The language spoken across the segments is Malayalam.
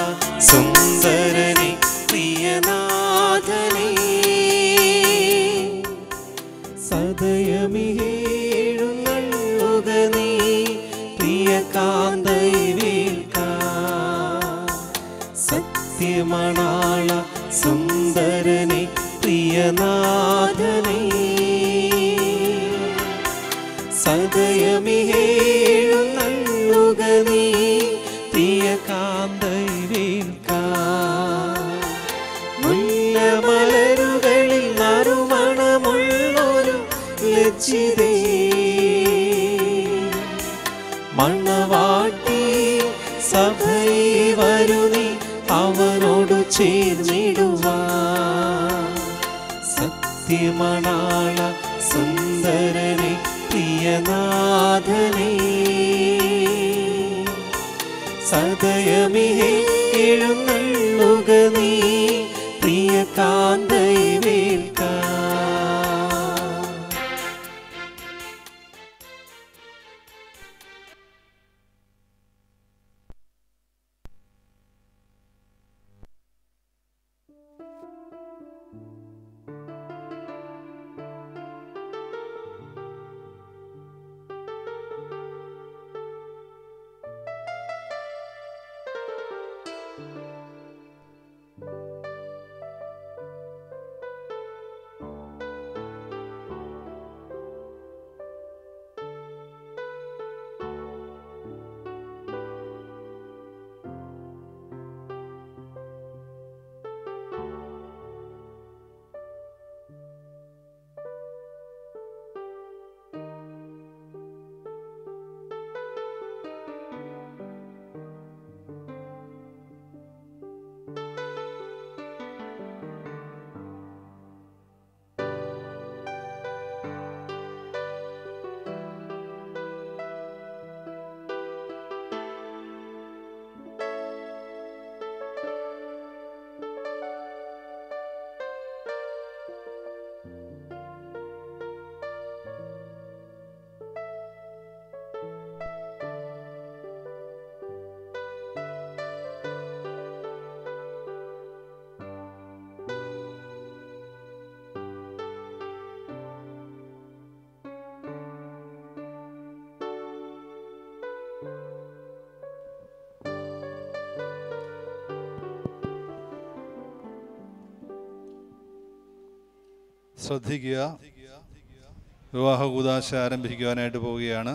സുന്ദരനെ പ്രിയനാഥനേ സദയമിഹേഴുന്നുക നീ പ്രിയ കാന്തൈവേൽക്ക സത്യമണാള സുന്ദരനെ പ്രിയനാഥനേ സദയമിഹേഴുന്നുക നീ പ്രിയ കാന്തൈവേൽക്ക മുല്ലമലരുകളിൽ നറുമണമുള്ളൊരു ലജ്ജിതേ മണവാട്ടി സഭയിൽ വരുന്നി അവനോടു ചേർന്നിടുവാ സത്യമണാള സുന്ദരനെ പ്രിയനാഥനേ സദയമിഹേ എഴുന്നള്ളുക നീ പ്രിയ കാന്തൈവേൽക്ക ശ്രദ്ധിക്കുക വിവാഹ കൂതാശ ആരംഭിക്കുവാനായിട്ട് പോവുകയാണ്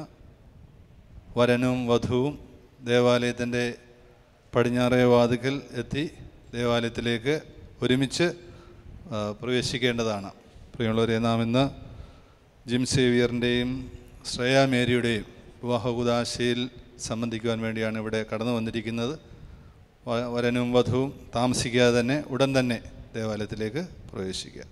വരനും വധുവും ദേവാലയത്തിൻ്റെ പടിഞ്ഞാറേ വാതിക്കൽ എത്തി ദേവാലയത്തിലേക്ക് ഒരുമിച്ച് ആ, പ്രവേശിക്കേണ്ടതാണ് പ്രിയമുള്ളവരെ നാം ഇന്ന് ജിം സേവിയറിൻ്റെയും ശ്രേയ മേരിയുടെയും വിവാഹ കൂതാശയിൽ സംബന്ധിക്കുവാൻ വേണ്ടിയാണ് ഇവിടെ കടന്നു വന്നിരിക്കുന്നത് വ- വരനും വധുവും താമസിക്കാതെ തന്നെ ഉടൻ തന്നെ ദേവാലയത്തിലേക്ക് പ്രവേശിക്കുക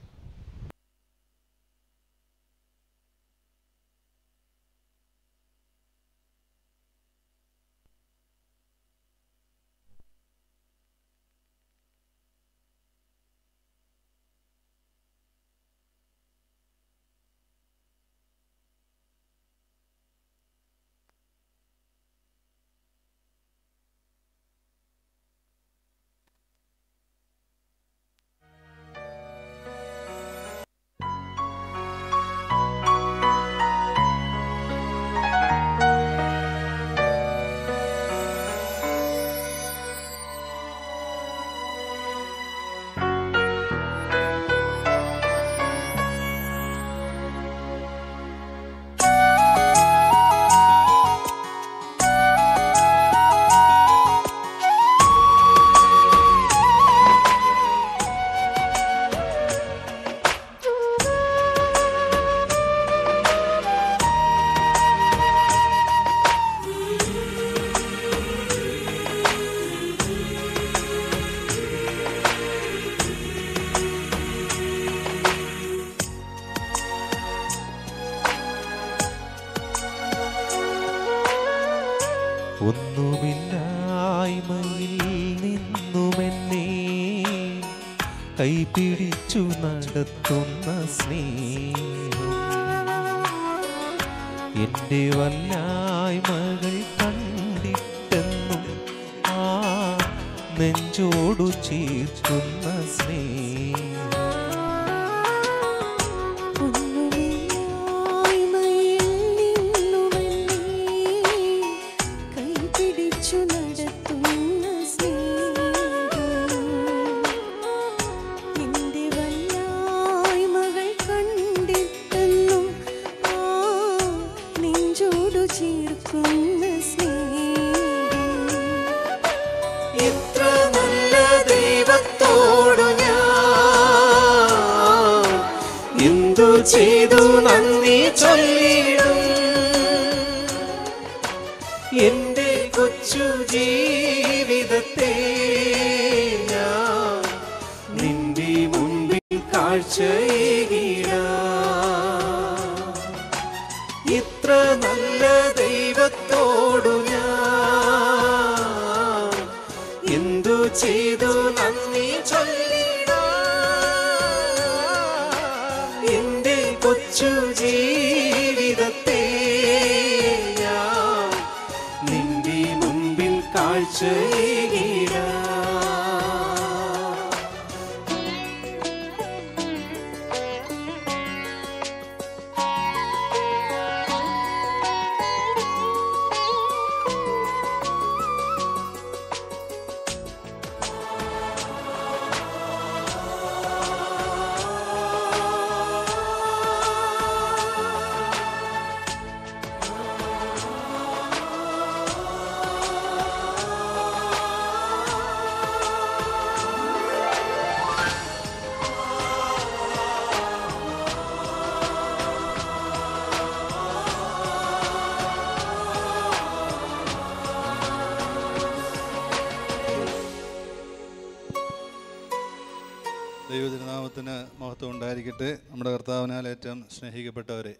ഒന്നുമില്ലായ്മയിൽ നിന്നുമെന്നെ കൈപിടിച്ചു നടത്തുന്ന സ്നേഹം എൻ്റെ വല്ലായ്മകൾ കണ്ടിട്ടെന്നും ആ നെഞ്ചോടു ചേർക്കുന്ന സ്നേഹം ഒന്നുമില്ലായ്മയിൽ നിന്നുമെന്നെ കൈപിടിച്ചു നടത്തുന്ന സ്നേഹം എന്റെ വല്ലായ്മകൾ കണ്ടിട്ടെന്നും ആ നെഞ്ചോടു ചേർക്കുന്ന സ്നേഹം എത്ര നല്ല ദൈവത്തോടു ഞാൻ എന്തു ചെയ്തു നന്ദി ചൊല്ലിടും എന്റെ കൊച്ചു ജീവിതത്തെ ഞാൻ നിന്റെ മുൻപിൽ കാഴ്ചയേകിടാം ഇത്ര നല്ല ദൈവത്തോടു ഞാൻ എന്തു ചെയ്തു നന്ദി ചൊല്ലിടാം എന്റെ കൊച്ചു ജീവിതത്തെ ഞാൻ നിന്റെ മുൻപിൽ കാഴ്ചയേകിടാം ദൈവതിരുനാമത്തിന് മഹത്വം ഉണ്ടായിരിക്കട്ടെ നമ്മുടെ കർത്താവിനാൽ ഏറ്റവും സ്നേഹിക്കപ്പെട്ടവരെ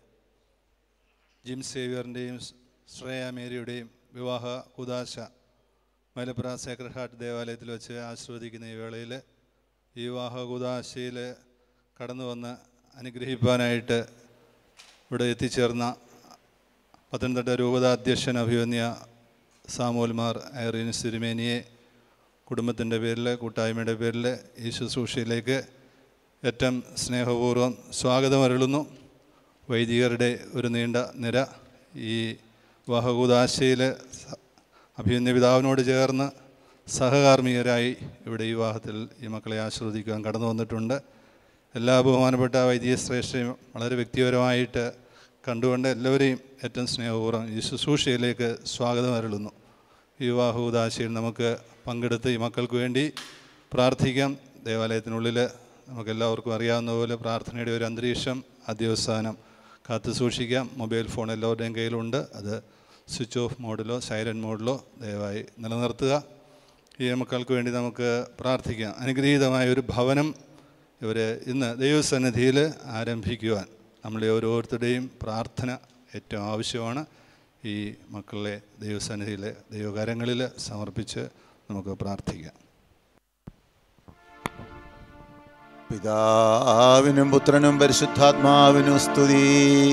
ജിം സേവിയറിൻ്റെയും ശ്രേയ മേരിയുടെയും വിവാഹ കുദാശ മലപ്പുറ സേക്രഡ് ഹാർട്ട് ദേവാലയത്തിൽ വെച്ച് ആസ്വദിക്കുന്ന ഈ വേളയിൽ ഈ വിവാഹ കുദാശയിൽ കടന്നു വന്ന് അനുഗ്രഹിപ്പാനായിട്ട് ഇവിടെ എത്തിച്ചേർന്ന പത്തനംതിട്ട രൂപത അധ്യക്ഷൻ അഭിമന്യ സാമോൽമാർ ഐറീൻ സിരിമേനിയെ കുടുംബത്തിൻ്റെ പേരിൽ കൂട്ടായ്മയുടെ പേരിൽ ഈ ശുശ്രൂഷയിലേക്ക് ഏറ്റവും സ്നേഹപൂർവ്വം സ്വാഗതം അരുളുന്നു വൈദികരുടെ ഒരു നീണ്ട നിര ഈ വാഹകൂദാശയിൽ അഭിമന്യ പിതാവിനോട് ചേർന്ന് സഹകാർമ്മികരായി ഇവിടെ ഈ വിവാഹത്തിൽ ഈ മക്കളെ ആസ്വദിക്കാൻ കടന്നു വന്നിട്ടുണ്ട് എല്ലാ ബഹുമാനപ്പെട്ട വൈദിക ശ്രേഷ്ഠയും വളരെ വ്യക്തിപരമായിട്ട് കണ്ടുകൊണ്ട് എല്ലാവരെയും ഏറ്റവും സ്നേഹപൂർവ്വം ഈ ശുശ്രൂഷയിലേക്ക് സ്വാഗതം അരുളുന്നു ഈ വിവാഹോദാശയിൽ നമുക്ക് പങ്കെടുത്ത് ഈ മക്കൾക്ക് വേണ്ടി പ്രാർത്ഥിക്കാം ദേവാലയത്തിനുള്ളിൽ നമുക്കെല്ലാവർക്കും അറിയാവുന്ന പോലെ പ്രാർത്ഥനയുടെ ഒരു അന്തരീക്ഷം അധ്യവസാനം കാത്തു സൂക്ഷിക്കാം മൊബൈൽ ഫോൺ എല്ലാവരുടെയും കയ്യിലുണ്ട് അത് സ്വിച്ച് ഓഫ് മോഡിലോ സൈലൻറ്റ് മോഡിലോ ദയവായി നിലനിർത്തുക ഈ മക്കൾക്ക് വേണ്ടി നമുക്ക് പ്രാർത്ഥിക്കാം അനുഗ്രഹീതമായ ഒരു ഭവനം ഇവർ ഇന്ന് ദൈവസന്നിധിയിൽ ആരംഭിക്കുവാൻ നമ്മളെ ഓരോരുത്തരുടെയും പ്രാർത്ഥന ഏറ്റവും ആവശ്യമാണ് ഈ മക്കളെ ദൈവസന്നിധിയിൽ ദൈവകരങ്ങളിൽ സമർപ്പിച്ച് നമുക്ക് പ്രാർത്ഥിക്കാം പിതാവിനും പുത്രനും പരിശുദ്ധാത്മാവിനും സ്തുതി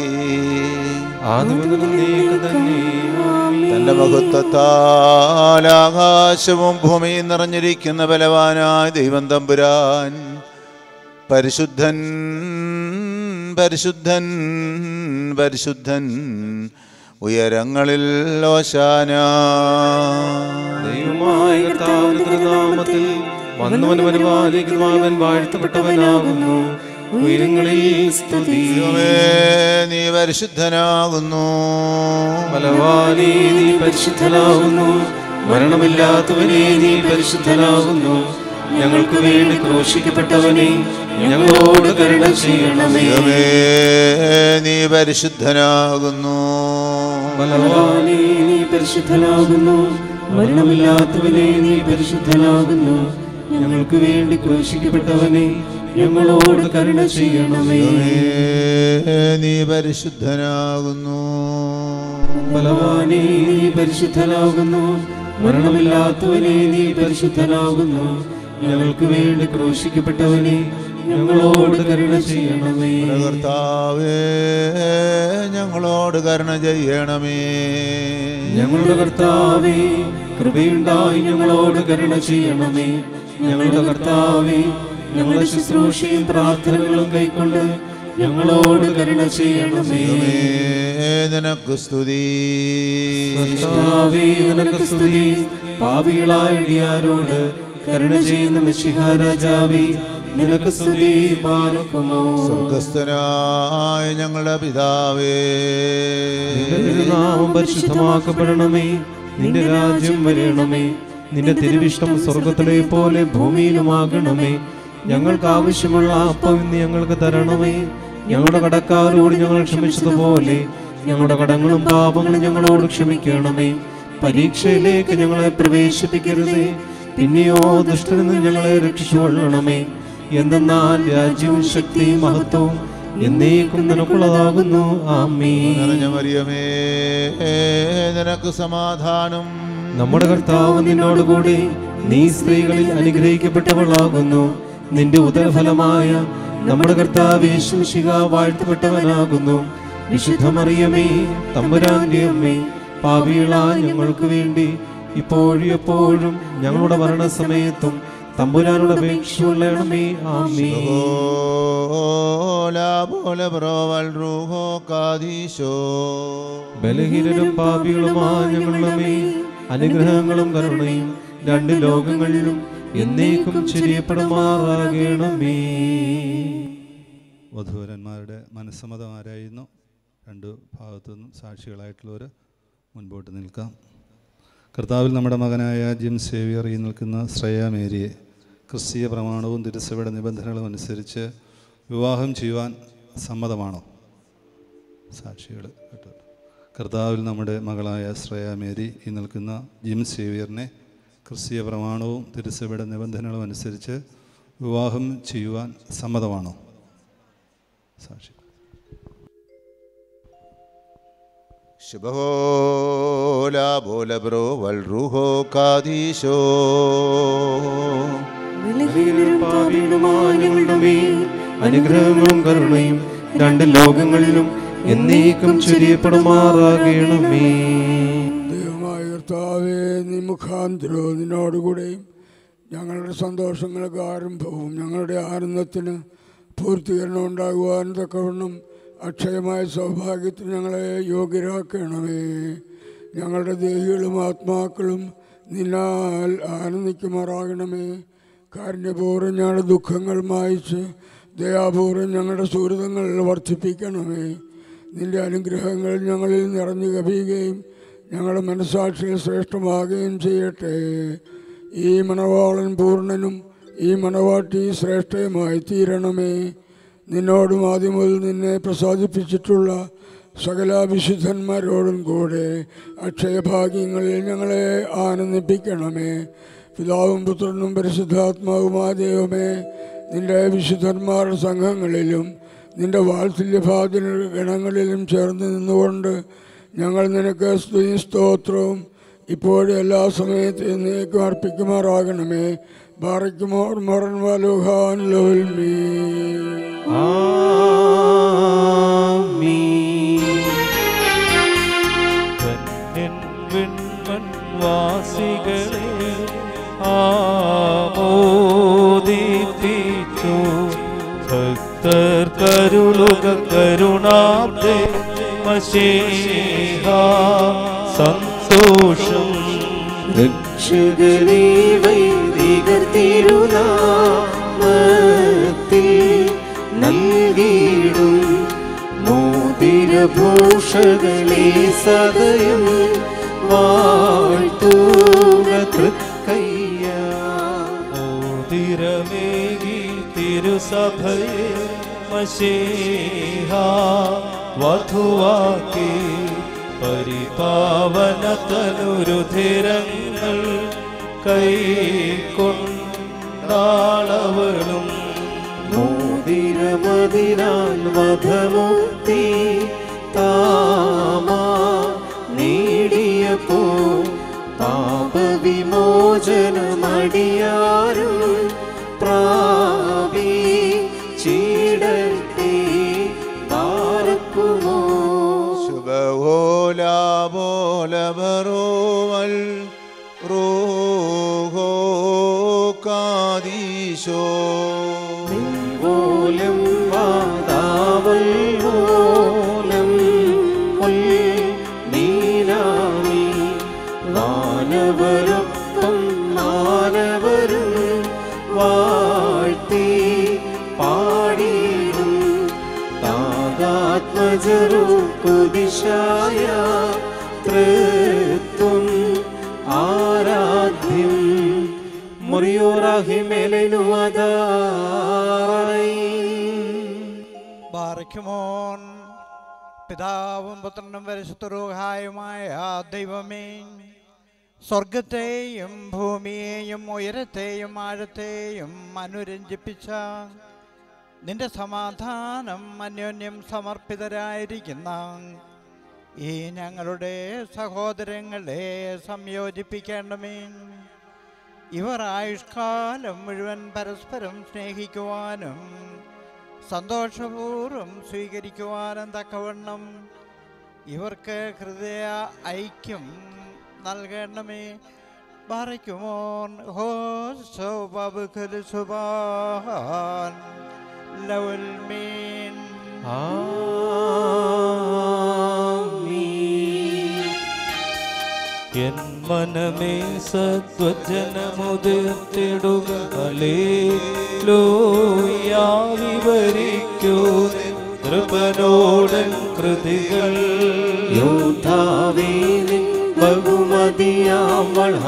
തന്റെ മഹത്വത്താൽ ആകാശവും ഭൂമിയും നിറഞ്ഞിരിക്കുന്ന ബലവാനായ ദൈവം തമ്പുരാൻ പരിശുദ്ധൻ പരിശുദ്ധൻ പരിശുദ്ധൻ ഉയരങ്ങളിൽ ഓശാന ദൈവമായ കർത്താവിന്റെ തിരുനാമത്തിൽ വന്നവൻ പരിപാലിക്കുന്നവൻ വാഴ്ത്തപ്പെട്ടവനാകുന്നു ഉയരങ്ങളിൽ സ്തുതി ദൈവമേ, നീ പരിശുദ്ധനാകുന്നു ബലവാനേ നീ പരിശുദ്ധനാകുന്നു മരണമില്ലാത്തവനെ നീ പരിശുദ്ധനാകുന്നു ഞങ്ങൾക്ക് വേണ്ടി ക്രോശിക്കപ്പെട്ടവനെ ഞങ്ങളോട് കരുണ ചെയ്യണമേ ദൈവമേ, നീ പരിശുദ്ധനാകുന്നു ബലവാനേ നീ പരിശുദ്ധനാകുന്നു മരണമില്ലാത്തവനെ നീ പരിശുദ്ധനാകുന്നു ഞങ്ങൾക്ക് വേണ്ടി ക്രൂശിക്കപ്പെട്ടവനെ ഞങ്ങളോട് കരുണ ചെയ്യണമേ ദൈവമേ, നീ പരിശുദ്ധനാകുന്നു ബലവാനേ നീ പരിശുദ്ധനാകുന്നു മരണമില്ലാത്തവനെ നീ പരിശുദ്ധനാകുന്നു ഞങ്ങൾക്ക് വേണ്ടി ക്രൂശിക്കപ്പെട്ടവനെ ഞങ്ങളോട് കരുണ ചെയ്യണമേ നമ്മുടെ കർത്താവേ ഞങ്ങളോട് കരുണ ചെയ്യണമേ ഞങ്ങളുടെ കർത്താവേ കൃപയുണ്ടായി ഞങ്ങളോട് കരുണ ചെയ്യണമേ ഞങ്ങളുടെ കർത്താവേ ഞങ്ങളുടെ ശുശ്രൂഷയും പ്രാർത്ഥനകളും കൈക്കൊണ്ട് ഞങ്ങളോട് കരുണ ചെയ്യണമേ ദൈവമേ, നിനക്ക് സ്തുതി കർത്താവേ നിനക്ക് സ്തുതി പാപികളായ ഇടിയാരോട് കരുണ ചെയ്യുന്ന മിശിഹ രാജാവേ നിനക്ക് സ്തുതി പാർക്കുമോ സ്വർഗസ്ഥനായ ഞങ്ങളുടെ പിതാവേ നിന്റെ തിരുനാമം പരിശുദ്ധമാക്കപ്പെടണമേ നിന്റെ രാജ്യം വരണമേ നിന്റെ തിരുവിഷ്ടം സ്വർഗത്തിലെ പോലെ ഭൂമിയിലുമാകണമേ ഞങ്ങൾക്ക് ആവശ്യമുള്ള അപ്പം ഇന്ന് ഞങ്ങൾക്ക് തരണമേ ഞങ്ങളുടെ കടക്കാരോട് ഞങ്ങൾ ക്ഷമിച്ചതുപോലെ ഞങ്ങളുടെ കടങ്ങളും പാപങ്ങളും ഞങ്ങളോട് ക്ഷമിക്കണമേ പരീക്ഷയിലേക്ക് ഞങ്ങളെ പ്രവേശിപ്പിക്കരുതേ പിന്നെയോ ദുഷ്ടനിൽ നിന്ന് ഞങ്ങളെ രക്ഷിച്ചുകൊള്ളണമേ എന്തെന്നാൽ രാജ്യവും ശക്തിയും മഹത്വവും എന്നേക്കും നിനക്കുള്ളതാകുന്നു ആമീ നിറഞ്ഞ മറിയമേ നിനക്ക് സമാധാനം നമ്മുടെ കർത്താവ് നിന്നോടുകൂടി നീ സ്ത്രീകളിൽ അനുഗ്രഹിക്കപ്പെട്ടവളാകുന്നു നിന്റെ ഉദരഫലമായ നമ്മുടെ കർത്താവ് യേശുശിക വാഴ്ത്തപ്പെട്ടവനാകുന്നു വിശുദ്ധ മറിയമേ തമ്പുരാന്റെ അമ്മേ പാപികളാ ഞങ്ങൾക്ക് വേണ്ടി ഇപ്പോഴും എപ്പോഴും ഞങ്ങളുടെ മരണസമയത്തും തമ്പുരാനോട് അപേക്ഷിച്ചുകൊള്ളണമേ ആമേ ഓല പോലെ ബ്രോവൽ റൂഹോ കാദീശോ ബലഹീനരും പാപികളുമായ ഞങ്ങളുടെ മേൽ അനുഗ്രഹങ്ങളും കരുണയും രണ്ട് ലോകങ്ങളിലും എന്നേക്കും ചെറിയപ്പെടുമാറാകണമേ വധൂവരന്മാരുടെ മനസ്സമ്മതം ആരായിരുന്നു രണ്ട് ഭാഗത്തു നിന്നും സാക്ഷികളായിട്ടുള്ളവർ മുൻപോട്ട് നിൽക്കാം കർത്താവിൽ നമ്മുടെ മകനായ ജിം സേവിയർ ഈ നിൽക്കുന്ന ശ്രേയ മേരിയെ ക്രിസ്തീയ പ്രമാണവും തിരുസഭയുടെ നിബന്ധനകളും അനുസരിച്ച് വിവാഹം ചെയ്യുവാൻ സമ്മതമാണോ സാക്ഷികൾ കേട്ടോ കർത്താവിൽ നമ്മുടെ മകളായ ശ്രേയ മേരി ഈ നിൽക്കുന്ന ജിം സേവിയറിനെ ക്രിസ്തീയ പ്രമാണവും തിരുസഭയുടെ നിബന്ധനകളും അനുസരിച്ച് വിവാഹം ചെയ്യുവാൻ സമ്മതമാണോ സാക്ഷി ശുഭോല പോലെ ബ്രോവൽ റൂഹോ കാദീശോ ബലഹീനരും പാപികളുമായ ഞങ്ങളുടെ മേൽ അനുഗ്രഹങ്ങളും കരുണയും രണ്ട് ലോകങ്ങളിലും എന്നേക്കും ചെറിയപ്പെടുമാറാകണമേ ദൈവമായ കർത്താവേ നീ മുഖാന്തരവും നിന്നോടുകൂടെയും ഞങ്ങളുടെ സന്തോഷങ്ങൾക്ക് ആരംഭവും ഞങ്ങളുടെ ആനന്ദത്തിന് പൂർത്തീകരണം ഉണ്ടാകുവാൻ തക്കവണ്ണം അക്ഷയമായ സൗഭാഗ്യത്തിന് ഞങ്ങളെ യോഗ്യരാക്കണമേ ഞങ്ങളുടെ ദേഹികളും ആത്മാക്കളും നിന്നാൽ ആനന്ദിക്കുമാറാകണമേ കാരുണ്യപൂർവ്വം ഞങ്ങളുടെ ദുഃഖങ്ങൾ മായിച്ച് ദയാപൂർവ്വം ഞങ്ങളുടെ സുഹൃതങ്ങൾ വർദ്ധിപ്പിക്കണമേ നിന്റെ അനുഗ്രഹങ്ങൾ ഞങ്ങളിൽ നിറഞ്ഞു കവിയുകയും ഞങ്ങളുടെ മനസാക്ഷിയിൽ ശ്രേഷ്ഠമാകുകയും ചെയ്യട്ടെ ഈ മണവാളൻ പൂർണ്ണനും ഈ മണവാട്ടി ശ്രേഷ്ഠയുമായി തീരണമേ നിന്നോടും ആദ്യം മുതൽ നിന്നെ പ്രസാദിപ്പിച്ചിട്ടുള്ള സകല വിശുദ്ധന്മാരോടും കൂടെ അക്ഷയഭാഗ്യങ്ങളിൽ ഞങ്ങളെ ആനന്ദിപ്പിക്കണമേ പിതാവും പുത്രനും പരിശുദ്ധാത്മാവുമായ ദൈവമേ നിന്റെ വിശുദ്ധന്മാരുടെ സംഘങ്ങളിലും നിന്റെ വാത്സല്യഭാജന ഗണങ്ങളിലും ചേർന്ന് നിന്നുകൊണ്ട് ഞങ്ങൾ നിനക്ക് സ്തുതി സ്തോത്രവും ഇപ്പോഴും എല്ലാ സമയത്തും നീക്കും അർപ്പിക്കുമാറാകണമേ ബാറയ്ക്കുമോർ മറൻ വലുഹാൻ ലോൽമീ വാസികളെ ആമോദിപ്പിച്ചു ഭക്തർ കരുളുക കരുണാബ്ദേ മശേഹ സന്തോഷം രക്ഷകനേ വൈദികർ തിരുനാമത്തിൽ നൽകിയിടും മോതിരഭൂഷകളെ സദയം വാഴ്ത്തുക തൃക്കയ്യ മോതിരമേകി തിരുസഭയെ മശേഹ വധുവാക്കി പരിപാവന തനുരുധിരങ്ങൾ കൈക്കൊണ്ടാളവളും മോതിരമതിനാൽ വധമുക്തി താമാ നേടിയപ്പോ പാപവിമോചനമടിയാരും പ്രാപി ലബറോവൽ റൂഹോ കാദീശോ പോലും വാതാവൽ പോലും പൊൽ നീലാമി വാനവരൊപ്പം മാനവരും വാഴ്ത്തി പാടിയിടും താതാത്മജരു കുദിശായ തൃത്വം ആരാധ്യം മുറിയോറാഹിമേലുവതാറൈ ബാറയ്ക്കുമോൻ പിതാവും പുത്രനും പരിശുദ്ധരൂഹായുമായ ദൈവമേ സ്വർഗത്തെയും ഭൂമിയെയും ഉയരത്തെയും ആഴത്തെയും അനുരഞ്ജിപ്പിച്ച നിന്റെ സമാധാനം അന്യോന്യം സമർപ്പിതരായിരിക്കുന്ന ഈ ഞങ്ങളുടെ സഹോദരങ്ങളെ സംയോജിപ്പിക്കേണ്ടമേ ഇവർ ആയുഷ്കാലം മുഴുവൻ പരസ്പരം സ്നേഹിക്കുവാനും സന്തോഷപൂർവ്വം സ്വീകരിക്കുവാനും തക്കവണ്ണം ഇവർക്ക് ഹൃദയ ഐക്യം നൽകണമേ ബാറയ്ക്കുമോൻ ഹോ സൗബുഖൽ സുബാൻ ലവൽ മീൻ എൻ മനമേ സത്വജനമുതിർത്തിടുക വിവരിക്കൂ നൃപനോടൻ കൃതികൾ യോദ്ധാവേനിൻ ബഹുമതിയാവൾ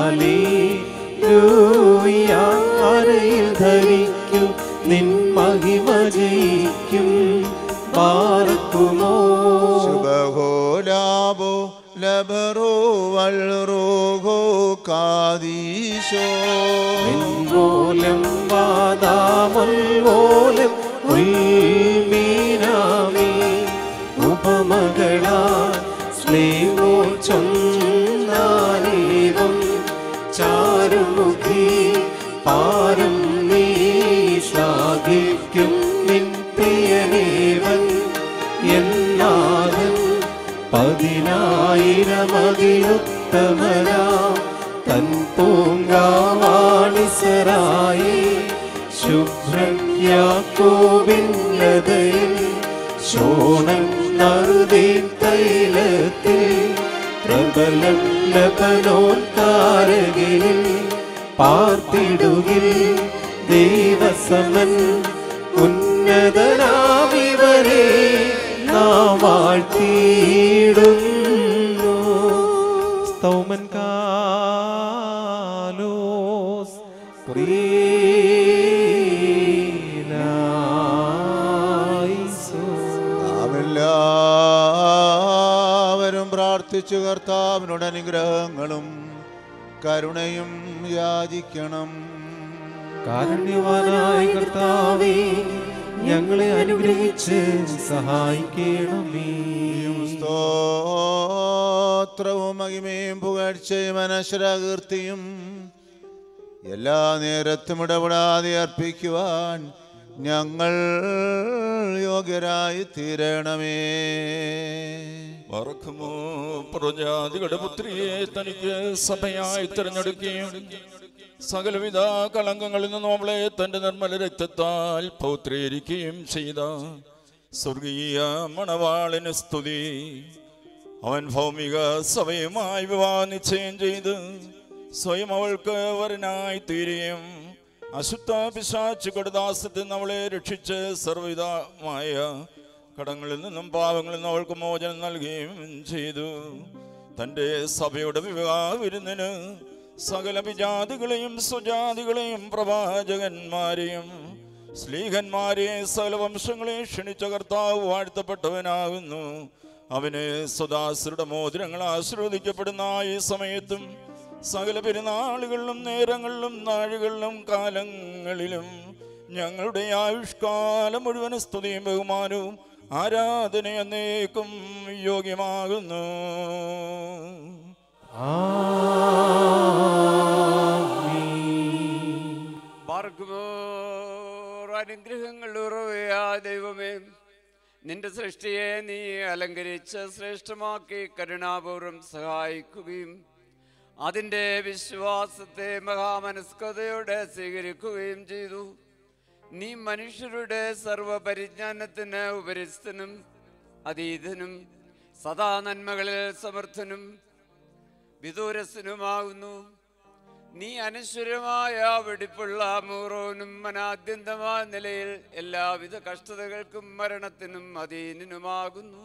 ഹല്ലേലൂയാരയിൽ ധരിക്കും നിൻ മഹിമ ജയിക്കും പാർക്കുമോ ശുഭഹോ ലാബോ ലബറോവൽ റൂഹോ കാദീശോ പോലം വാദാമൽ പോലം ഉൽമീനാമി ഉപമകളാ സ്നേഹോ ചൊന്നാനേകം ചാരുമുഖി പാരം നീ ശ്ലാഘിക്കും നിൻ പ്രിയനേവൻ എന്നാഥൻ പതിനായിരമതിയുത്തമനാ തൻ പൂങ്കാവാണിസരായി ശുഭ്രൻ യാക്കോവിന്നതയിൽ ശോണൻ നറുതി തൈലത്തിൽ പ്രബലം ലബനോൻ കാരകിൽ പാർത്തിടുകിൽ ദൈവസമൻ ഉന്നതനാമിവരെ നാം വാഴ്ത്തിയിടുന്നു സ്തൗമൻ കാലോസ് പ്രീലായിസോ നാം എല്ലാവരും പ്രാർത്ഥിച്ചു കർത്താവിനോട് അനുഗ്രഹങ്ങളും കരുണയും യാചിക്കണം കാരുണ്യവാനായ കർത്താവേ ഞങ്ങളെ അനുഗ്രഹിച്ച് സഹായിക്കണമേ സ്തോത്രവും മഹിമയും പുകഴ്ചയും അനശ്വരകീർത്തിയും എല്ലാ നേരത്തും ഇടപെടാതെ അർപ്പിക്കുവാൻ ഞങ്ങൾ യോഗ്യരായി തീരണമേ മറക്കുമോ പ്രജാതികളുടെ പുത്രിയെ തനിക്ക് സഭയായി തിരഞ്ഞെടുക്കുകയും സകലവിധ കളങ്കങ്ങളിൽ നിന്നും അവളെ തന്റെ നിർമ്മല രക്തത്താൽ പൗത്രീകരിക്കുകയും ചെയ്ത സ്വർഗീയ മണവാളിന് സ്തുതി അവൻ ഭൗമിക സഭയുമായി വിവാഹ നിശ്ചയം ചെയ്ത് സ്വയം അവൾക്ക് വരനായി തീരുകയും അശുദ്ധ പിശാച്ചുകളുടെ ദാസത്തിൽ നിന്ന് അവളെ രക്ഷിച്ച് സർവ്വവിധമായ കടങ്ങളിൽ നിന്നും പാവങ്ങളിൽ നിന്നും അവൾക്ക് മോചനം നൽകുകയും ചെയ്തു തൻ്റെ സഭയുടെ വിവാഹ വിരുന്നിന് സകല വിജാതികളെയും സ്വജാതികളെയും പ്രവാചകന്മാരെയും സ്ലീഹന്മാരെയും സകല വംശങ്ങളെയും ക്ഷണിച്ച കർത്താവ് വാഴ്ത്തപ്പെട്ടവനാകുന്നു അവന് സ്വദാസരുടെ മോതിരങ്ങൾ ആശ്രവദിക്കപ്പെടുന്ന ഈ സമയത്തും സകല പെരുന്നാളുകളിലും നേരങ്ങളിലും നാഴുകളിലും കാലങ്ങളിലും ഞങ്ങളുടെ ആയുഷ്കാലം മുഴുവൻ സ്തുതിയും ബഹുമാനവും ആരാധന എന്നേക്കും യോഗ്യമാകുന്നു പാർക്കുമോർ അനുഗ്രഹങ്ങൾ ഉറവയാ ദൈവമേ നിന്റെ സൃഷ്ടിയെ നീ അലങ്കരിച്ച് ശ്രേഷ്ഠമാക്കി കരുണാപൂർവം സഹായിക്കുകയും അതിൻ്റെ വിശ്വാസത്തെ മഹാമനസ്കതയോടെ സ്വീകരിക്കുകയും ചെയ്തു നീ മനുഷ്യരുടെ സർവപരിജ്ഞാനത്തിന് ഉപരിസ്ഥനും അതീതനും സദാ നന്മകളിൽ സമർത്ഥനും വിദൂരസ്ഥനുമാകുന്നു നീ അനശ്വരമായ വെടിപ്പുള്ള മൂറോനും അനാദ്യന്തമായ നിലയിൽ എല്ലാവിധ കഷ്ടതകൾക്കും മരണത്തിനും അധീനനുമാകുന്നു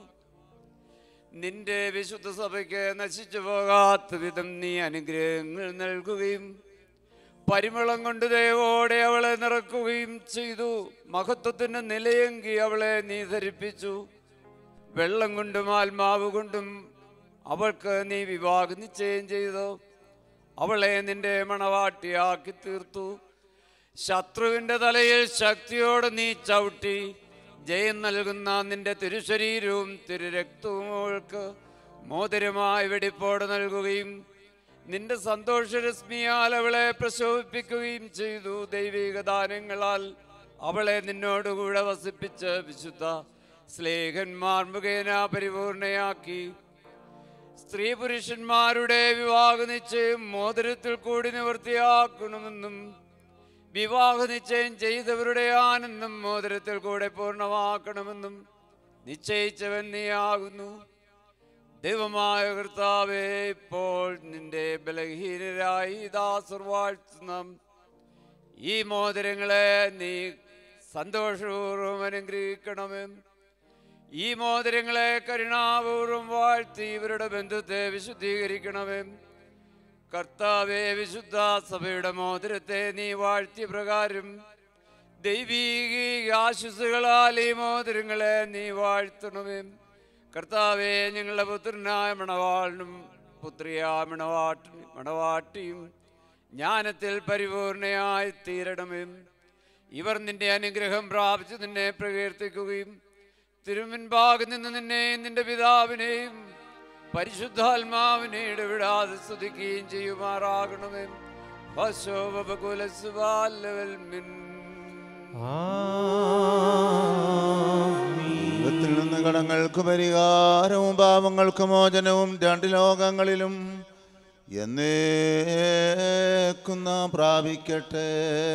നിന്റെ വിശുദ്ധ സഭയ്ക്ക് നശിച്ചു പോകാത്ത വിധം നീ അനുഗ്രഹങ്ങൾ നൽകുകയും പരിമളം കൊണ്ട് ദയവോടെ അവളെ നിറക്കുകയും ചെയ്തു മഹത്വത്തിന് നിലയെങ്കി അവളെ നീ ധരിപ്പിച്ചു വെള്ളം കൊണ്ടും ആത്മാവ് കൊണ്ടും അവൾക്ക് നീ വിവാഹ നിശ്ചയം ചെയ്തു അവളെ നിന്റെ മണവാട്ടിയാക്കി തീർത്തു ശത്രുവിൻ്റെ തലയിൽ ശക്തിയോടെ നീ ചവിട്ടി ജയം നൽകുന്ന നിന്റെ തിരുശരീരവും തിരുരക്തവും അവൾക്ക് മോതിരമായി വെടിപ്പോടെ നൽകുകയും നിന്റെ സന്തോഷരശ്മിയാൽ അവളെ പ്രശോഭിപ്പിക്കുകയും ചെയ്തു ദൈവിക ദാനങ്ങളാൽ അവളെ നിന്നോടുകൂടെ വസിപ്പിച്ച് വിശുദ്ധ സ്ലേഹന്മാർ മുഖേന പരിപൂർണയാക്കി സ്ത്രീ പുരുഷന്മാരുടെ വിവാഹ നിശ്ചയം മോതിരത്തിൽ കൂടി നിവൃത്തിയാക്കണമെന്നും വിവാഹ നിശ്ചയം ചെയ്തവരുടെ ആനന്ദം മോതിരത്തിൽ കൂടെ പൂർണ്ണമാക്കണമെന്നും നിശ്ചയിച്ചവൻ നീയാകുന്നു ദൈവമായ കർത്താവേ ഇപ്പോൾ നിന്റെ ബലഹീനരായി ദാസർ വാഴ്ത്തുന്ന ഈ മോതിരങ്ങളെ നീ സന്തോഷപൂർവ്വം അനുഗ്രഹിക്കണമേ ഈ മോതിരങ്ങളെ കരുണാപൂർവ്വം വാഴ്ത്തി ഇവരുടെ ബന്ധത്തെ വിശുദ്ധീകരിക്കണമേ കർത്താവെ വിശുദ്ധ സഭയുടെ മോതിരത്തെ നീ വാഴ്ത്തിയ പ്രകാരം ദൈവീക ആശുസുകളാൽ ഈ മോതിരങ്ങളെ നീ വാഴ്ത്തണമേ കർത്താവെ ഞങ്ങളുടെ പുത്രനായ മണവാളിനും പുത്രിയായ മണവാട്ടി മണവാട്ടിയും ജ്ഞാനത്തിൽ പരിപൂർണയായി തീരണമേ ഇവർ നിന്റെ അനുഗ്രഹം പ്രാപിച്ച് നിന്നെ പ്രകീർത്തിക്കുകയും തിരുമുൻപാകെ നിന്ന് നിന്നെയും നിന്റെ പിതാവിനെയും പരിശുദ്ധാത്മാവിനെ ഇടവിടാതെ സ്തുതിക്കുകയും ചെയ്യുമാറാകണമേ പശോപകുലസുബാലവൽ മിൻ ദൈവത്തിൽ നിന്ന് കടങ്ങൾക്ക് പരിഹാരവും പാപങ്ങൾക്ക് മോചനവും രണ്ട് ലോകങ്ങളിലും എന്നേക്കുന്ന പ്രാപിക്കട്ടെ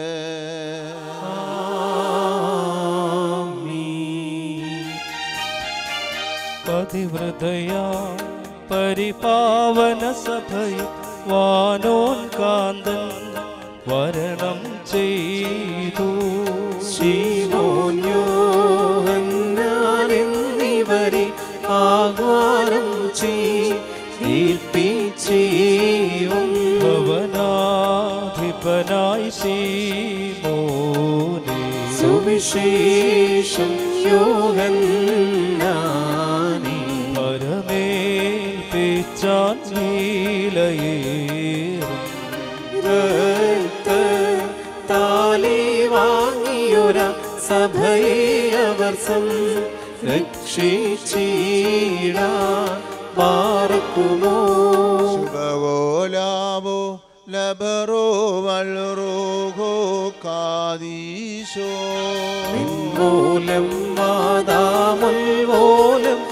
പതിവ്രതയാ പരിപാവന സഭയിൽ വാനോൻ കാന്തൻ വരണം ചെയ്തു ശീമോന്യോഹന്നാനെന്നിവരെ ആഹ്വാനം ചെയ്യിപ്പിച്ചേയും ഭവനാധിപനായി സീമോനെ സുവിശേഷം യോഹന്നാനേ പരമേൽപ്പിച്ചാൻ ലീലയേറും താലി വാങ്ങിയൊര സഭയെ അവർ സംരക്ഷിച്ചിട പാർക്കുമോ ശുഭഗോലാവോ ലബറോ വൽറോഹോ കാദീശോ മൂലം വാദാമുൽവോലം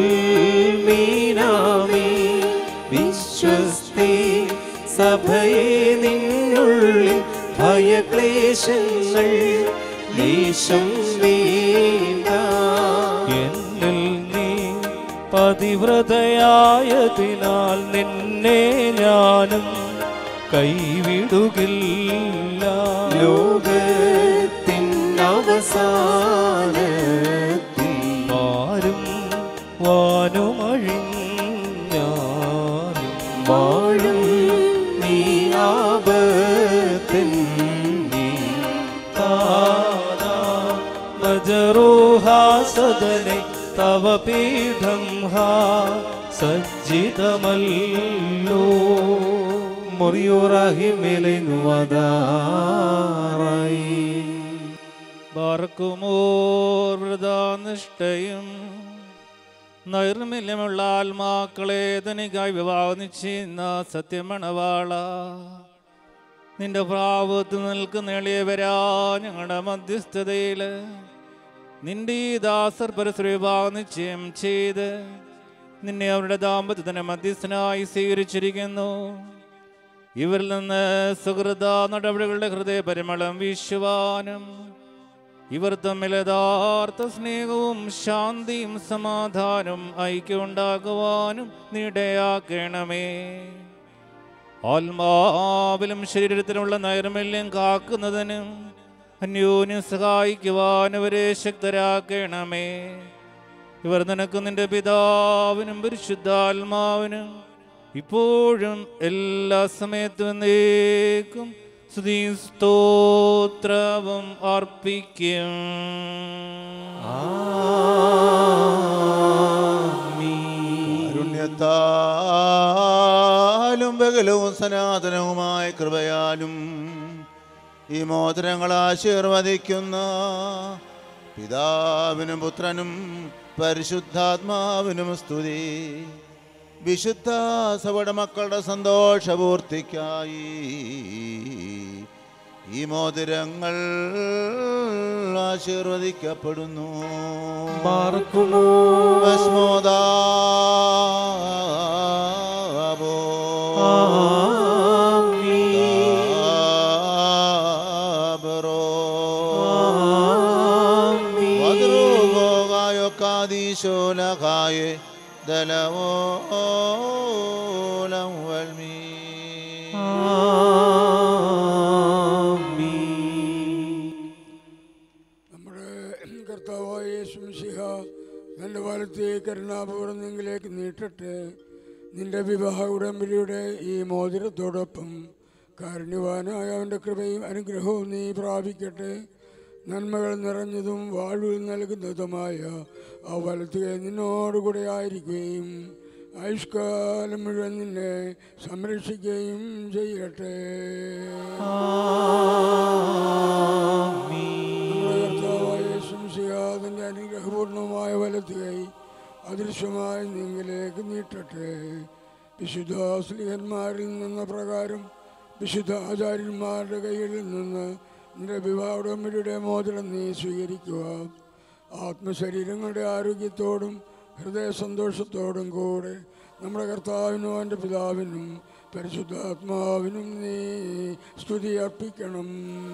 ഉൽമീനാമി വിശ്വസ്തി സഭയെ നിന്നുള്ളിൽ ഭയക്ലേശങ്ങൾ ദേശം വേണ്ട എന്നിൽ നീ പതിവ്രതയായതിനാൽ നിന്നെ ഞാനും കൈവിടുകില്ല ലോകത്തിൻ അവസാനത്തിൽ ആരും വാനുമഴിഞ്ഞാലും വാഴും നീ ആപത്തിൻ മജറൂഹാസദനെ തവ പീഠം ഹാ സജ്ജിതമല്ലോ മുറിയോറാഹി മേലെ നുവതാറായി ബാർക്കുമോർ വൃതാനിഷ്ഠയും നൈർമല്യമുള്ള ആത്മാക്കളെ തനിക്കായി വിവാഹം നിശ്ചയിക്കുന്ന സത്യമണവാള നിന്റെ ഭാവത്ത് നിൽക്കുന്ന എളിയവരാ ഞങ്ങളുടെ മധ്യസ്ഥതയിൽ നിന്റെ ഈ ദാസർ പരസ്പരവിവാഹം നിശ്ചയം ചെയ്ത് നിന്നെ അവരുടെ ദാമ്പത്യത്തിന് മധ്യസ്ഥനായി സ്വീകരിച്ചിരിക്കുന്നു ഇവരിൽ നിന്ന് സുഹൃത നടപടികളുടെ ഹൃദയ പരിമളം വീശുവാനും ഇവർ തമ്മിൽ യഥാർത്ഥ സ്നേഹവും ശാന്തിയും സമാധാനവും ഐക്യമുണ്ടാകുവാനും നിടയാക്കണമേ ആത്മാവിലും ശരീരത്തിലുള്ള നൈർമല്യം കാക്കുന്നതിനും അന്യോന്യം സഹായിക്കുവാനവരെ ശക്തരാക്കണമേ ഇവർ നിനക്ക് നിന്റെ പിതാവിനും പരിശുദ്ധാത്മാവിനും ഇപ്പോഴും എല്ലാ സമയത്തും എന്നേക്കും സ്തുതിയും സ്തോത്രവും അർപ്പിക്കും കാരുണ്യത്താലും ബഹലവും സനാതനവുമായ കൃപയാലും ഈ മോതിരങ്ങൾ ആശീർവദിക്കുന്ന പിതാവിനും പുത്രനും പരിശുദ്ധാത്മാവിനും സ്തുതി വിശുദ്ധ സഭയുടെ മക്കളുടെ സന്തോഷപൂർത്തിക്കായി ഈ മോതിരങ്ങൾ ആശീർവദിക്കപ്പെടുന്നു പാർക്കുമോ ഭസ്മോദാബോ ദാബറോ വദ്രുഗോഗായോ കാദീശോലകായെ ദലവോലം വൽമീ നമ്മുടെ കർത്താവായ യേശുമിശിഹ തൻ്റെ വലത്തെ കരുണാപൂർവ്വം നിങ്ങളിലേക്ക് നീട്ടട്ടെ നിന്റെ വിവാഹ ഉടമ്പടിയുടെ ഈ മോതിരത്തോടൊപ്പം കാരുണ്യവാനായ അവൻ്റെ കൃപയും അനുഗ്രഹവും നീ പ്രാപിക്കട്ടെ നന്മകൾ നിറഞ്ഞതും വാഴ്വ് നൽകുന്നതുമായ ആ വലത്തുകൈ നിന്നോടുകൂടെ ആയിരിക്കുകയും ആയുഷ്കാലം മുഴുവൻ നിന്നെ സംരക്ഷിക്കുകയും ചെയ്യട്ടെ നമ്മുടെ കർത്താവായ യേശുമിശിഹാദിന്റെ അനുഗ്രഹപൂർണമായ വലത്തുകൈ അദൃശ്യമായി നിങ്ങളിലേക്ക് നീട്ടട്ടെ വിശുദ്ധ സ്ലിഹന്മാരിൽ നിന്ന പ്രകാരം വിശുദ്ധ ആചാര്യന്മാരുടെ കയ്യിൽ നിന്ന് നിന്റെ വിവാഹോടമ്പടിയുടെ മോതിരം നീ സ്വീകരിക്കുക ആത്മശരീരങ്ങളുടെ ആരോഗ്യത്തോടും ഹൃദയ സന്തോഷത്തോടും കൂടെ നമ്മുടെ കർത്താവിനും അവൻ്റെ പിതാവിനും പരിശുദ്ധാത്മാവിനും നീ സ്തുതി അർപ്പിക്കണം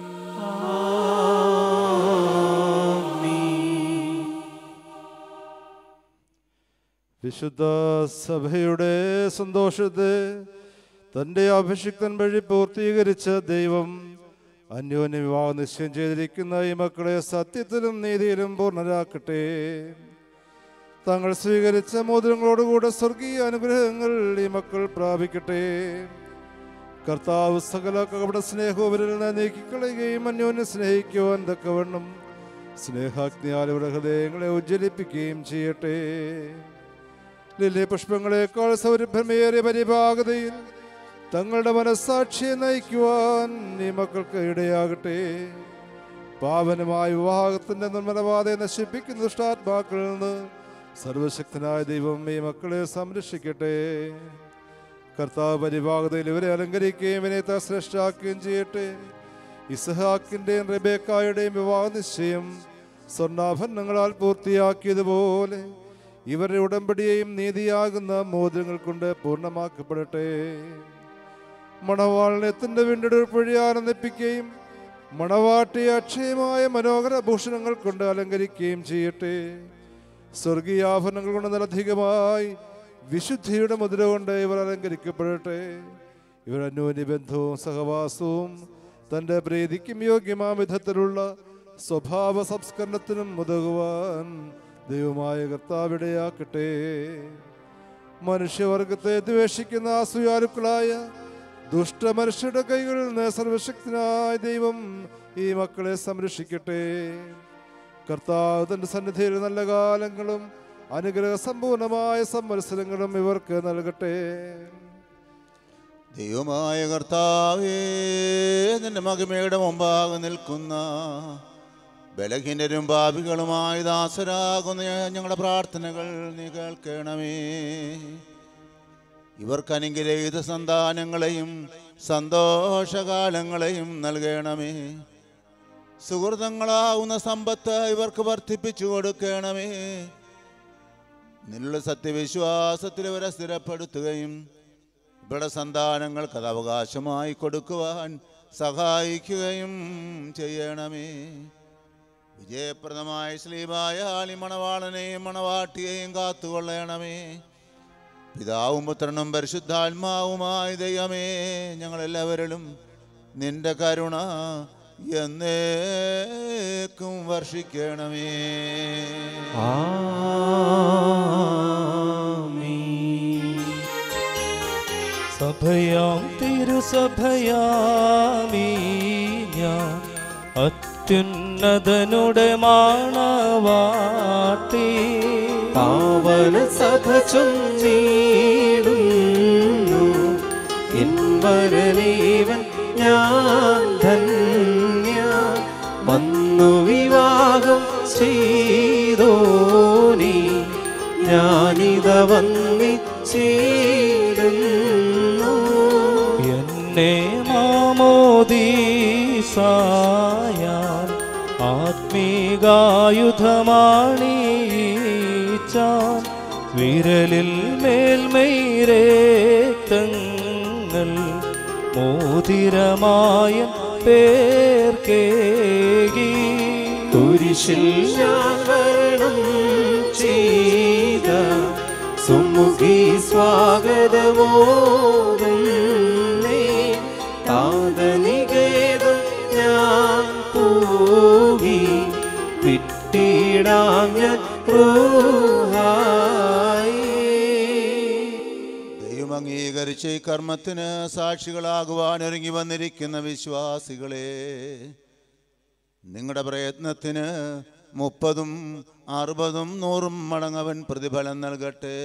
വിശുദ്ധ സഭയുടെ സന്തോഷത്തെ തൻ്റെ അഭിഷിക്തൻ വഴി പൂർത്തീകരിച്ച ദൈവം അന്യോന്യ വിവാഹം നിശ്ചയം ചെയ്തിരിക്കുന്ന ഈ മക്കളെ സത്യത്തിലും നീതിയിലും പൂർണ്ണരാക്കട്ടെ തങ്ങൾ സ്വീകരിച്ച മോതിരങ്ങളോടുകൂടെ സ്വർഗീയ അനുഗ്രഹങ്ങൾ ഈ മക്കൾ പ്രാപിക്കട്ടെ കർത്താവ് സകല കപട സ്നേഹവും ഇവരിൽ നിന്ന് നീക്കിക്കളയുകയും അന്യോന്യം സ്നേഹിക്കുവാൻ തക്കവണ്ണം സ്നേഹാഗ്നിയാൽ ഇവരുടെ ഹൃദയങ്ങളെ ഉജ്ജ്വലിപ്പിക്കുകയും ചെയ്യട്ടെ ലില്ലി പുഷ്പങ്ങളെക്കാൾ സൗരഭ്യമേറിയ പരിഭാഗതയിൽ തങ്ങളുടെ മനസ്സാക്ഷിയെ നയിക്കുവാൻ ഈ മക്കൾക്ക് ഇടയാകട്ടെ പാവനമായ വിവാഹത്തിന്റെ നിർമ്മലവാതെ നശിപ്പിക്കുന്ന ദുഷ്ടാത്മാക്കളിൽ നിന്ന് സർവശക്തനായ ദൈവം ഈ മക്കളെ സംരക്ഷിക്കട്ടെ കർത്താവ് പരിഭാഗതയിൽ ഇവരെ അലങ്കരിക്കുകയും വിനയത്തെ ശ്രേഷ്ഠാക്കുകയും ചെയ്യട്ടെ ഇസഹാക്കിന്റെയും റബേക്കായുടെയും വിവാഹ നിശ്ചയം സ്വർണ്ണാഭരണങ്ങളാൽ പൂർത്തിയാക്കിയതുപോലെ ഇവരുടെ ഉടമ്പടിയെയും നീതിയാകുന്ന മോതിരങ്ങൾ കൊണ്ട് പൂർണ്ണമാക്കപ്പെടട്ടെ മണവാളിനെത്തിന്റെ വീണ്ടെടുപ്പ് വഴി ആനന്ദിപ്പിക്കുകയും മണവാട്ടിയെ അക്ഷയമായ മനോഹര ഭൂഷണങ്ങൾ കൊണ്ട് അലങ്കരിക്കുകയും ചെയ്യട്ടെ സ്വർഗീയാഭരണങ്ങൾ കൊണ്ട് നിലധികമായി വിശുദ്ധിയുടെ മുദ്ര കൊണ്ട് ഇവർ അലങ്കരിക്കപ്പെടട്ടെ ഇവർ അന്യോന്യ ബന്ധവും സഹവാസവും തൻ്റെ പ്രീതിക്കും യോഗ്യമായ വിധത്തിലുള്ള സ്വഭാവ സംസ്കരണത്തിനും ഉതകുവാൻ ദൈവമായ കർത്താവിടയാക്കട്ടെ മനുഷ്യവർഗത്തെ ദ്വേഷിക്കുന്ന അസൂയാലുക്കളായ ദുഷ്ടമനുഷ്യരുടെ കൈകളിൽ നിന്ന് സർവശക്തനായ ദൈവം ഈ മക്കളെ സംരക്ഷിക്കട്ടെ കർത്താവ് തന്റെ സന്നിധിയിൽ നല്ല കാലങ്ങളും അനുഗ്രഹ സമ്പൂർണമായ സംവത്സരങ്ങളും ഇവർക്ക് നൽകട്ടെ ദൈവമായ കർത്താവേ നിന്റെ മഹിമയുടെ മുമ്പാകെ നിൽക്കുന്ന ബലഹീനരും പാപികളുമായി ദാസരാകുന്ന ഞങ്ങളുടെ പ്രാർത്ഥനകൾ നീ കേൾക്കണമേ ഇവർക്ക് അനുഗ്രഹീത സന്താനങ്ങളെയും സന്തോഷകാലങ്ങളെയും നൽകണമേ സുഹൃതങ്ങളാവുന്ന സമ്പത്ത് ഇവർക്ക് വർദ്ധിപ്പിച്ചു കൊടുക്കണമേ നിന്നുള്ള സത്യവിശ്വാസത്തിൽ ഇവരെ സ്ഥിരപ്പെടുത്തുകയും ഇവിടെ സന്താനങ്ങൾക്ക് അത് അവകാശമായി കൊടുക്കുവാൻ സഹായിക്കുകയും ചെയ്യണമേ വിജയപ്രദമായ ശ്ലീമായ ആളി മണവാളനെയും മണവാട്ടിയെയും കാത്തുകൊള്ളണമേ പിതാവും പുത്രനും പരിശുദ്ധാത്മാവുമായ ദൈവമേ ഞങ്ങളെല്ലാവരിലും നിന്റെ കരുണ എന്നേക്കും വർഷിക്കണമേ സഭയാം തിരുസഭയാമീ ഞാൻ അത്യുന്നതനുടെ മാണവാട്ടി പാവന സഭ ചൊന്നീടുന്നു ഇൻവരനീവൻ ഞാൻ ധന്യ വന്നു വിവാഹം ചെയ്തോനി ഞാനിത വന്നിച്ചിടുന്നു എന്നെ മാമോദീസായാൽ ആത്മീകായുധമാണീച്ചാൻ വിരലിൽ മേൽമൈരേക്തങ്ങൾ മോതിരമായ പേർക്കേകി കുരിശിൽ ഞാൻ വരണം ചെയ്ത സുമുഖി സ്വാഗതമോകുന്നേ താതനികേതം ഞാൻ പോകി വിട്ടിടാം ഞാൻ റൂഹായി ദൈവം അംഗീകരിച്ച ഈ കർമ്മത്തിന് സാക്ഷികളാകുവാൻ ഒരുങ്ങി വന്നിരിക്കുന്ന വിശ്വാസികളെ നിങ്ങളുടെ പ്രയത്നത്തിന് മുപ്പതും അറുപതും നൂറും മടങ്ങവൻ പ്രതിഫലം നൽകട്ടെ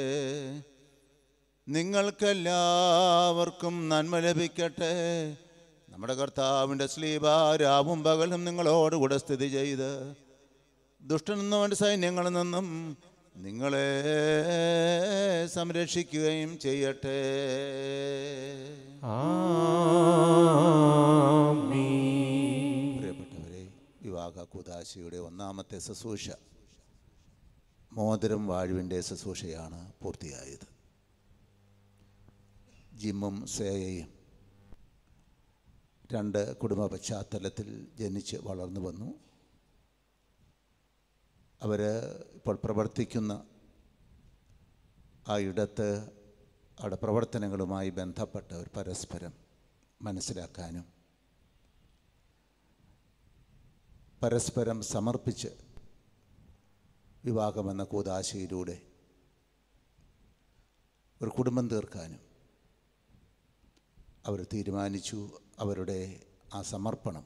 നിങ്ങൾക്കെല്ലാവർക്കും നന്മ ലഭിക്കട്ടെ നമ്മുടെ കർത്താവിൻ്റെ സ്ലീബ രാവും പകലും നിങ്ങളോടുകൂടെ സ്ഥിതി ചെയ്ത് ദുഷ്ടനെന്നവൻ്റെ സൈന്യങ്ങളിൽ നിന്നും നിങ്ങളെ സംരക്ഷിക്കുകയും ചെയ്യട്ടെ പ്രിയപ്പെട്ടവരെ വിവാഹ കുദാശിയുടെ ഒന്നാമത്തെ ശുശ്രൂഷ മോതിരം വാഴുവിൻ്റെ ശുശ്രൂഷയാണ് പൂർത്തിയായത് ജിമ്മും സേയയും രണ്ട് കുടുംബ പശ്ചാത്തലത്തിൽ ജനിച്ച് വളർന്നു വന്നു അവർ ഇപ്പോൾ പ്രവർത്തിക്കുന്ന ആ ഇടത്ത് അവിടെ പ്രവർത്തനങ്ങളുമായി ബന്ധപ്പെട്ടവർ പരസ്പരം മനസ്സിലാക്കാനും പരസ്പരം സമർപ്പിച്ച് വിവാഹമെന്ന കൂതാശയിലൂടെ ഒരു കുടുംബം തീർക്കാനും അവർ തീരുമാനിച്ചു അവരുടെ ആ സമർപ്പണം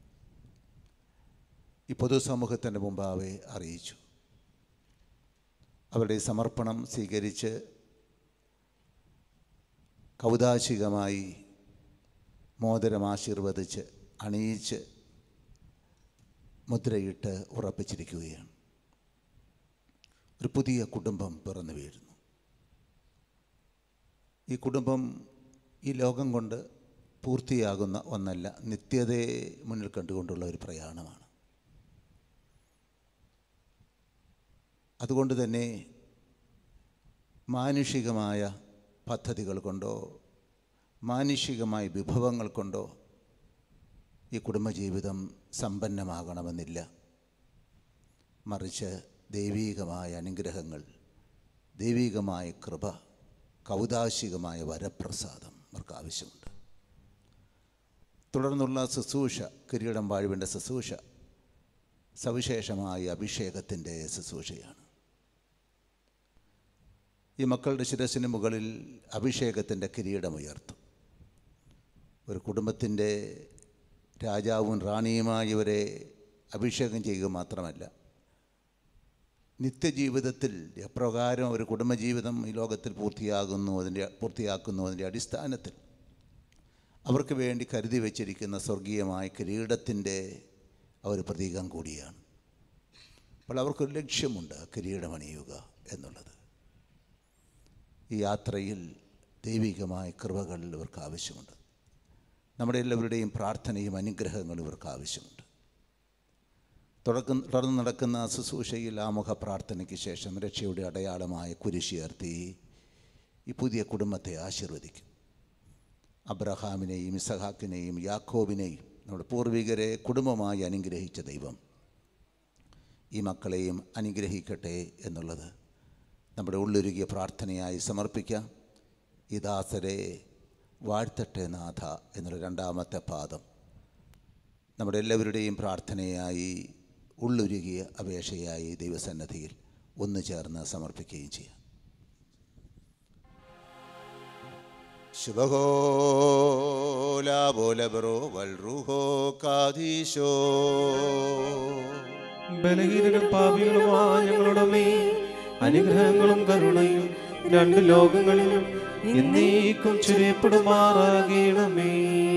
ഈ പൊതുസമൂഹത്തിൻ്റെ മുമ്പാവെ അറിയിച്ചു അവരുടെ ഈ സമർപ്പണം സ്വീകരിച്ച് കൗതാശികമായി മോതിരം ആശീർവദിച്ച് അണിയിച്ച് മുദ്രയിട്ട് ഉറപ്പിച്ചിരിക്കുകയാണ് ഒരു പുതിയ കുടുംബം പിറന്നു വീഴുന്നു ഈ കുടുംബം ഈ ലോകം കൊണ്ട് പൂർത്തിയാകുന്ന ഒന്നല്ല നിത്യതയെ മുന്നിൽ കണ്ടുകൊണ്ടുള്ള ഒരു പ്രയാണമാണ് അതുകൊണ്ട് തന്നെ മാനുഷികമായ പദ്ധതികൾ കൊണ്ടോ മാനുഷികമായ വിഭവങ്ങൾ കൊണ്ടോ ഈ കുടുംബജീവിതം സമ്പന്നമാകണമെന്നില്ല മറിച്ച് ദൈവീകമായ അനുഗ്രഹങ്ങൾ ദൈവികമായ കൃപ കൗതാശികമായ വരപ്രസാദം അവർക്ക് ആവശ്യമുണ്ട് തുടർന്നുള്ള ശുശ്രൂഷ കിരീടം വാഴുവിൻ്റെ ശുശ്രൂഷ സവിശേഷമായ അഭിഷേകത്തിൻ്റെ ശുശ്രൂഷയാണ് ഈ മക്കളുടെ ശിരസിന് മുകളിൽ അഭിഷേകത്തിൻ്റെ കിരീടമുയർത്തും ഒരു കുടുംബത്തിൻ്റെ രാജാവും റാണിയുമായി ഇവരെ അഭിഷേകം ചെയ്യുക മാത്രമല്ല നിത്യജീവിതത്തിൽ എപ്രകാരം ഒരു കുടുംബജീവിതം ഈ ലോകത്തിൽ പൂർത്തിയാകുന്നു അതിൻ്റെ പൂർത്തിയാക്കുന്നു അതിൻ്റെ അടിസ്ഥാനത്തിൽ അവർക്ക് വേണ്ടി കരുതി വച്ചിരിക്കുന്ന സ്വർഗീയമായ കിരീടത്തിൻ്റെ ഒരു പ്രതീകം കൂടിയാണ് അപ്പോൾ അവർക്കൊരു ലക്ഷ്യമുണ്ട് കിരീടമണിയുക എന്നുള്ളത് ഈ യാത്രയിൽ ദൈവികമായ കൃപകൾ ഇവർക്ക് ആവശ്യമുണ്ട് നമ്മുടെ എല്ലാവരുടെയും പ്രാർത്ഥനയും അനുഗ്രഹങ്ങളും ഇവർക്ക് ആവശ്യമുണ്ട് തുടക്കം തുടർന്ന് നടക്കുന്ന ശുശ്രൂഷയിൽ ആമുഖ പ്രാർത്ഥനയ്ക്ക് ശേഷം രക്ഷയുടെ അടയാളമായ കുരിശുയർത്തി ഈ പുതിയ കുടുംബത്തെ ആശീർവദിക്കും അബ്രഹാമിനെയും ഇസഹാക്കിനെയും യാക്കോബിനെയും നമ്മുടെ പൂർവികരെ കുടുംബമായി അനുഗ്രഹിച്ച ദൈവം ഈ മക്കളെയും അനുഗ്രഹിക്കട്ടെ എന്നുള്ളത് നമ്മുടെ ഉള്ളൊരുകിയ പ്രാർത്ഥനയായി സമർപ്പിക്കാം ഈ ദാസരെ വാഴ്ത്തട്ടെ നാഥ എന്നുള്ള രണ്ടാമത്തെ പാദം നമ്മുടെ എല്ലാവരുടെയും പ്രാർത്ഥനയായി ഉള്ളൊരുകിയ അപേക്ഷയായി ദൈവസന്നദ്ധിയിൽ ഒന്നു ചേർന്ന് സമർപ്പിക്കുകയും ചെയ്യാം ശുഭഹോലാബോലബറോ വൽറുഹോ കാദീശോ ബലഹീനരും പാപികളുമായ ഞങ്ങളുടെ മേൽ അനുഗ്രഹങ്ങളും കരുണയും രണ്ട് ലോകങ്ങളിലും എന്നേക്കും ചുരയപ്പെടുമാറാകണമേ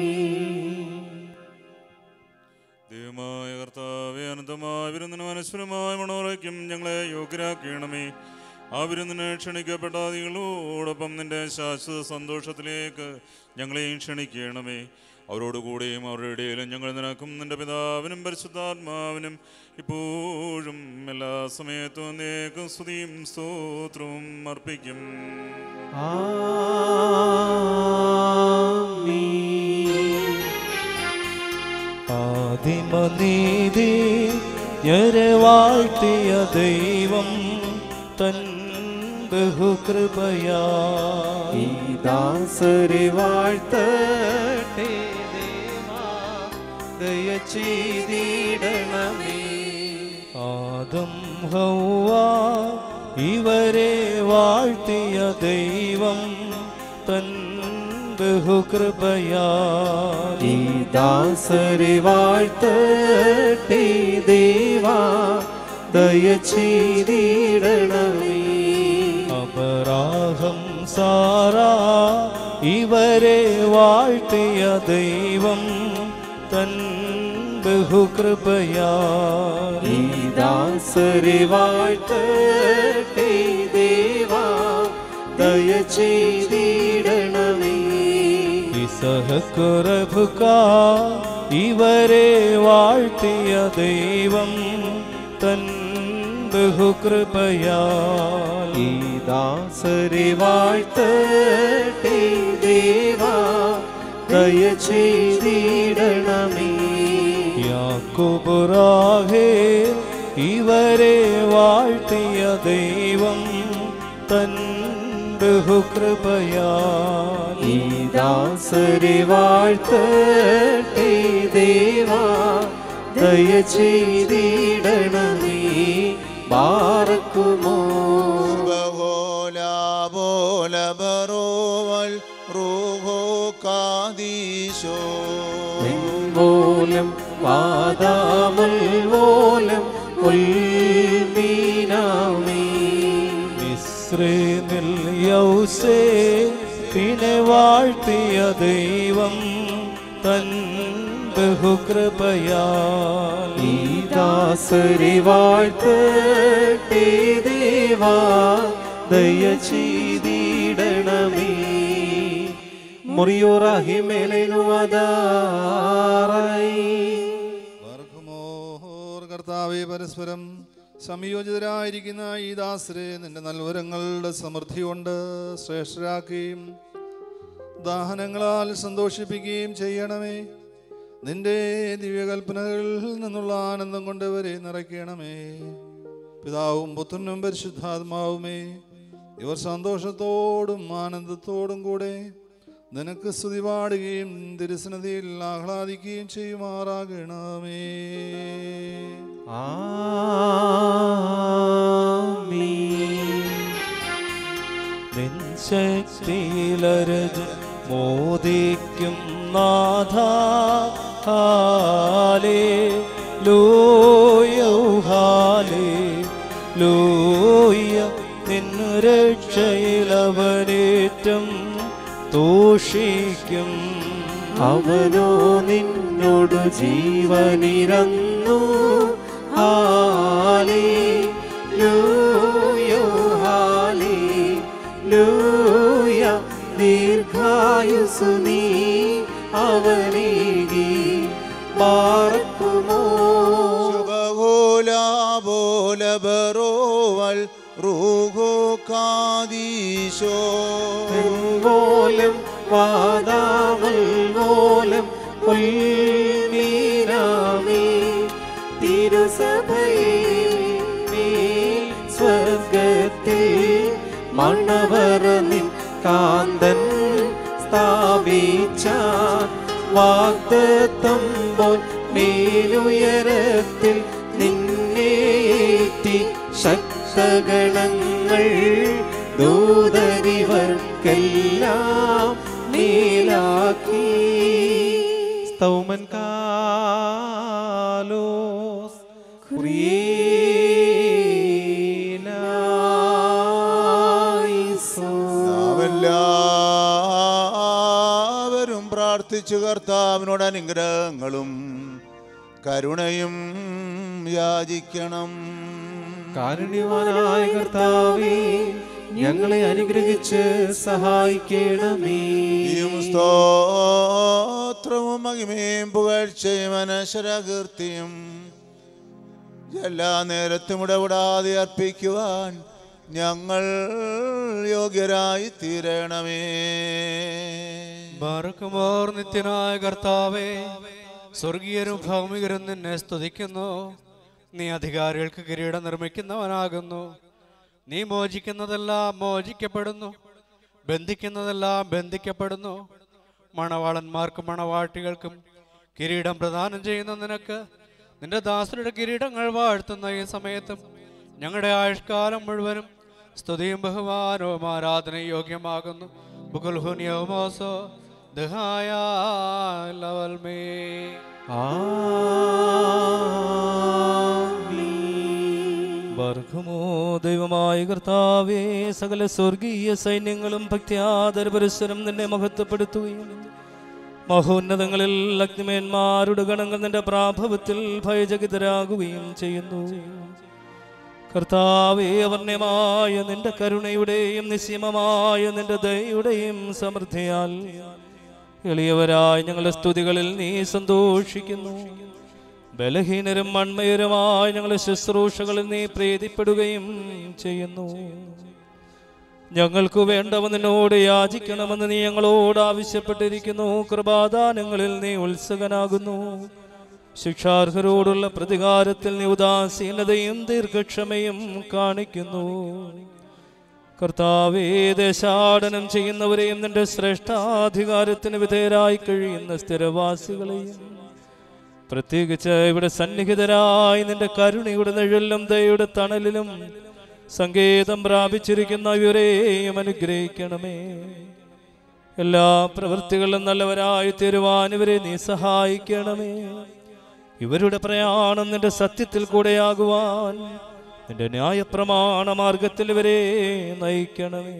ദൈവമായ കർത്താവെ അനന്തമായ വിരുന്നിനും അനശ്വരമായ മണോറയ്ക്കും ഞങ്ങളെ യോഗ്യരാക്കണമേ ആ വിരുന്നിന് ക്ഷണിക്കപ്പെട്ട അതികളോടൊപ്പം നിന്റെ ശാശ്വത സന്തോഷത്തിലേക്ക് ഞങ്ങളെയും ക്ഷണിക്കണമേ അവരോടുകൂടെയും അവരുടെ ഇടയിലും ഞങ്ങൾ നിനക്കും നിന്റെ പിതാവിനും പരിശുദ്ധാത്മാവിനും ഇപ്പോഴും എല്ലാ സമയത്തും എന്നേക്കും സ്തുതിയും സ്തോത്രവും അർപ്പിക്കും ആദിമനീതി ഞരവാഴ്ത്തിയ ദൈവം തൻ ബഹുകൃപയാ ഈ ദാസരെ വാഴ്ത്തട്ടെ ദേവാ, ദയ ചെയ്തിടണമേ ആദം ഹൗവ ഇവരെ വാഴ്ത്തിയ ദൈവം തൻ ബഹുകൃപയാ ഈ ദാസരെ വാഴ്ത്തട്ടെ ദേവാ ദയ ചെയ്തിടണമേ അപരാഹം സാറാ ഇവരെ വാഴ്ത്തിയ ദൈവം തൻ ബഹുകൃപയാ ഈ ദാസരെ വാഴ്ത്തട്ടെ ദേവാ ദയ ചെയ്തിടണമേ ഇസഹക്കുറബുക ഇവരെ വാഴ്ത്തിയ ദൈവം തൻ ബഹുകൃപയാ ഈ ദാസരെ വാഴ്ത്തട്ടെ ദേവാ ദയ ചെയ്തിടണമേ യാക്കുബുറാഹേ ഇവരെ വാഴ്ത്തിയ ദൈവം തൻ ബഹുകൃപയാ ഈ ദാസരെ വാഴ്ത്തട്ടെ ദേവാ ദയ ചെയ്തിടണമേ ബാറക്കുമോ ബഹോലാബോലബറോവൽ റൂഹോ കാദീശോ ഓലം വാദാമുൽ ഓലം ഉൽമീനാമേ മിശ്രീനിൽ യൗസേ പിന്നെ വാഴ്ത്തിയ ദൈവം തൻ ബഹുകൃപയാ ഈ ദാസരെ വാഴ്ത്തട്ടെ ദേവാ ദയ ചെയ്തിടണമേ മുറിയോറാഹി മേലേനു അതാറായി വർഗമോഹോർ കർത്താവെ പരസ്പരം സംയോജിതരായിരിക്കുന്ന ഈ ദാസരെ നിന്റെ നൽവരങ്ങളുടെ സമൃദ്ധി കൊണ്ട് ശ്രേഷ്ഠരാക്കുകയും ദാഹനങ്ങളാൽ സന്തോഷിപ്പിക്കുകയും ചെയ്യണമേ നിന്റെ ദിവ്യകൽപ്പനകളിൽ നിന്നുള്ള ആനന്ദം കൊണ്ട് ഇവരെ നിറയ്ക്കണമേ പിതാവും പുത്രനും പരിശുദ്ധാത്മാവുമേ ഇവർ സന്തോഷത്തോടും ആനന്ദത്തോടും കൂടെ നിനക്ക് സ്തുതി പാടുകയും തിരുസനതയിൽ ആഹ്ലാദിക്കുകയും ചെയ്യുമാറാകണമേ നിൻ ശക്തിയിലരജ് മോദിക്കും നാഥ ഹാലേ ലൂയോ ഹാലേ ലൂയ നിന്നു രക്ഷയിലവനേറ്റം തോഷിക്കും അവനോ നിന്നോടു ജീവനിരന്നു ഹാലേ ലൂയോ ഹാലേ ലൂയ ദീർഘായുസു നീ അവനേകി പാർക്കുമോ ശുഭഹോ തിരുസഭയെ മേൽ സ്വർഗത്തിൽ മണവറ നിൻ കാന്തൻ സ്ഥാപിച്ച വാഗ്ദത്തം പോൽ മേലുയരത്തിൽ നിന്നേറ്റി ശക്തഗണങ്ങൾ ദൂതരിവർക്കെല്ലാം മേലാക്കി സ്തൗമൻ കാലോസ് നാമെല്ലാവരും പ്രാർത്ഥിച്ചു കർത്താവിനോട് അനുഗ്രഹങ്ങളും കരുണയും യാചിക്കണം കാരുണ്യവാനായ കർത്താവേ ഞങ്ങളെ അനുഗ്രഹിച്ച് സഹായിക്കണമേ നീയും സ്തോത്രവും മഹിമയും പുകഴ്ചയും അനശ്വരകീർത്തിയും എല്ലാ നേരത്തും ഇടപെടാതെ അർപ്പിക്കുവാൻ ഞങ്ങൾ യോഗ്യരായി തീരണമേ ബാറക്കുമോർ നിത്യനായ കർത്താവേ സ്വർഗീയരും ഭൗമികരും നിന്നെ സ്തുതിക്കുന്നു നീ അധികാരികൾക്ക് കിരീടം നിർമ്മിക്കുന്നവനാകുന്നു നീ മോചിക്കുന്നതെല്ലാം മോചിക്കപ്പെടുന്നു ബന്ധിക്കുന്നതെല്ലാം ബന്ധിക്കപ്പെടുന്നു മണവാളന്മാർക്കും മണവാട്ടികൾക്കും കിരീടം പ്രദാനം ചെയ്യുന്ന നിനക്ക് നിന്റെ ദാസരുടെ കിരീടങ്ങൾ വാഴ്ത്തുന്ന ഈ സമയത്തും ഞങ്ങളുടെ ആയുഷ്കാലം മുഴുവനും സ്തുതിയും ബഹുമാനവും ആരാധനയും യോഗ്യമാകുന്നു ബുകുൽഹുനിയോമോസോ ദഹായ ലവൽമേ വർഗമോ ദൈവമായ കർത്താവേ സകല സ്വർഗീയ സൈന്യങ്ങളും ഭക്തിയാദര പരസ്പരം നിന്നെ മഹത്വപ്പെടുത്തുകയും മഹോന്നതങ്ങളിൽ അഗ്നിമേന്മാരുടെ ഗണങ്ങൾ നിന്റെ പ്രാഭവത്തിൽ ഭയചകിതരാകുകയും ചെയ്യുന്നു കർത്താവേ അവർണ്യമായ നിന്റെ കരുണയുടെയും നിസ്യമമായ നിന്റെ ദയയുടെയും സമൃദ്ധിയാൽ എളിയവരായ ഞങ്ങളുടെ സ്തുതികളിൽ നീ സന്തോഷിക്കുന്നു ബലഹീനരും മൺമയരുമായ ഞങ്ങളുടെ ശുശ്രൂഷകളിൽ നീ പ്രീതിപ്പെടുകയും ചെയ്യുന്നു ഞങ്ങൾക്ക് വേണ്ടവ നിന്നോട് യാചിക്കണമെന്ന് നീ ഞങ്ങളോട് ആവശ്യപ്പെട്ടിരിക്കുന്നു കൃപാദാനങ്ങളിൽ നീ ഉത്സുകനാകുന്നു ശിക്ഷാർഹരോടുള്ള പ്രതികാരത്തിൽ നീ ഉദാസീനതയും ദീർഘക്ഷമയും കാണിക്കുന്നു കർത്താവേ ദേശാടനം ചെയ്യുന്നവരെയും നിന്റെ ശ്രേഷ്ഠാധികാരത്തിന് വിധേയരായി കഴിയുന്ന സ്ഥിരവാസികളെയും പ്രത്യേകിച്ച് ഇവിടെ സന്നിഹിതരായി നിന്റെ കരുണയുടെ നിഴലിലും ദയയുടെ തണലിലും സങ്കേതം പ്രാപിച്ചിരിക്കുന്ന ഇവരെയും അനുഗ്രഹിക്കണമേ എല്ലാ പ്രവൃത്തികളിലും നല്ലവരായി തീരുവാൻ ഇവരെ നീ സഹായിക്കണമേ ഇവരുടെ പ്രയാണം നിന്റെ സത്യത്തിൽ കൂടെയാകുവാൻ നിന്റെ ന്യായപ്രമാണ മാർഗത്തിൽ ഇവരെ നയിക്കണമേ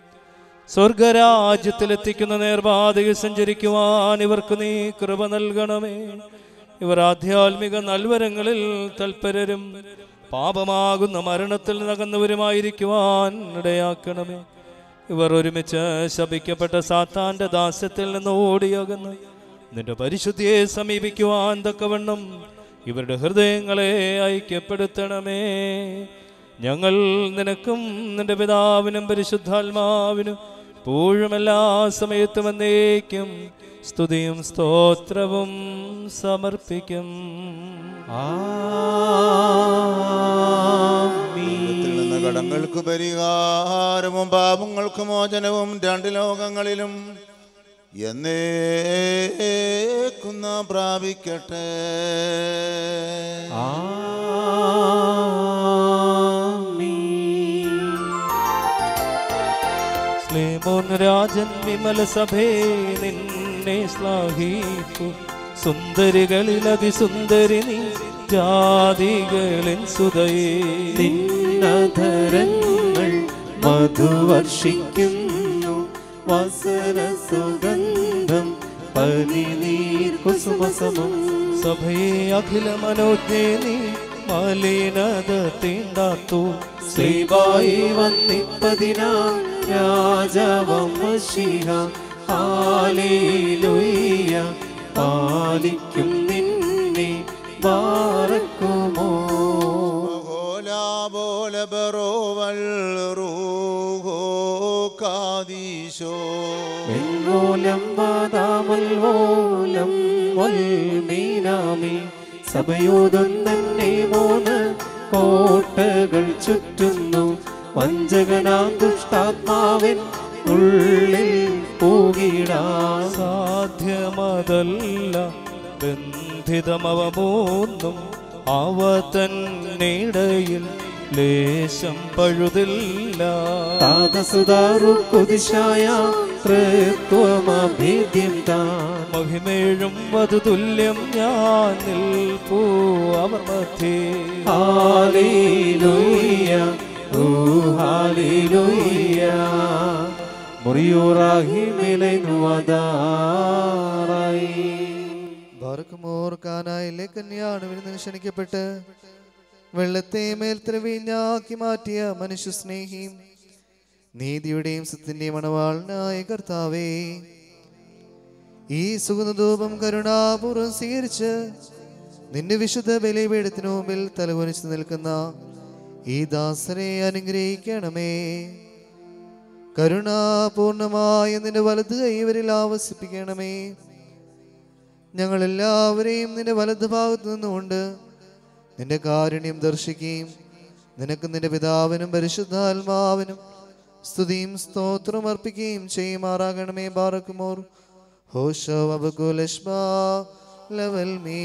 സ്വർഗരാജ്യത്തിലെത്തിക്കുന്ന നേർപാതയിൽ സഞ്ചരിക്കുവാൻ ഇവർക്ക് നീ കൃപ നൽകണമേ ഇവർ ആധ്യാത്മിക നൽവരങ്ങളിൽ തൽപരരും പാപമാകുന്ന മരണത്തിൽ നകന്നവരുമായിരിക്കുവാൻ ഇടയാക്കണമേ ഇവർ ഒരുമിച്ച് ശപിക്കപ്പെട്ട സാത്താന്റെ ദാസ്യത്തിൽ നിന്ന് ഓടിയകന്ന് നിന്റെ പരിശുദ്ധിയെ സമീപിക്കുവാൻ തക്കവണ്ണം ഇവരുടെ ഹൃദയങ്ങളെ ഐക്യപ്പെടുത്തണമേ ഞങ്ങൾ നിനക്കും നിന്റെ പിതാവിനും പരിശുദ്ധാത്മാവിനും എപ്പോഴും എല്ലാ സമയത്തും എന്നേക്കും സ്തുതിയും സ്തോത്രവും സമർപ്പിക്കും ദൈവത്തിൽ നിന്ന് കടങ്ങൾക്ക് പരിഹാരവും പാപങ്ങൾക്ക് മോചനവും രണ്ട് ലോകങ്ങളിലും എന്നേക്കും നാം പ്രാപിക്കട്ടെ സ്ലേമോൻ രാജൻ വിമല സഭേ നിന്നെ ശ്ലാഘിപ്പു സുന്ദരികളിൽ അതിസുന്ദരി നീ ജാതികളിൻ സുതയേ നിന്നധരങ്ങൾ മധുവർഷിക്കുന്നു വസന സുഗന്ധം പനിനീർ കുസുമസമം സഭയെ അഖില മനോജ്ഞേ നീ മലിനത തീണ്ടാത്തു ശ്രീവായി വന്നിപ്പതിനാ രാജാവം മഷിഹ ഹാലേലുയ്യ പാലിക്കും നിന്നെ ബാറക്കുമോ ബോല ബറോവൽ റൂഹോ കാദീശോ വെങ്ങോലം വാദാമൽ വോലം വൽമീനാമി സഭയോതൊന്നെ മൂന്ന് കോട്ടകൾ ചുറ്റുന്നു വഞ്ചകനാം ദുഷ്ടാത്മാവിൻ ഉള്ളിൽ പോകിടാ സാധ്യമതല്ല ബന്ധിതമവ മൂന്നും അവ തന്നിടയിൽ ലേശം പഴുതില്ല താതസുതാറു കുതിശായ തൃത്വമഭേദ്യം താൻ മഹിമേഴും വധു തുല്യം ഞാൻ നിൽപ്പൂ അവർ മധ്യേ ഹാലേലൂയ ഓ ഹാലേലൂയ മുറിയോറാഹി മിലൈനുവദാറായി ബാറക്കുമോർ കാനായിലെ കന്യാണ് വിരുന്നിന് ക്ഷണിക്കപ്പെട്ട് വെള്ളത്തെ മേൽത്തരവീഞ്ഞാക്കി മാറ്റിയ മനുഷ്യ സ്നേഹിയും നീതിയുടെയും സത്യന്റെയും മണവാളനായ കർത്താവേ ഈ സുഗന്ധധൂപം കരുണാപൂർവ്വം സ്വീകരിച്ച് നിന്റെ വിശുദ്ധ ബലിപീഠത്തിനു മുമ്പിൽ തലകുനിച്ച് നിൽക്കുന്ന ഈ ദാസരെ അനുഗ്രഹിക്കണമേ കരുണാപൂർണമായ നിന്റെ വലത് കൈവരിൽ ആവസിപ്പിക്കണമേ ഞങ്ങൾ എല്ലാവരെയും നിന്റെ വലത് ഭാഗത്ത് നിന്നുകൊണ്ട് നിന്റെ കാരുണ്യം ദർശിക്കുകയും നിനക്ക് നിന്റെ പിതാവിനും പരിശുദ്ധാത്മാവിനും സ്തുതിയും സ്തോത്രം അർപ്പിക്കുകയും ചെയ്യുമാറാകണമേ ബാറക്കുമോർ ഹോഷോ അബകുലഷ്മാ ലവൽ മീ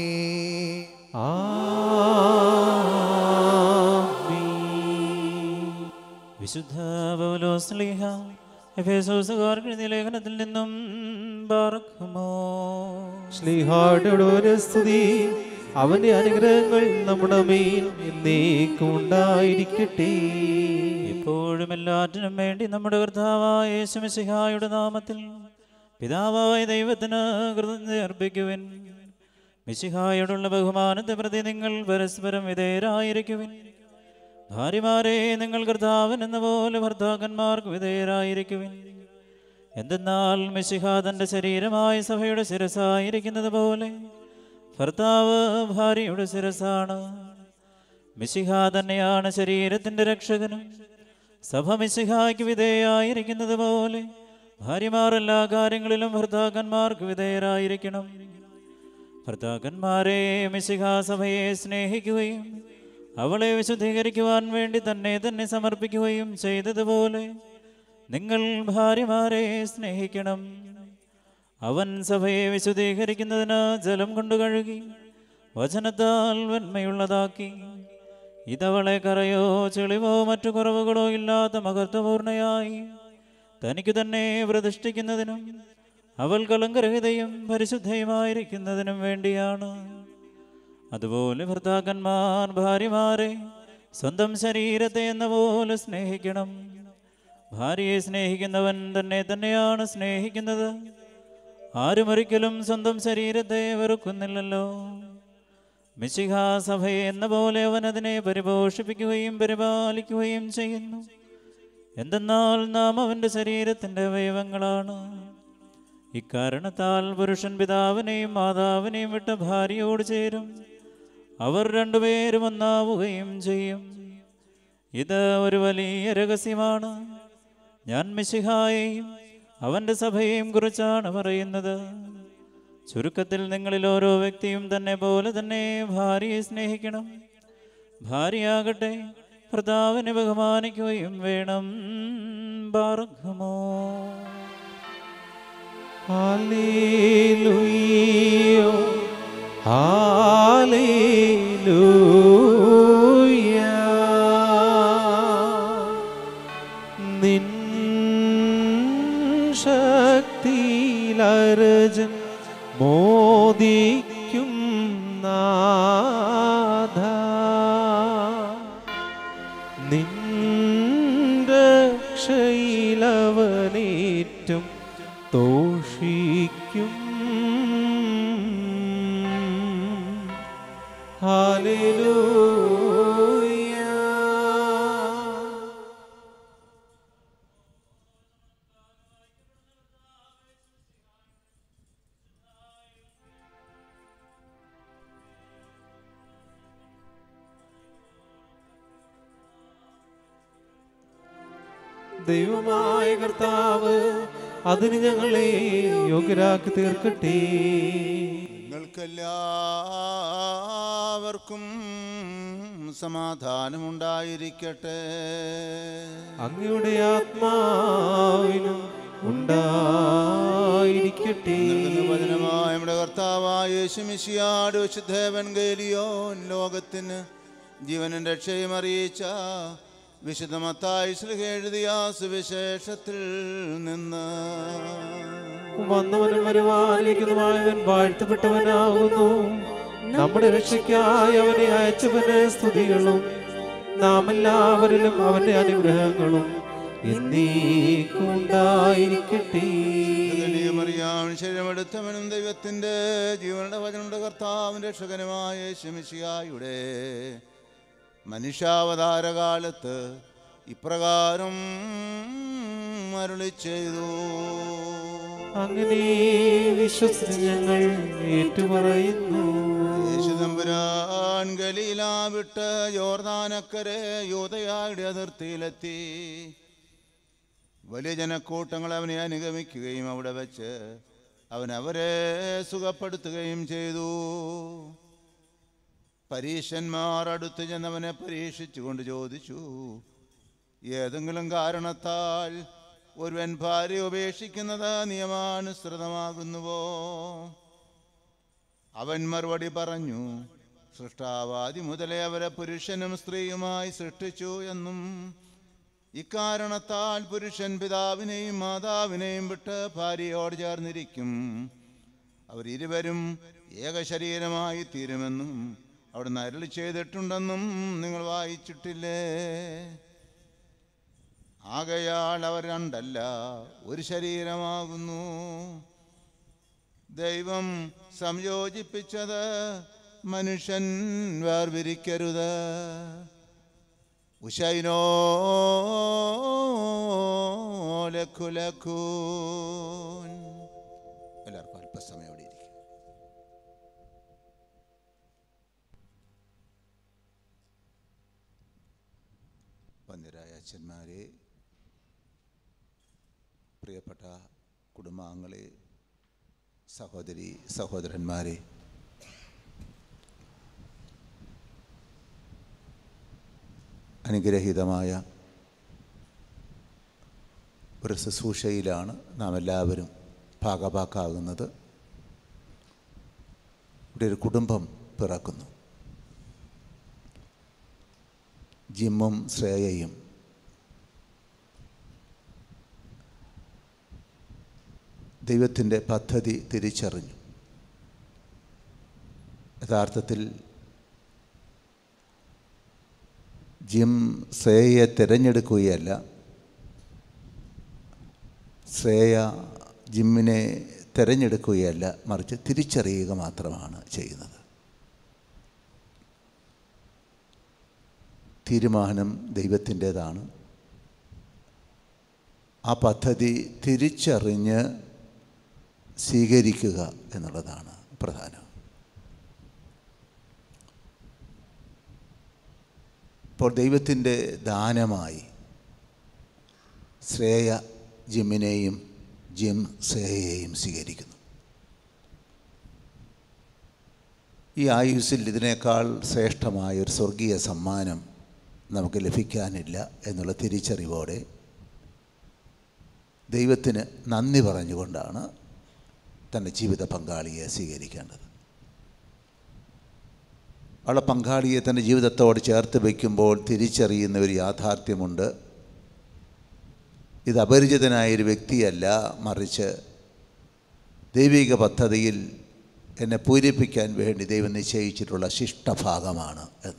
വിശുദ്ധ പൗലോസ്ലിഹ എഫേസോസുകാർക്ക് എഴുതിയ ലേഖനത്തിൽ നിന്നും പാർക്കുമോ ശ്ലീഹായുടെ ഒരു സ്തുതി അവന്റെ അനുഗ്രഹങ്ങൾ നമ്മുടെ മേൽ എന്നേക്കും ഉണ്ടായിരിക്കട്ടെ എപ്പോഴും എല്ലാറ്റിനും വേണ്ടി നമ്മുടെ കർത്താവായ യേശുമിശിഹായുടെ നാമത്തിൽ പിതാവായ ദൈവത്തിന് കൃതജ്ഞത അർപ്പിക്കുവിൻ മിശിഹായോടുള്ള ബഹുമാനത്തെ പ്രതി നിങ്ങൾ പരസ്പരം വിധേയരായിരിക്കുവിൻ ഭാര്യമാരെ നിങ്ങൾ കർത്താവൻ എന്ന പോലെ ഭർത്താക്കന്മാർക്ക് വിധേയരായിരിക്കുവിൻ എന്തെന്നാൽ മിശിഹ തൻ്റെ ശരീരമായ സഭയുടെ ശിരസായിരിക്കുന്നത് പോലെ ഭർത്താവ് ഭാര്യയുടെ ശിരസാണ് മിശിഹ തന്നെയാണ് ശരീരത്തിൻ്റെ രക്ഷകനും സഭ മിശിഹായ്ക്ക് വിധേയായിരിക്കുന്നത് പോലെ ഭാര്യമാർ എല്ലാ കാര്യങ്ങളിലും ഭർത്താക്കന്മാർക്ക് വിധേയരായിരിക്കണം ഭർത്താക്കന്മാരെ മിശിഹ സഭയെ സ്നേഹിക്കുകയും അവളെ വിശുദ്ധീകരിക്കുവാൻ വേണ്ടി തന്നെ തന്നെ സമർപ്പിക്കുകയും ചെയ്തതുപോലെ നിങ്ങൾ ഭാര്യമാരെ സ്നേഹിക്കണം അവൻ സഭയെ വിശുദ്ധീകരിക്കുന്നതിന് ജലം കൊണ്ട് കഴുകി വചനത്താൽ വന്മയുള്ളതാക്കി ഇതവളെ കറയോ ചെളിവോ മറ്റു കുറവുകളോ ഇല്ലാത്ത മഹത്വപൂർണയായി തനിക്ക് തന്നെ പ്രതിഷ്ഠിക്കുന്നതിനും അവൾ കലങ്കരഹിതയും പരിശുദ്ധയുമായിരിക്കുന്നതിനും വേണ്ടിയാണ് അതുപോലെ ഭർത്താക്കന്മാർ ഭാര്യമാരെ സ്വന്തം ശരീരത്തെ എന്ന പോലെ സ്നേഹിക്കണം ഭാര്യയെ സ്നേഹിക്കുന്നവൻ തന്നെ തന്നെയാണ് സ്നേഹിക്കുന്നത് ആരും ഒരിക്കലും സ്വന്തം ശരീരത്തെ വെറുക്കുന്നില്ലല്ലോ മിശിഹ സഭയെ എന്ന പോലെ അവൻ അതിനെ പരിപോഷിപ്പിക്കുകയും പരിപാലിക്കുകയും ചെയ്യുന്നു എന്തെന്നാൽ നാം അവൻ്റെ ശരീരത്തിൻ്റെ അവയവങ്ങളാണ് ഇക്കാരണത്താൽ പുരുഷൻ പിതാവിനെയും മാതാവിനെയും വിട്ട ഭാര്യയോട് ചേരും അവർ രണ്ടുപേരും ഒന്നാവുകയും ചെയ്യും ഇത് ഒരു വലിയ രഹസ്യമാണ് ഞാൻ മിശിഹായെയും അവൻ്റെ സഭയെയും കുറിച്ചാണ് പറയുന്നത് ചുരുക്കത്തിൽ നിങ്ങളിൽ ഓരോ വ്യക്തിയും തന്നെ പോലെ തന്നെ ഭാര്യയെ സ്നേഹിക്കണം ഭാര്യയാകട്ടെ ഭർത്താവിനെ ബഹുമാനിക്കുകയും വേണം ബാർഗമോ Hallelujah. Hallelujah. നിൻ ശക്തിയിലരജൻ മോദിക്കും നാഥ നിന്റെ ക്ഷയിലവനേറ്റും തോഷിക്കും Hallelujah. ദൈവമായ കർത്താവ് അതിന് ഞങ്ങളെ യോഗ്യരാക്കി തീർക്കട്ടെ നിങ്ങൾക്കെല്ലാവർക്കും സമാധാനമുണ്ടായിരിക്കട്ടെ അങ്ങയുടെ ആത്മാവിനും ഉണ്ടായിരിക്കട്ടെ വചനമായ നമ്മുടെ കർത്താവായ യേശുമിശിയാട് വിശുദ്ധേവൻ ഗേലിയോൻ ലോകത്തിന് ജീവനും രക്ഷയും അറിയിച്ച വിശുദ്ധമത്തായി ശ്രീ എഴുതിയ സുവിശേഷത്തിൽ നിന്ന് വന്നവനും വരുവാനിരിക്കുന്നതുമായവൻ വാഴ്ത്തപ്പെട്ടവനാകുന്നു നമ്മുടെ രക്ഷയ്ക്കായി അവനെ അയച്ചവന് സ്തുതികളും നാം എല്ലാവരിലും അവന്റെ അനുഗ്രഹങ്ങളും എന്നേക്കും ഉണ്ടായിരിക്കട്ടെ മറിയാം ശരീരമെടുത്തവനും ദൈവത്തിൻ്റെ ജീവനുടെ വചനയുടെ കർത്താവിൻ്റെ രക്ഷകനുമായ ശമിശിയായുടെ മനുഷ്യാവതാരകാലത്ത് ഇപ്രകാരം അരുളി ചെയ്തു അങ്ങനെ വിശ്വസിച്ച് ഞങ്ങൾ ഏറ്റുപറയുന്നു യേശുദമ്പുരാൻ ഗലീല വിട്ട് യോർദാനക്കരെ യോധയായുടെ അതിർത്തിയിലെത്തി വലിയ ജനക്കൂട്ടങ്ങൾ അവനെ അനുഗമിക്കുകയും അവിടെ വെച്ച് അവൻ അവരെ സുഖപ്പെടുത്തുകയും ചെയ്തു പരീശന്മാർ അടുത്ത് ചെന്നവനെ പരീക്ഷിച്ചുകൊണ്ട് ചോദിച്ചു ഏതെങ്കിലും കാരണത്താൽ ഒരുവൻ ഭാര്യ ഉപേക്ഷിക്കുന്നത് നിയമാനുസൃതമാകുന്നുവോ അവൻ മറുപടി പറഞ്ഞു സൃഷ്ടാവാദി മുതലേ അവരെ പുരുഷനും സ്ത്രീയുമായി സൃഷ്ടിച്ചു എന്നും ഇക്കാരണത്താൽ പുരുഷൻ പിതാവിനെയും മാതാവിനെയും വിട്ട് ഭാര്യയോട് ചേർന്നിരിക്കും അവർ ഇരുവരും ഏകശരീരമായി തീരുമെന്നും അവിടെ നരളി ചെയ്തിട്ടുണ്ടെന്നും നിങ്ങൾ വായിച്ചിട്ടില്ലേ ആകയാൽ അവർ രണ്ടല്ല ഒരു ശരീരമാകുന്നു ദൈവം സംയോജിപ്പിച്ചത് മനുഷ്യൻ വേർതിരിക്കരുത് ഉശൈനോ ലഖുലഖൂൻ എല്ലാവർക്കും അല്പസമയം അവിടെ ഇരിക്കും വന്യരായ അച്ഛന്മാരെ പ്രിയപ്പെട്ട കുടുംബാംഗങ്ങളെ സഹോദരി സഹോദരന്മാരെ അനുഗ്രഹീതമായ ഒരു ശുശ്രൂഷയിലാണ് നാം എല്ലാവരും ഭാഗഭാക്കാകുന്നത് ഇവിടെ ഒരു കുടുംബം പിറക്കുന്നു ജിമ്മും ശ്രേയയും ദൈവത്തിൻ്റെ പദ്ധതി തിരിച്ചറിഞ്ഞു യഥാർത്ഥത്തിൽ ജിം ശ്രേയയെ തിരഞ്ഞെടുക്കുകയല്ല ശ്രേയ ജിമ്മിനെ തിരഞ്ഞെടുക്കുകയല്ല മറിച്ച് തിരിച്ചറിയുക മാത്രമാണ് ചെയ്യുന്നത് തീരുമാനം ദൈവത്തിൻ്റേതാണ് ആ പദ്ധതി തിരിച്ചറിഞ്ഞ് സ്വീകരിക്കുക എന്നുള്ളതാണ് പ്രധാനം ഇപ്പോൾ ദൈവത്തിൻ്റെ ദാനമായി ശ്രേയ ജിമ്മിനെയും ജിം ശ്രേയയെയും സ്വീകരിക്കുന്നു ഈ ആയുസ്സിൽ ഇതിനേക്കാൾ ശ്രേഷ്ഠമായ ഒരു സ്വർഗീയ സമ്മാനം നമുക്ക് ലഭിക്കാനില്ല എന്നുള്ള തിരിച്ചറിവോടെ ദൈവത്തിന് നന്ദി പറഞ്ഞുകൊണ്ടാണ് തൻ്റെ ജീവിത പങ്കാളിയെ സ്വീകരിക്കേണ്ടത് അവളെ പങ്കാളിയെ തൻ്റെ ജീവിതത്തോട് ചേർത്ത് വയ്ക്കുമ്പോൾ തിരിച്ചറിയുന്ന ഒരു യാഥാർത്ഥ്യമുണ്ട് ഇത് അപരിചിതനായൊരു വ്യക്തിയല്ല മറിച്ച് ദൈവിക പദ്ധതിയിൽ എന്നെ പൂരിപ്പിക്കാൻ വേണ്ടി ദൈവം നിശ്ചയിച്ചിട്ടുള്ള ശിഷ്ടഭാഗമാണ് എന്ന്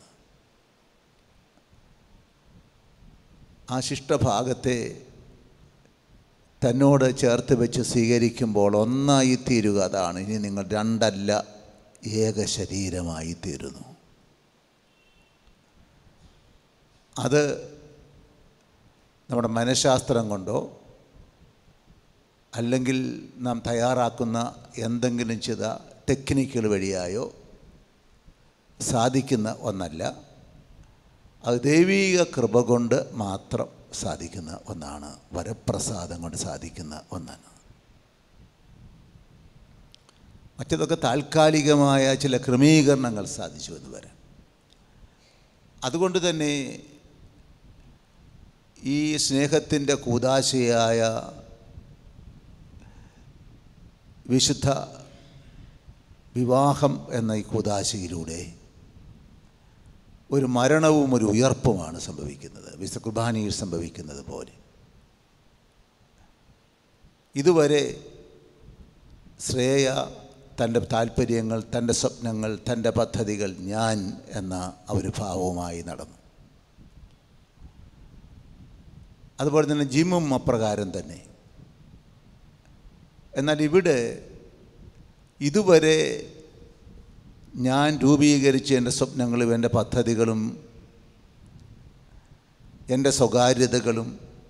ആ ശിഷ്ടഭാഗത്തെ തന്നോട് ചേർത്ത് വെച്ച് സ്വീകരിക്കുമ്പോൾ ഒന്നായി തീരുക അതാണ് ഇനി നിങ്ങൾ രണ്ടല്ല ഏക ശരീരമായി തീരുന്നു അത് നമ്മുടെ മനഃശാസ്ത്രം കൊണ്ടോ അല്ലെങ്കിൽ നാം തയ്യാറാക്കുന്ന എന്തെങ്കിലും ചില ടെക്നിക്കുകൾ വഴിയായോ സാധിക്കുന്ന ഒന്നല്ല അത് ദൈവീക കൃപ കൊണ്ട് മാത്രം സാധിക്കുന്ന ഒന്നാണ് വരപ്രസാദം കൊണ്ട് സാധിക്കുന്ന ഒന്നാണ് മറ്റതൊക്കെ താൽക്കാലികമായ ചില ക്രമീകരണങ്ങൾ സാധിച്ചു എന്ന് വരാം അതുകൊണ്ട് തന്നെ ഈ സ്നേഹത്തിൻ്റെ കൂതാശയായ വിശുദ്ധ വിവാഹം എന്ന ഈ കൂതാശയിലൂടെ ഒരു മരണവും ഒരു ഉയർപ്പുമാണ് സംഭവിക്കുന്നത് വിശുദ്ധ കുർബാനയിൽ സംഭവിക്കുന്നത് പോലെ ഇതുവരെ ശ്രേയ തൻ്റെ താല്പര്യങ്ങൾ തൻ്റെ സ്വപ്നങ്ങൾ തൻ്റെ പദ്ധതികൾ ഞാൻ എന്ന ആ ഒരു ഭാവവുമായി നടന്നു അതുപോലെ തന്നെ ജിമ്മും അപ്രകാരം തന്നെ എന്നാൽ ഇവിടെ ഇതുവരെ ഞാൻ രൂപീകരിച്ച എൻ്റെ സ്വപ്നങ്ങളും എൻ്റെ പദ്ധതികളും എൻ്റെ സ്വകാര്യതകളും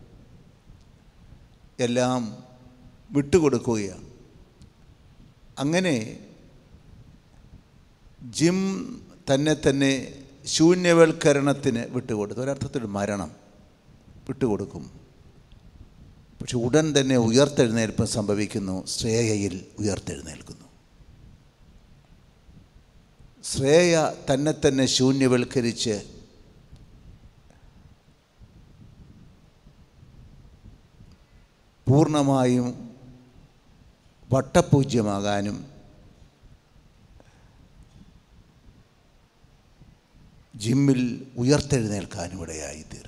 എല്ലാം വിട്ടുകൊടുക്കുകയാണ് അങ്ങനെ ജിം തന്നെ തന്നെ ശൂന്യവൽക്കരണത്തിന് വിട്ടുകൊടുത്തു ഒരർത്ഥത്തിൽ മരണം വിട്ടുകൊടുക്കും പക്ഷെ ഉടൻ തന്നെ ഉയർത്തെഴുന്നേൽപ്പ് സംഭവിക്കുന്നു ശ്രേയയിൽ ഉയർത്തെഴുന്നേൽക്കുന്നു ശ്രേയ തന്നെ തന്നെ ശൂന്യവൽക്കരിച്ച് പൂർണ്ണമായും വട്ടപൂജ്യമാകാനും ജിമ്മിൽ ഉയർത്തെഴുന്നേൽക്കാനും ഇടയായിത്തീരുന്നു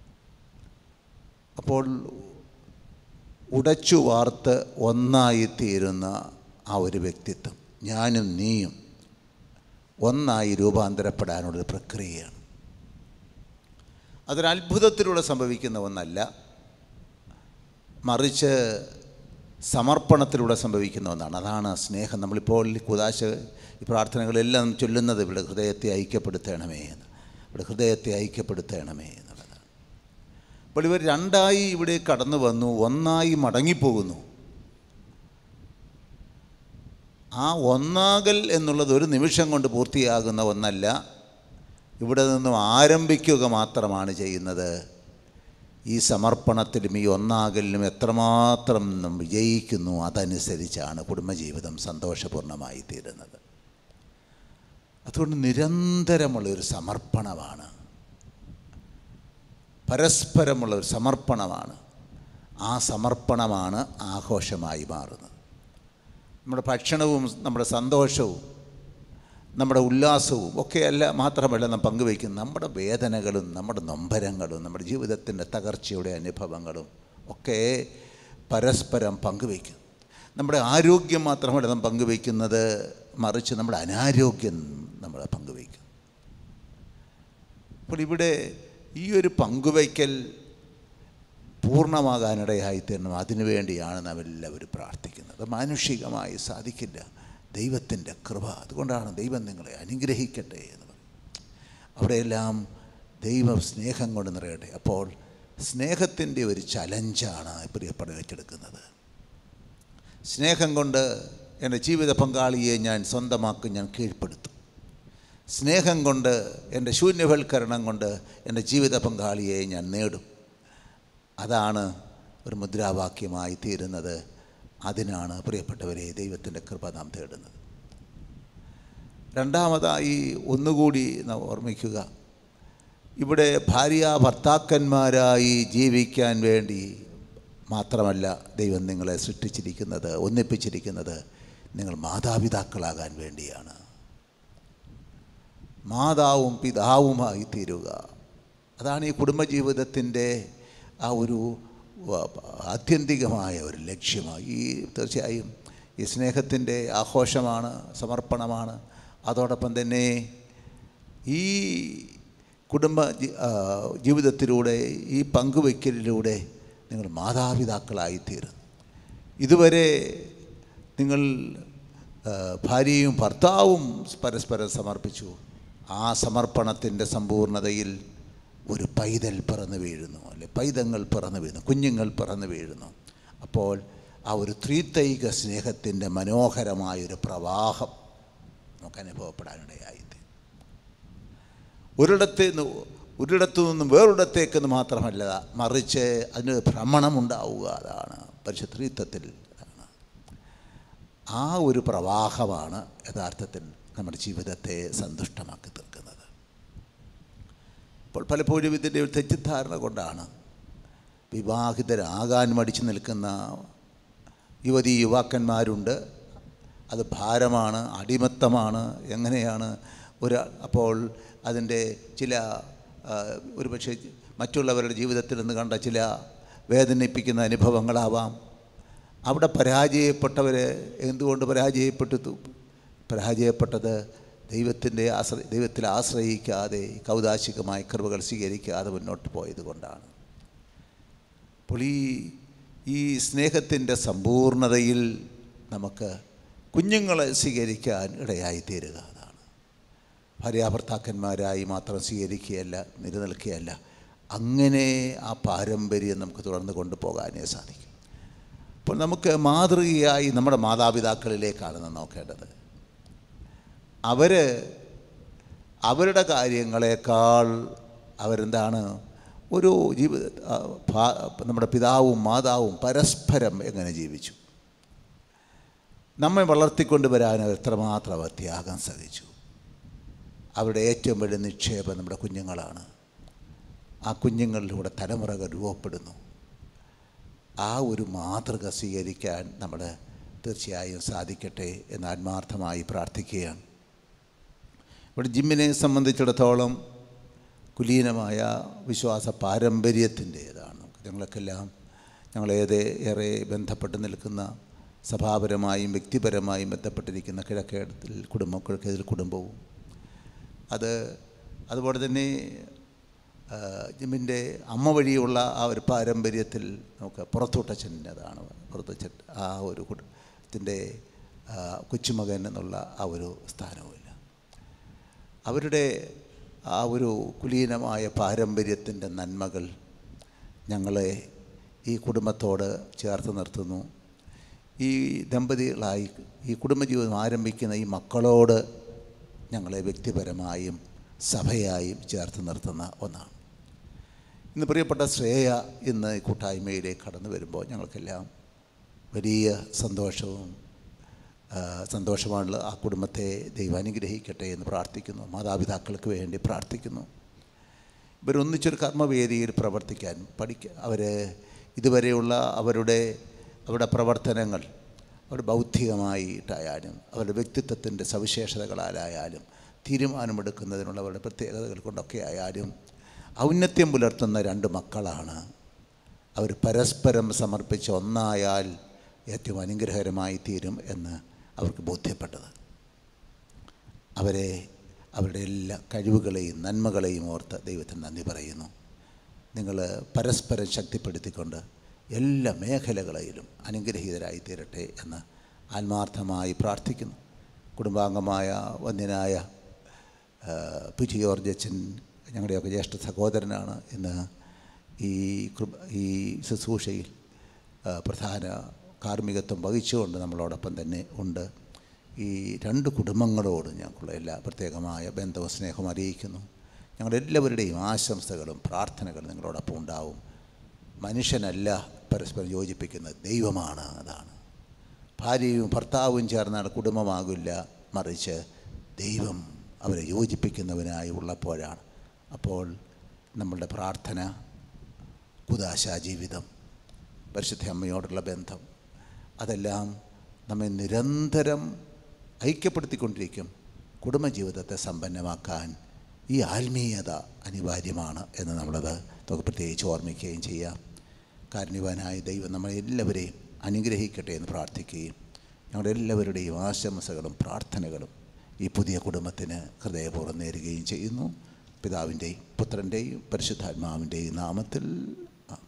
അപ്പോൾ ഉടച്ചു വാർത്ത് ഒന്നായിത്തീരുന്ന ആ ഒരു വ്യക്തിത്വം ഞാനും നീയും ഒന്നായി രൂപാന്തരപ്പെടാനുള്ളൊരു പ്രക്രിയയാണ് അതൊരു അത്ഭുതത്തിലൂടെ സംഭവിക്കുന്ന ഒന്നല്ല മറിച്ച് സമർപ്പണത്തിലൂടെ സംഭവിക്കുന്ന ഒന്നാണ് അതാണ് സ്നേഹം നമ്മളിപ്പോൾ ഈ കുതാശ ഈ പ്രാർത്ഥനകളെല്ലാം ചൊല്ലുന്നത് ഇവിടെ ഹൃദയത്തെ ഐക്യപ്പെടുത്തണമേ എന്ന് ഇവിടെ ഹൃദയത്തെ ഐക്യപ്പെടുത്തണമേ എന്നുള്ളതാണ് അപ്പോൾ ഇവർ രണ്ടായി ഇവിടെ കടന്നു വന്നു ഒന്നായി മടങ്ങിപ്പോകുന്നു ആ ഒന്നാകൽ എന്നുള്ളത് ഒരു നിമിഷം കൊണ്ട് പൂർത്തിയാകുന്ന ഒന്നല്ല ഇവിടെ നിന്നും ആരംഭിക്കുക മാത്രമാണ് ചെയ്യുന്നത് ഈ സമർപ്പണത്തിലും ഈ ഒന്നാകലിലും എത്രമാത്രം നാം വിജയിക്കുന്നു അതനുസരിച്ചാണ് കുടുംബജീവിതം സന്തോഷപൂർണ്ണമായി തീരുന്നത് അതുകൊണ്ട് നിരന്തരമുള്ള ഒരു സമർപ്പണമാണ് പരസ്പരമുള്ള ഒരു സമർപ്പണമാണ് ആ സമർപ്പണമാണ് ആഘോഷമായി മാറുന്നത് നമ്മുടെ ഭക്ഷണവും നമ്മുടെ സന്തോഷവും നമ്മുടെ ഉല്ലാസവും ഒക്കെയല്ല മാത്രമല്ല നാം പങ്കുവയ്ക്കും നമ്മുടെ വേദനകളും നമ്മുടെ നൊമ്പരങ്ങളും നമ്മുടെ ജീവിതത്തിൻ്റെ തകർച്ചയുടെ അനുഭവങ്ങളും ഒക്കെ പരസ്പരം പങ്കുവയ്ക്കും നമ്മുടെ ആരോഗ്യം മാത്രമല്ല നാം പങ്കുവയ്ക്കുന്നത് മറിച്ച് നമ്മുടെ അനാരോഗ്യം നമ്മൾ പങ്കുവയ്ക്കും അപ്പോൾ ഇവിടെ ഈ ഒരു പങ്കുവയ്ക്കൽ പൂർണ്ണമാകാനിടയായിത്തീരണം അതിനുവേണ്ടിയാണ് നാം എല്ലാവരും പ്രാർത്ഥിക്കുന്നത് മാനുഷികമായി സാധിക്കില്ല ദൈവത്തിൻ്റെ കൃപ അതുകൊണ്ടാണ് ദൈവം നിങ്ങളെ അനുഗ്രഹിക്കട്ടെ എന്ന് പറയും അവിടെയെല്ലാം ദൈവ സ്നേഹം കൊണ്ട് നിറയട്ടെ അപ്പോൾ സ്നേഹത്തിൻ്റെ ഒരു ചലഞ്ചാണ് പ്രിയപ്പെട്ട ഏറ്റെടുക്കുന്നത് സ്നേഹം കൊണ്ട് എൻ്റെ ജീവിത പങ്കാളിയെ ഞാൻ സ്വന്തമാക്കും ഞാൻ കീഴ്പ്പെടുത്തും സ്നേഹം കൊണ്ട് എൻ്റെ ശൂന്യവൽക്കരണം കൊണ്ട് എൻ്റെ ജീവിത പങ്കാളിയെ ഞാൻ നേടും അതാണ് ഒരു മുദ്രാവാക്യമായി തീരുന്നത് അതിനാണ് പ്രിയപ്പെട്ടവരെ ദൈവത്തിൻ്റെ കൃപ നാം തേടുന്നത് രണ്ടാമതായി ഒന്നുകൂടി നാം ഓർമ്മിക്കുക ഇവിടെ ഭാര്യ ഭർത്താക്കന്മാരായി ജീവിക്കാൻ വേണ്ടി മാത്രമല്ല ദൈവം നിങ്ങളെ സൃഷ്ടിച്ചിരിക്കുന്നത് ഒന്നിപ്പിച്ചിരിക്കുന്നത് നിങ്ങൾ മാതാപിതാക്കളാകാൻ വേണ്ടിയാണ് മാതാവും പിതാവുമായി തീരുക അതാണ് ഈ കുടുംബജീവിതത്തിൻ്റെ ആ ഒരു വ- ആത്യന്തികമായ ഒരു ലക്ഷ്യമാണ് ഈ തീർച്ചയായും ഈ സ്നേഹത്തിൻ്റെ ആഘോഷമാണ് സമർപ്പണമാണ് അതോടൊപ്പം തന്നെ ഈ കുടുംബ ജി- ആ, ജീവിതത്തിലൂടെ ഈ പങ്കുവയ്ക്കലിലൂടെ നിങ്ങൾ മാതാപിതാക്കളായിത്തീരും ഇതുവരെ നിങ്ങൾ ആ, ഭാര്യയും ഭർത്താവും പരസ്പരം സമർപ്പിച്ചു ആ സമർപ്പണത്തിൻ്റെ സമ്പൂർണതയിൽ ഒരു പൈതൽ പിറന്നു വീഴുന്നു അല്ലെ പൈതങ്ങൾ പിറന്നു വീഴുന്നു കുഞ്ഞുങ്ങൾ പിറന്നു വീഴുന്നു അപ്പോൾ ആ ഒരു ത്രിതൈക സ്നേഹത്തിൻ്റെ മനോഹരമായൊരു പ്രവാഹം നമുക്ക് അനുഭവപ്പെടാനിടയായി ഒരിടത്ത് നിന്ന് ഒരിടത്തു നിന്നും വേറൊരിടത്തേക്കെന്ന് മാത്രമല്ല മറിച്ച് അതിന് ഭ്രമണം ഉണ്ടാവുക അതാണ് പരിശുദ്ധത്വത്തിൽ അതാണ് ആ ഒരു പ്രവാഹമാണ് യഥാർത്ഥത്തിൽ നമ്മുടെ ജീവിതത്തെ സന്തുഷ്ടമാക്കി തീർക്കുന്നത് ഇപ്പോൾ പലപ്പോഴും ഇതിൻ്റെ ഒരു തെറ്റിദ്ധാരണ കൊണ്ടാണ് വിവാഹിതരാകാൻ മടിച്ചു നിൽക്കുന്ന യുവതി യുവാക്കന്മാരുണ്ട് അത് ഭാരമാണ് അടിമത്തമാണ് എങ്ങനെയാണ് ഒരു അപ്പോൾ അതിൻ്റെ ചില ആ, ഒരുപക്ഷെ മറ്റുള്ളവരുടെ ജീവിതത്തിൽ നിന്ന് കണ്ട ചില വേദനിപ്പിക്കുന്ന അനുഭവങ്ങളാവാം അവിടെ പരാജയപ്പെട്ടവരെ എന്തുകൊണ്ട് പരാജയപ്പെട്ടു തു- പരാജയപ്പെട്ടത് ദൈവത്തിൻ്റെ ആശ്ര ദൈവത്തിൽ ആശ്രയിക്കാതെ കൗതാശികമായ കൃപകൾ സ്വീകരിക്കാതെ മുന്നോട്ട് പോയത് കൊണ്ടാണ് അപ്പോൾ ഈ ഈ സ്നേഹത്തിൻ്റെ സമ്പൂർണതയിൽ നമുക്ക് കുഞ്ഞുങ്ങളെ സ്വീകരിക്കാൻ ഇടയായി തീരുക അതാണ് ഭാര്യാഭർത്താക്കന്മാരായി മാത്രം സ്വീകരിക്കുകയല്ല നിലനിൽക്കുകയല്ല അങ്ങനെ ആ പാരമ്പര്യം നമുക്ക് തുടർന്ന് കൊണ്ടുപോകാനേ സാധിക്കും അപ്പോൾ നമുക്ക് മാതൃകയായി നമ്മുടെ മാതാപിതാക്കളിലേക്കാണ് നാം നോക്കേണ്ടത് അവർ അവരുടെ കാര്യങ്ങളെക്കാൾ അവരെന്താണ് ഒരു ജീവിത ആ, ഭാ- നമ്മുടെ പിതാവും മാതാവും പരസ്പരം എങ്ങനെ ജീവിച്ചു നമ്മെ വളർത്തിക്കൊണ്ടുവരാൻ അവർ എത്രമാത്രം അവർ ത്യാഗം സഹിച്ചു അവരുടെ ഏറ്റവും വലിയ നിക്ഷേപം നമ്മുടെ കുഞ്ഞുങ്ങളാണ് ആ കുഞ്ഞുങ്ങളിലൂടെ തലമുറകൾ രൂപപ്പെടുന്നു ആ ഒരു മാതൃക സ്വീകരിക്കാൻ നമ്മൾ തീർച്ചയായും സാധിക്കട്ടെ എന്ന് ആത്മാർത്ഥമായി പ്രാർത്ഥിക്കുകയാണ് ഇവിടെ ജിമ്മിനെ സംബന്ധിച്ചിടത്തോളം കുലീനമായ വിശ്വാസ പാരമ്പര്യത്തിൻ്റേതാണ് ഞങ്ങൾക്കെല്ലാം ഞങ്ങളേറെ ഏറെ ബന്ധപ്പെട്ട് നിൽക്കുന്ന സഭാപരമായും വ്യക്തിപരമായും ബന്ധപ്പെട്ടിരിക്കുന്ന കിഴക്കേടത്തിൽ കുടുംബം കിഴക്കേതിൽ കുടുംബവും അത് അതുപോലെ തന്നെ ആ, ജിമ്മിൻ്റെ അമ്മ വഴിയുള്ള ആ ഒരു പാരമ്പര്യത്തിൽ നമുക്ക് പുറത്തോട്ടച്ഛൻ്റെതാണ് പുറത്തച്ഛൻ ആ ഒരു കുടുംബത്തിൻ്റെ കൊച്ചുമകൻ എന്നുള്ള ആ ഒരു സ്ഥാനവുമില്ല അവരുടെ ആ ഒരു കുലീനമായ പാരമ്പര്യത്തിൻ്റെ നന്മകൾ ഞങ്ങളെ ഈ കുടുംബത്തോട് ചേർത്ത് നിർത്തുന്നു ഈ ദമ്പതികളായി ഈ കുടുംബജീവിതം ആരംഭിക്കുന്ന ഈ മക്കളോട് ഞങ്ങളെ വ്യക്തിപരമായും സഭയായും ചേർത്ത് നിർത്തുന്ന ഒന്നാണ് ഇന്ന് പ്രിയപ്പെട്ട ശ്രേയ ഇന്ന് ഈ കൂട്ടായ്മയിലേക്ക് കടന്നു വരുമ്പോൾ ഞങ്ങൾക്കെല്ലാം വലിയ സന്തോഷവും ആ, സന്തോഷമാണുള്ള ആ കുടുംബത്തെ ദൈവം അനുഗ്രഹിക്കട്ടെ എന്ന് പ്രാർത്ഥിക്കുന്നു മാതാപിതാക്കൾക്ക് വേണ്ടി പ്രാർത്ഥിക്കുന്നു ഇവരൊന്നിച്ചൊരു കർമ്മവേദിയിൽ പ്രവർത്തിക്കാൻ പഠിക്ക അവർ ഇതുവരെയുള്ള അവരുടെ അവരുടെ പ്രവർത്തനങ്ങൾ അവരുടെ ബൗദ്ധികമായിട്ടായാലും അവരുടെ വ്യക്തിത്വത്തിൻ്റെ സവിശേഷതകളാലായാലും തീരുമാനമെടുക്കുന്നതിനുള്ള അവരുടെ പ്രത്യേകതകൾ കൊണ്ടൊക്കെ ആയാലും ഔന്നത്യം പുലർത്തുന്ന രണ്ട് മക്കളാണ് അവർ പരസ്പരം സമർപ്പിച്ച് ഒന്നായാൽ ഏറ്റവും അനുഗ്രഹകരമായി തീരും എന്ന് അവർക്ക് ബോധ്യപ്പെട്ടത് അവരെ അവരുടെ എല്ലാ കഴിവുകളെയും നന്മകളെയും ഓർത്ത് ദൈവത്തിന് നന്ദി പറയുന്നു നിങ്ങൾ പരസ്പരം ശക്തിപ്പെടുത്തിക്കൊണ്ട് എല്ലാ മേഖലകളിലും അനുഗ്രഹീതരായി തീരട്ടെ എന്ന് ആത്മാർത്ഥമായി പ്രാർത്ഥിക്കുന്നു കുടുംബാംഗമായ വന്യനായ ആ, പി ജി ജോർജ് അച്ഛൻ ഞങ്ങളുടെയൊക്കെ ജ്യേഷ്ഠ സഹോദരനാണ് ഇന്ന് ഈ കൃപ ഈ ശുശ്രൂഷയിൽ ആ, പ്രധാന കാർമ്മികത്വം വഹിച്ചുകൊണ്ട് നമ്മളോടൊപ്പം തന്നെ ഉണ്ട് ഈ രണ്ട് കുടുംബങ്ങളോട് ഞങ്ങൾക്കുള്ള എല്ലാ പ്രത്യേകമായ ബന്ധവും സ്നേഹവും അറിയിക്കുന്നു ഞങ്ങളുടെ എല്ലാവരുടെയും ആശംസകളും പ്രാർത്ഥനകളും നിങ്ങളോടൊപ്പം ഉണ്ടാവും മനുഷ്യനല്ല പരസ്പരം യോജിപ്പിക്കുന്നത് ദൈവമാണ് അതാണ് ഭാര്യയും ഭർത്താവും ചേർന്നാണ് കുടുംബമാകില്ല മറിച്ച് ദൈവം അവരെ യോജിപ്പിക്കുന്നവനായി ഉള്ളപ്പോഴാണ് അപ്പോൾ നമ്മളുടെ പ്രാർത്ഥന കുദാശാ ജീവിതം പരിശുദ്ധ അമ്മയോടുള്ള ബന്ധം അതെല്ലാം നമ്മെ നിരന്തരം ഐക്യപ്പെടുത്തിക്കൊണ്ടിരിക്കും കുടുംബജീവിതത്തെ സമ്പന്നമാക്കാൻ ഈ ആത്മീയത അനിവാര്യമാണ് എന്ന് നമ്മളത് നമുക്ക് പ്രത്യേകിച്ച് ഓർമ്മിക്കുകയും ചെയ്യാം കാരുണ്യവാനായ ദൈവം നമ്മളെ എല്ലാവരെയും അനുഗ്രഹിക്കട്ടെ എന്ന് പ്രാർത്ഥിക്കുകയും ഞങ്ങളുടെ എല്ലാവരുടെയും ആശംസകളും പ്രാർത്ഥനകളും ഈ പുതിയ കുടുംബത്തിന് ഹൃദയപൂർവ്വം നേരുകയും ചെയ്യുന്നു പിതാവിൻ്റെയും പുത്രൻ്റെയും പരിശുദ്ധാത്മാവിൻ്റെയും നാമത്തിൽ ആമേൻ.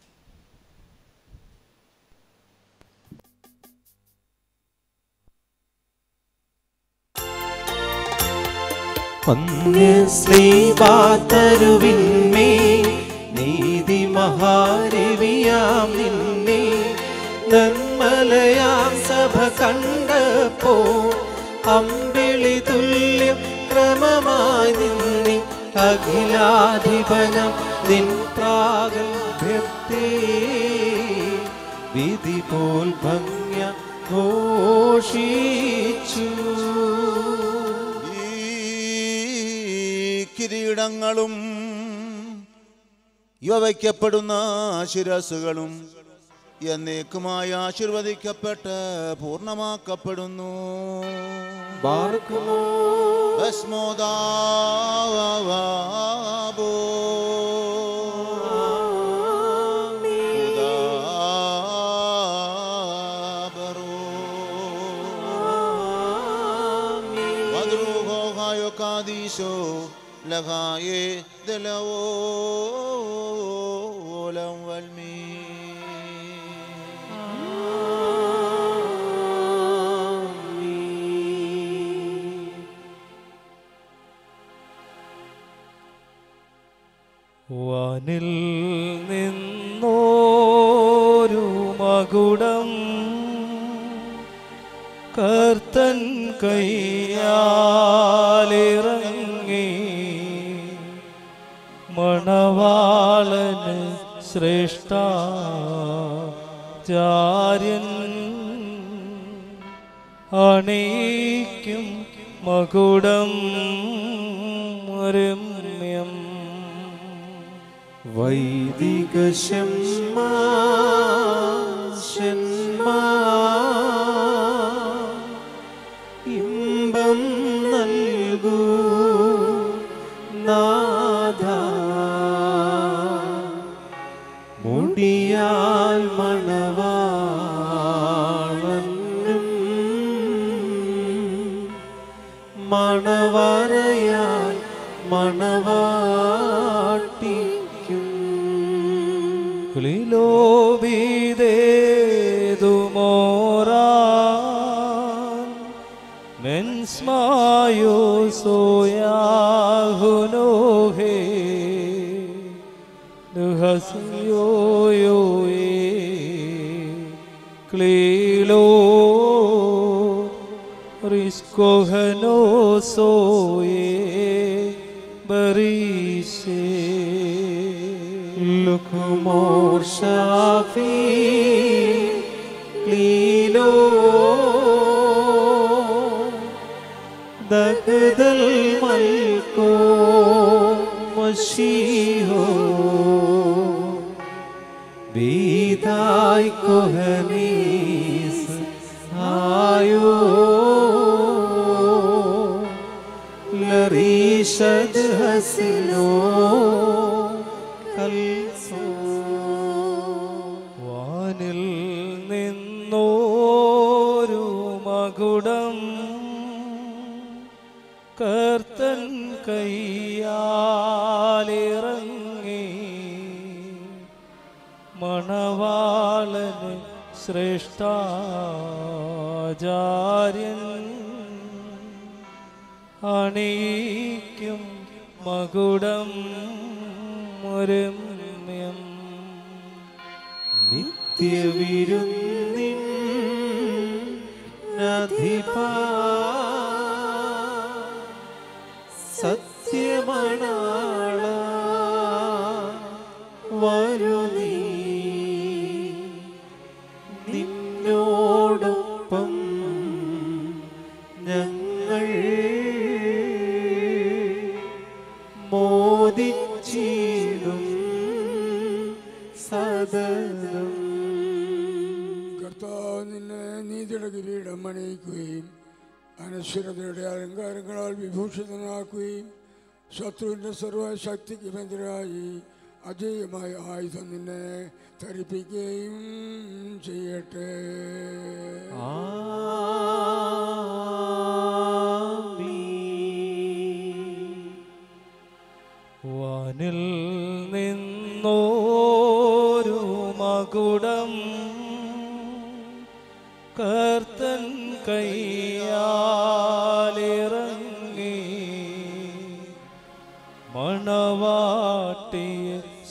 ശ്രീപാതരുവിന്മേ നീതി മഹാരവിയാം നിന്നെ നന്മലയാം സഭ കണ്ടപ്പോ അമ്പിളി തുല്യം ക്രമമായി നിന്നി അഖിലാധിപനം നിൻ പ്രാഗൽഭ്യത്തെ വിധി പോൽ ഭംഗ്യ ഓ ഘോഷിച്ചു ഈ കിരീടങ്ങളും ഇവ വയ്ക്കപ്പെടുന്ന ശിരസുകളും എന്നേക്കുമായി ആശീർവദിക്കപ്പെട്ട് പൂർണ്ണമാക്കപ്പെടുന്നു ബാർക്കുമോ ഭസ്മോദാവോ കാദീശോ ലഹായേ ദലവോലം വൽമീ വാനിൽ നിന്നോരു മകുടം കർത്തൻ കയ്യാലിറങ്ങി മണവാളന് ശ്രേഷ്ഠാചാര്യൻ അണീക്കും മകുടം രമ്യം വൈദിക ശമ്മാ ശന്മാ ഇമ്പം നൽകൂ നാഥ മുടിയാൽ മണവാളനും മണവരയാൽ മണവാട്ടിക്കും Lilobidedumoran Mensmayo soyahunohe Nuhasyoyoe Klilo Riskohanosoye Barishe Lukumor Shafi Lilo Dagdal Malko Mashiho Bidai Kohanis Ayo Larishad Hasino Kalso വാനിൽ നിന്നോരു മകുടം കർത്തൻ കയ്യാലിറങ്ങി മണവാളന് ശ്രേഷ്ഠാചാര്യൻ അണീക്കും മകുടം രമ്യം നിത്യവിരുന്നിൻ അധിപാ സത്യമണാള വരു നീ നിന്നോടൊപ്പം ഞങ്ങൾ മോദിച്ചിടും സദനം കർത്താവ് നിന്നെ നീതിയുടെ കിരീടം അണിയിക്കുകയും അനശ്വരതയുടെ അലങ്കാരങ്ങളാൽ വിഭൂഷിതനാക്കുകയും ശത്രുവിൻ്റെ സർവശക്തിക്കുമെതിരായി അജേയമായ ആയുധം നിന്നെ ധരിപ്പിക്കുകയും ചെയ്യട്ടെ വാനിൽ നിന്നോരു മകുടം കർത്തൻ കയ്യാലിറങ്ങി മണവാട്ടിയ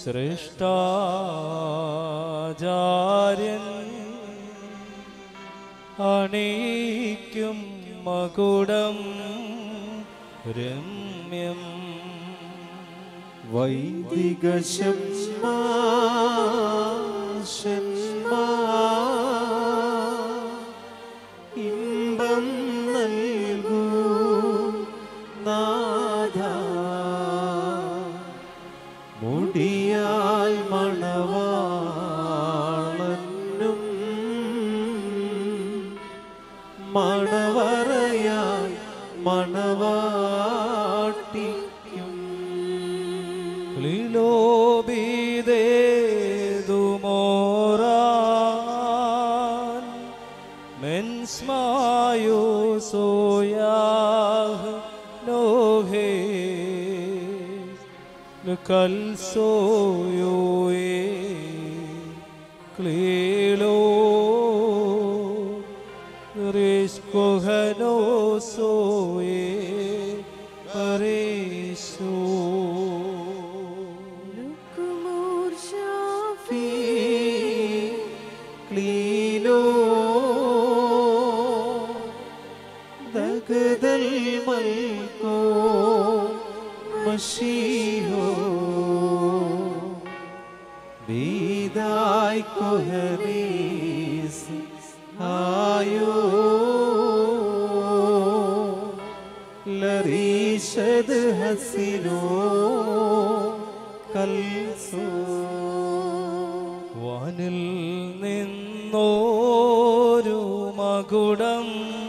സൃഷ്ടാചാര്യൻ അണീക്കും മകുടം രമ്യം വൈദിക ശമ്മാ ശന്മാ ഇമ്പം Moran, mens maius oiah nohes, le calsoioe, clilo, riscohenosoe, pareso. Kumur Shafi ക്ലീനോ ദഗദൽ മൽക്കോ മഷീഹോ ബീദായ് കൊഹനീസ് ആയോ ലറീഷദ് ഹസിനോ കൽസോ വാനിൽ നിന്നോരു മകുടം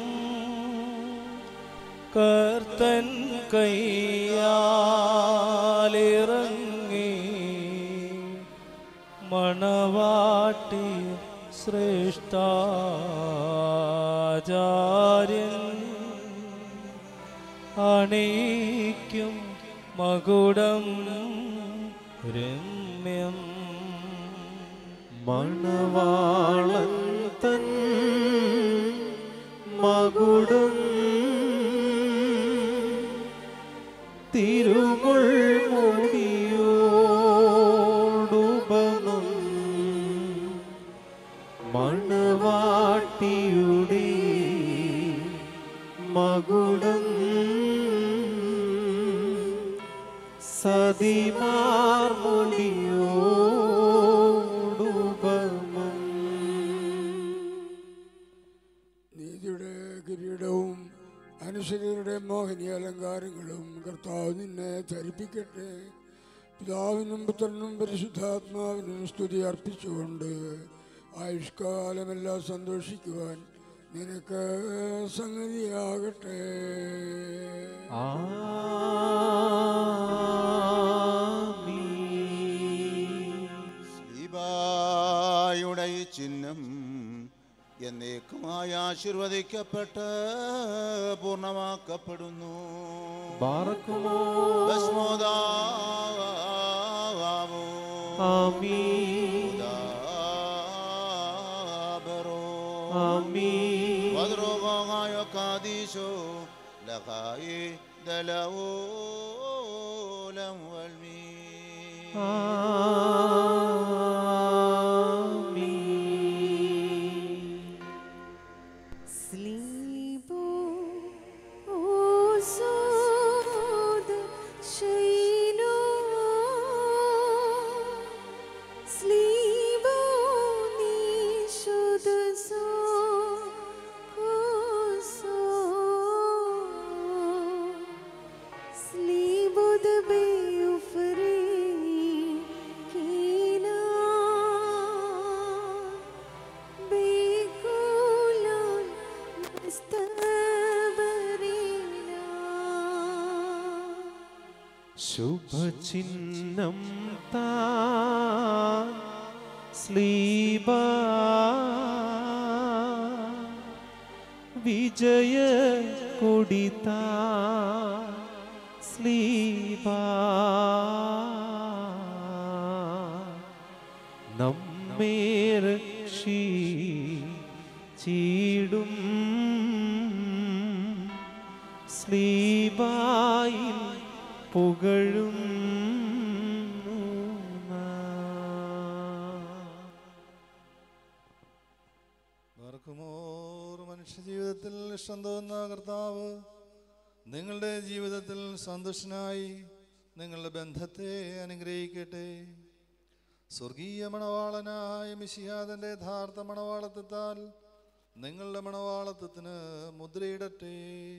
കർത്തൻ കയ്യാലിറങ്ങി മണവാട്ടി ശ്രേഷ്ഠാചാര്യൻ അണിക്കും മകുടം രമ്യം മണവാളൻ തൻ മകുടം തിരുമുൾ മുടിയോടുപമം മണവാട്ടിയുടെ മകുടം സതിമാർ മുടിയോടുപമം നീതിയുടെ കിരീടവും അനുസരിതരുടെ മോഹിനി അലങ്കാരങ്ങളും കർത്താവ് നിന്നെ ധരിപ്പിക്കട്ടെ പിതാവിനും പുത്രനും പരിശുദ്ധാത്മാവിനും സ്തുതി അർപ്പിച്ചുകൊണ്ട് ആയുഷ്കാലമെല്ലാം സന്തോഷിക്കുവാൻ നിനക്ക് സംഗതിയാകട്ടെ ദീപായുടെ ഈ ചിഹ്നം എന്നേക്കുമായി ആശീർവദിക്കപ്പെട്ട് പൂർണ്ണമാക്കപ്പെടുന്നു ബാറക്കുമോ ഭസ്മോദാവോ ആമീൻ ആമീൻ വദ്രോഗായോ കാദീശോ ലഖായി ദലവോലം വൽമീ Slibo Osod Shaino Slibo Nishud So Koso Slibo the Beufri Kina Bekulan Mustabarina ശുഭചിഹ്നം താ സ്ലീബ വിജയ കൊടിതാ സ്ലീബ നമ്മേ രക്ഷി ചീടും സ്ലീബായിൽ പുകഴും ഓർ മനുഷ്യജീവിതത്തിൽ ഇഷ്ടം തോന്നുന്ന കർത്താവ് നിങ്ങളുടെ ജീവിതത്തിൽ സന്തുഷ്ടനായി നിങ്ങളുടെ ബന്ധത്തെ അനുഗ്രഹിക്കട്ടെ സ്വർഗീയ മണവാളനായ മിശിഹാദൻ്റെ യഥാർത്ഥ മണവാളത്വത്താൽ നിങ്ങളുടെ മണവാളത്വത്തിന് മുദ്രയിടട്ടെ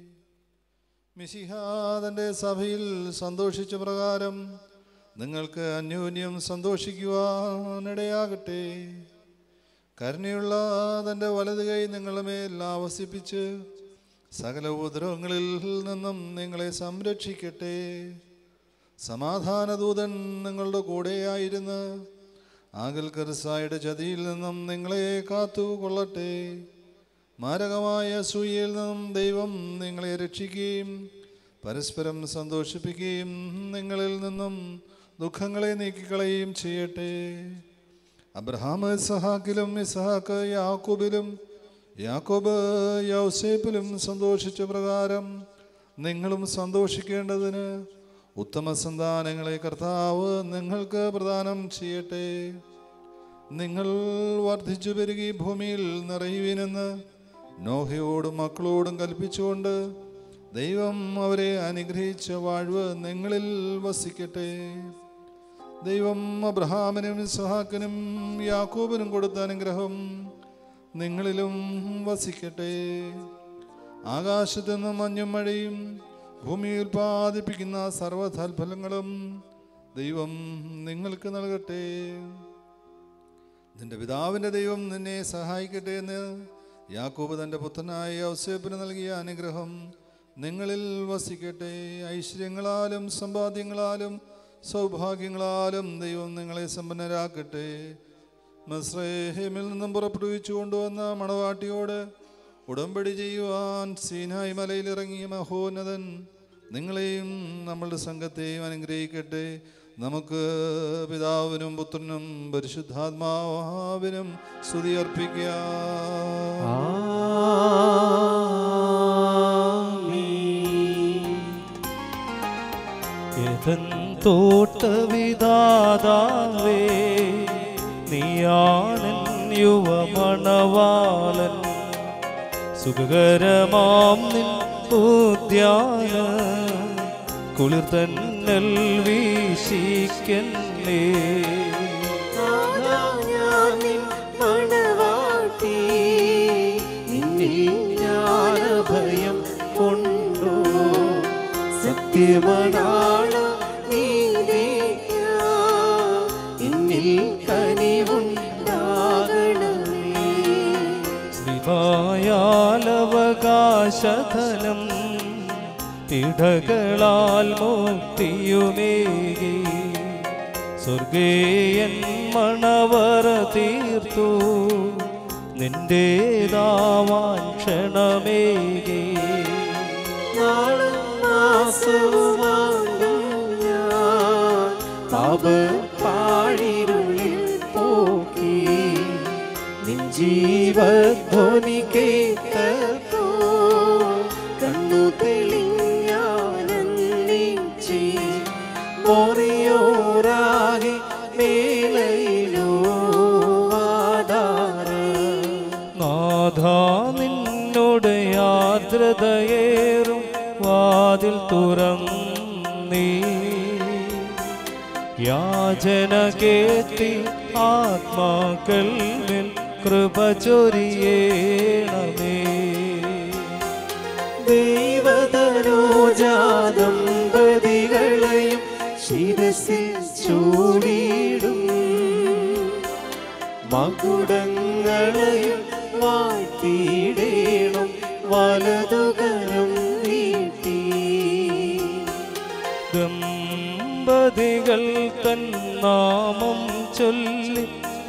മിശിഹാദൻ്റെ സഭയിൽ സന്തോഷിച്ച പ്രകാരം നിങ്ങൾക്ക് അന്യോന്യം സന്തോഷിക്കുവാനിടയാകട്ടെ കരുണയുള്ള തൻ്റെ വലത് കൈ നിങ്ങളുടെ മേൽ ആവസിപ്പിച്ച് സകല ഉപദ്രവങ്ങളിൽ നിന്നും നിങ്ങളെ സംരക്ഷിക്കട്ടെ സമാധാനദൂതൻ നിങ്ങളുടെ കൂടെയായിരുന്ന് ആകൽ കർസായുടെ ചതിയിൽ നിന്നും നിങ്ങളെ കാത്തു കൊള്ളട്ടെ മാരകമായ അസൂയയിൽ നിന്നും ദൈവം നിങ്ങളെ രക്ഷിക്കുകയും പരസ്പരം സന്തോഷിപ്പിക്കുകയും നിങ്ങളിൽ നിന്നും ദുഃഖങ്ങളെ നീക്കിക്കളയുകയും ചെയ്യട്ടെ അബ്രഹാം ഇസഹാക്കിലും ഇസഹാക്ക് യാക്കൂബിലും യാക്കോബ് യൗസേപ്പിലും സന്തോഷിച്ച പ്രകാരം നിങ്ങളും സന്തോഷിക്കേണ്ടതിന് ഉത്തമ സന്താനങ്ങളെ കർത്താവ് നിങ്ങൾക്ക് പ്രദാനം ചെയ്യട്ടെ നിങ്ങൾ വർദ്ധിച്ചു പെരുകി ഭൂമിയിൽ നിറയുവിനെന്ന് നോഹയോടും മക്കളോടും കൽപ്പിച്ചുകൊണ്ട് ദൈവം അവരെ അനുഗ്രഹിച്ച വാഴ്വ് നിങ്ങളിൽ വസിക്കട്ടെ ദൈവം അബ്രഹാമിനും ഇസ്ഹാക്കിനും യാക്കോബിനും കൊടുത്ത അനുഗ്രഹം നിങ്ങളിലും വസിക്കട്ടെ ആകാശത്തു നിന്നും മഞ്ഞും മഴയും ഭൂമി ഉൽപ്പാദിപ്പിക്കുന്ന സർവ്വതൽഫലങ്ങളും ദൈവം നിങ്ങൾക്ക് നൽകട്ടെ നിന്റെ പിതാവിൻ്റെ ദൈവം നിന്നെ സഹായിക്കട്ടെ എന്ന് യാക്കോബ് തൻ്റെ പുത്രനായ യൗസേപ്പിന് നൽകിയ അനുഗ്രഹം നിങ്ങളിൽ വസിക്കട്ടെ ഐശ്വര്യങ്ങളാലും സമ്പാദ്യങ്ങളാലും സൗഭാഗ്യങ്ങളാലും ദൈവം നിങ്ങളെ സമ്പന്നരാക്കട്ടെ മസ്രേഹിമിൽ നിന്നും പുറപ്പെടുവിച്ചു കൊണ്ടുവന്ന മണവാട്ടിയോട് ഉടമ്പടി ചെയ്യുവാൻ സീനായി മലയിൽ ഇറങ്ങിയ മഹോന്നതൻ നിങ്ങളെയും നമ്മളുടെ സംഘത്തെയും അനുഗ്രഹിക്കട്ടെ നമുക്ക് പിതാവിനും പുത്രനും പരിശുദ്ധാത്മാവിനും സ്തുതി യഥൻ തോട്ടവിദാതാവേ നീയാണൻ യുവമണവാളൻ സുഖകരമാം നിൻ ഉദ്യാന കുളിർ തന്നൽ വീശിക്കല്ലേ മണവാട്ടി നിന്നിൽ ജ്ഞാനഭയം കൊണ്ടു സത്യമനാള എന്നിൽ കനിവുണ്ടാകണമേ ശ്രീമായാലവകാശധനം ഇടകളാൽ മുക്തിയുമേകി സ്വർഗേയൻ മണവറ തീർത്തു നിന്റേതാവാൻ ക്ഷണമേകി നാളും മാസവുമാണ്ടും ഞാൻ പാപപ്പാഴിരുളിൽ പോക്കി നിൻ ജീവധ്വനി കേട്ടപ്പോ കണ്ണു തെളിഞ്ഞാനന്ദിച്ച് മോറിയോരാകെ മേലയിലോ ആധാര നാഥാ നിന്നോട് യാദ്രതയേറും വാതിൽ തുറന്നീ യാചന കേട്ടി ആത്മാക്കൾ മേൽ കൃപ ചൊരിയേണമേ ദൈവതനോജാദമ്പതികളെയും ശിരസിൽ ചൂടിയിടും മകുടങ്ങളെയും വാഴ്ത്തിയിടേണം വലതുകരം നീട്ടി ദമ്പതികൾ തൻ നാമം ചൊല്ലി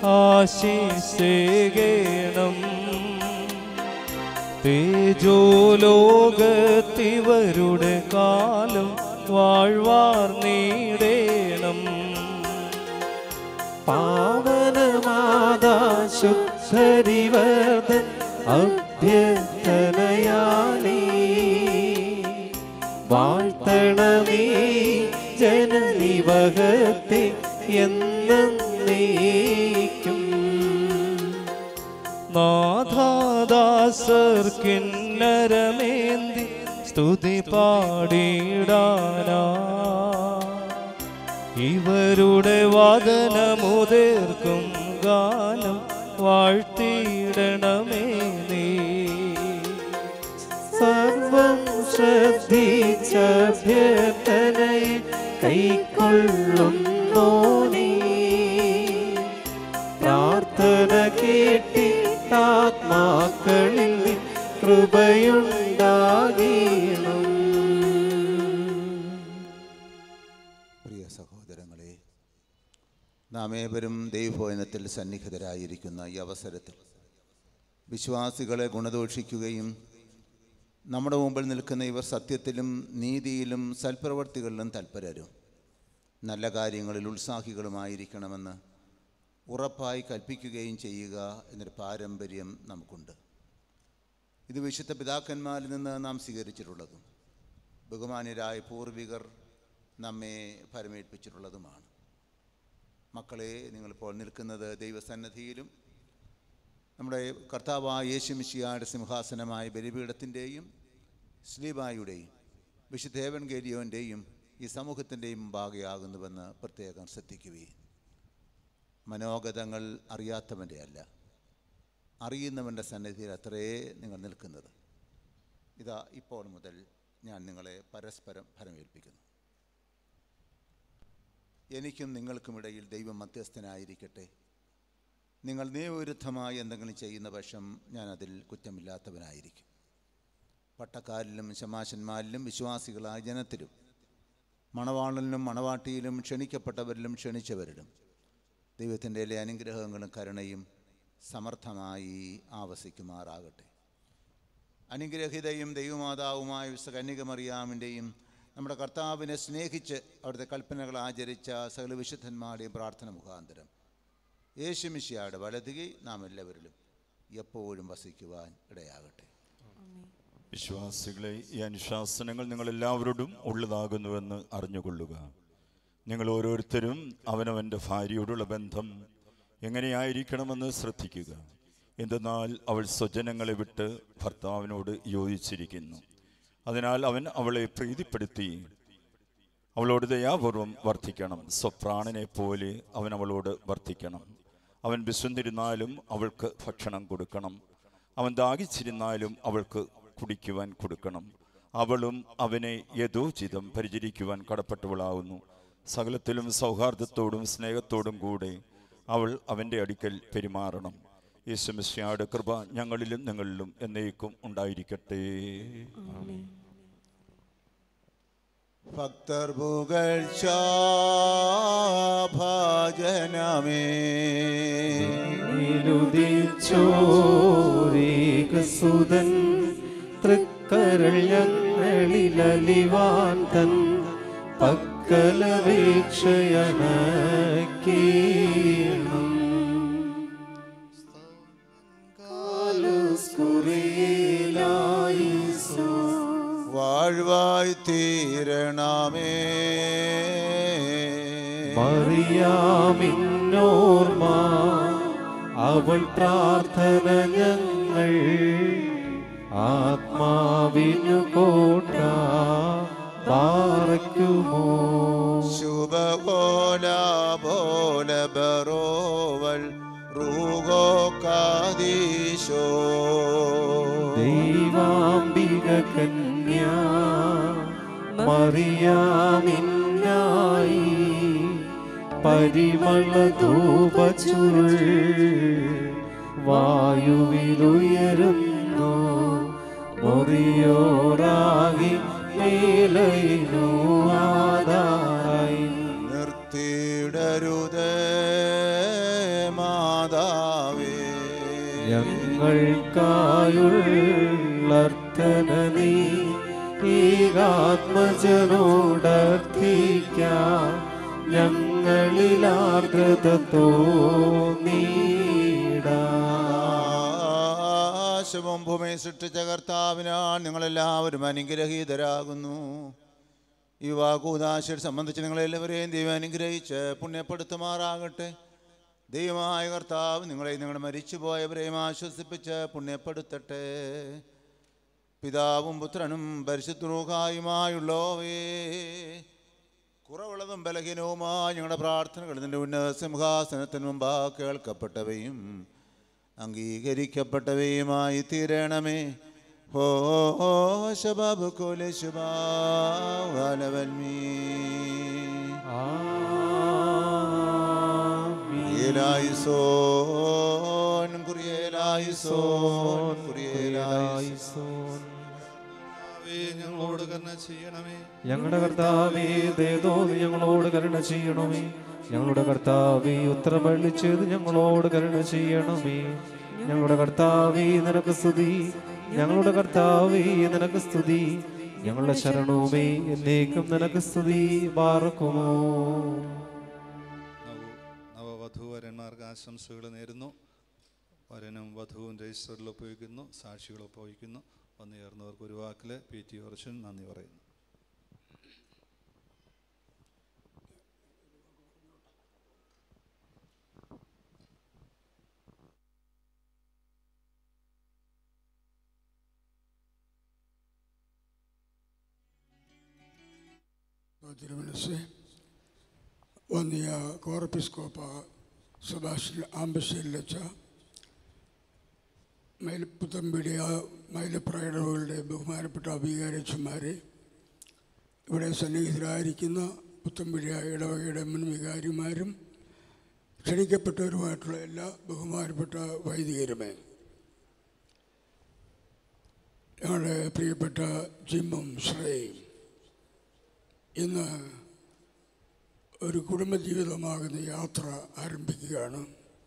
ആശിസേകേണം തേജോലോകത്തിവരുടെ കാലം വാഴ്വാർ നീടേണം പാവനമാതാ ശുദ്ധരിവർദ്ധൻ അഭ്യർത്ഥനയാലേ വാഴ്ത്തണമേ ജനനിവകത്തെ എന്നേക്കും നാഥാദാസർ കിന്നരമേന്തി സ്തുതി പാടിടാനാ ഇവരുടെ വാദനമുതേർക്കും ഗാനം വാഴ്ത്തിയിടണമേ നീ സർവം ശ്രദ്ധിച്ചഭ്യർത്ഥനയെ കൈക്കൊള്ളുന്നോനേ പ്രാർത്ഥന കേട്ടിട്ടാത്മാക്കളിൽ നിൻ കൃപയുണ്ടാകണം ദൈവജനങ്ങളെ നാം ഏവരും ദൈവഭവനത്തിൽ സന്നിഹിതരായിരിക്കുന്ന ഈ അവസരത്തിൽ വിശ്വാസികളെ ഗുണദോഷിക്കുകയും നമ്മുടെ മുമ്പിൽ നിൽക്കുന്ന ഇവർ സത്യത്തിലും നീതിയിലും സൽപ്രവർത്തികളിലും തൽപരരും നല്ല കാര്യങ്ങളിൽ ഉത്സാഹികളുമായിരിക്കണമെന്ന് ഉറപ്പായി കൽപ്പിക്കുകയും ചെയ്യുക എന്നൊരു പാരമ്പര്യം നമുക്കുണ്ട് ഇത് വിശുദ്ധ പിതാക്കന്മാരിൽ നിന്ന് നാം സ്വീകരിച്ചിട്ടുള്ളതും ബഹുമാന്യരായ പൂർവികർ നമ്മെ പരമേൽപ്പിച്ചിട്ടുള്ളതുമാണ് മക്കളെ നിങ്ങളിപ്പോൾ നിൽക്കുന്നത് ദൈവസന്നദ്ധിയിലും നമ്മുടെ കർത്താവായ യേശുമിശിയായുടെ സിംഹാസനമായ ബലിപീഠത്തിൻ്റെയും സ്ലീബായുടെയും വിശുദ്ധേവൻ ഗേരിയോൻ്റെയും ഈ സമൂഹത്തിൻ്റെയും ഭാഗയാകുന്നുവെന്ന് പ്രത്യേകം ശ്രദ്ധിക്കുകയും മനോഗതങ്ങൾ അറിയാത്തവൻ്റെ അല്ല അറിയുന്നവൻ്റെ സന്നിധിയിൽ അത്രേ നിങ്ങൾ നിൽക്കുന്നത് ഇതാ ഇപ്പോൾ മുതൽ ഞാൻ നിങ്ങളെ പരസ്പരം ഫലമേൽപ്പിക്കുന്നു എനിക്കും നിങ്ങൾക്കുമിടയിൽ ദൈവം മധ്യസ്ഥനായിരിക്കട്ടെ നിങ്ങൾ നിയമവിരുദ്ധമായി എന്തെങ്കിലും ചെയ്യുന്ന പക്ഷം ഞാൻ അതിൽ കുറ്റമില്ലാത്തവനായിരിക്കും പട്ടക്കാരിലും ശമാശന്മാരിലും വിശ്വാസികളായ ജനത്തിലും മണവാളനിലും മണവാട്ടിയിലും ക്ഷണിക്കപ്പെട്ടവരിലും ക്ഷണിച്ചവരിലും ദൈവത്തിൻ്റെ എല്ലാ അനുഗ്രഹങ്ങളും കരുണയും സമർത്ഥമായി ആവസിക്കുമാറാകട്ടെ അനുഗ്രഹിതയും ദൈവമാതാവുമായ വിശുദ്ധ കന്യകമറിയാമിൻ്റെയും നമ്മുടെ കർത്താവിനെ സ്നേഹിച്ച് അവിടുത്തെ കൽപ്പനകൾ ആചരിച്ച സകല വിശുദ്ധന്മാരുടെയും പ്രാർത്ഥന മുഖാന്തരം യേശുമിശിയായുടെ വലതുകൈ നാം എല്ലാവരിലും എപ്പോഴും വസിക്കുവാൻ ഇടയാകട്ടെ വിശ്വാസികളെ ഈ അനുശാസനങ്ങൾ നിങ്ങൾ എല്ലാവരോടും ഉള്ളതാകുന്നുവെന്ന് അറിഞ്ഞുകൊള്ളുക നിങ്ങൾ ഓരോരുത്തരും അവനവൻ്റെ ഭാര്യയോടുള്ള ബന്ധം എങ്ങനെയായിരിക്കണമെന്ന് ശ്രദ്ധിക്കുക എന്തെന്നാൽ അവൾ സ്വജനങ്ങളെ വിട്ട് ഭർത്താവിനോട് യോജിച്ചിരിക്കുന്നു അതിനാൽ അവൻ അവളെ പ്രീതിപ്പെടുത്തി അവളോട് ദയാപൂർവം വർദ്ധിക്കണം സ്വപ്രാണനെ പോലെ അവൻ അവളോട് വർദ്ധിക്കണം അവൻ വിശന്നിരുന്നാലും അവൾക്ക് ഭക്ഷണം കൊടുക്കണം അവൻ ദാഹിച്ചിരുന്നാലും അവൾക്ക് കുടിക്കുവാൻ കൊടുക്കണം അവളും അവനെ യഥോചിതം പരിചരിക്കുവാൻ കടപ്പെട്ടവളാവുന്നു സകലത്തിലും സൗഹാർദ്ദത്തോടും സ്നേഹത്തോടും കൂടെ അവൾ അവൻ്റെ അടുക്കൽ പെരുമാറണം യേശുമിശിയാട് കൃപ ഞങ്ങളിലും നിങ്ങളിലും എന്നേക്കും ഉണ്ടായിരിക്കട്ടെ ഭക്തർ പുകഴ്ച ഭജനമേ സുതൻ തൃക്കരൾ ഞങ്ങളിലലിവാൻ തൻ പക്കലവീക്ഷയണക്കീണം കാലുസ്കുറിയിലായിസോ വാഴ്വായി തീരണമേ മറിയാമിന്നോർമ അവൾ പ്രാർത്ഥന ഞങ്ങൾ ആത്മാവിനു കോട്ട പാറയ്ക്കുമോ ശുഭകോല പോല ബറോവൽ റൂഗോ കാദീശോ ദൈവാംബിക കന്യ മറിയാമിന്നായി പരിമള ധൂപച്ചുരുൾ വായുവിലുയരുന്നു മുറിയോറാകി മേലയിനു ആധാരായി നിർത്തിയിടരുതേ മാതാവേ ഞങ്ങൾക്കായുള്ളർത്ഥന നീ ഏകാത്മജനോടർത്ഥിക്കാം ഞങ്ങളിലാർദ്രത ആകാശവും ഭൂമിയെ സൃഷ്ടിച്ച കർത്താവിനാൽ നിങ്ങളെല്ലാവരും അനുഗ്രഹീതരാകുന്നു ഈ വാകൂദാശയെ സംബന്ധിച്ച് നിങ്ങളെല്ലാവരെയും ദൈവം അനുഗ്രഹിച്ച് പുണ്യപ്പെടുത്തുമാറാകട്ടെ ദൈവമായ കർത്താവ് നിങ്ങളെ നിങ്ങളുടെ മരിച്ചുപോയവരെയും ആശ്വസിപ്പിച്ച് പുണ്യപ്പെടുത്തട്ടെ പിതാവും പുത്രനും പരിശുദ്ധൂഹായുമായുള്ളവേ കുറവുള്ളതും ബലഹീനവുമായ ഞങ്ങളുടെ പ്രാർത്ഥനകൾ നിന്റെ ഉന്നത സിംഹാസനത്തിന് മുമ്പാ കേൾക്കപ്പെട്ടവയും അംഗീകരിക്കപ്പെട്ടവയുമായി തീരണമേ ഹോ ശബാബ് കോലെ ശുഭാലവൽമീ കുറിയേലായിസോൻ കുറിയേലായിസോൻ കുറിയേലായിസോൻ കർത്താവേ ഞങ്ങളോട് കരുണ ചെയ്യണമേ ഞങ്ങളുടെ കർത്താവേ ദയതോന്നി ഞങ്ങളോട് കരുണ ചെയ്യണമേ ഞങ്ങളുടെ കർത്താവേ ഉത്തരമള്ളി ചെയ്ത് ഞങ്ങളോട് കരുണ ചെയ്യണമേ ഞങ്ങളുടെ കർത്താവേ നിനക്ക് സ്തുതി ഞങ്ങളുടെ കർത്താവേ നിനക്ക് സ്തുതി ഞങ്ങളുടെ ശരണവുമേ എന്നേക്കും നിനക്ക് സ്തുതി പാർക്കുമോ നവവധൂവരന്മാർക്ക് ആശംസകൾ നേരുന്നു വരനും വധുവും രജിസ്റ്ററിൽ ഉപയോഗിക്കുന്നു സാക്ഷികൾ ഉപയോഗിക്കുന്നു വന്നു ചേർന്നവർക്ക് ഒരു വാക്കിൽ പി ടി ഓർച്ചൻ നന്ദി പറയുന്നു തിരുമനസ് വന്നിയ കോറപ്പിസ്കോപ്പ സുഭാഷ് ആമ്പശ്ശേരിലച്ച മൈലപ്പുത്തമ്പിടിയ മൈലപ്രകടകളുടെ ബഹുമാനപ്പെട്ട അഭികാരച്ചന്മാരെ ഇവിടെ സന്നിഹിതരായിരിക്കുന്ന പുത്തമ്പിടിയ ഇടവകയുടെ മുൻ വികാരിമാരും ക്ഷണിക്കപ്പെട്ടവരുമായിട്ടുള്ള എല്ലാ ബഹുമാനപ്പെട്ട വൈദികരുമേ ഞങ്ങളുടെ പ്രിയപ്പെട്ട ജിമ്മും ശ്രേയും ഇന്ന് ഒരു കുടുംബജീവിതമാകുന്ന യാത്ര ആരംഭിക്കുകയാണ്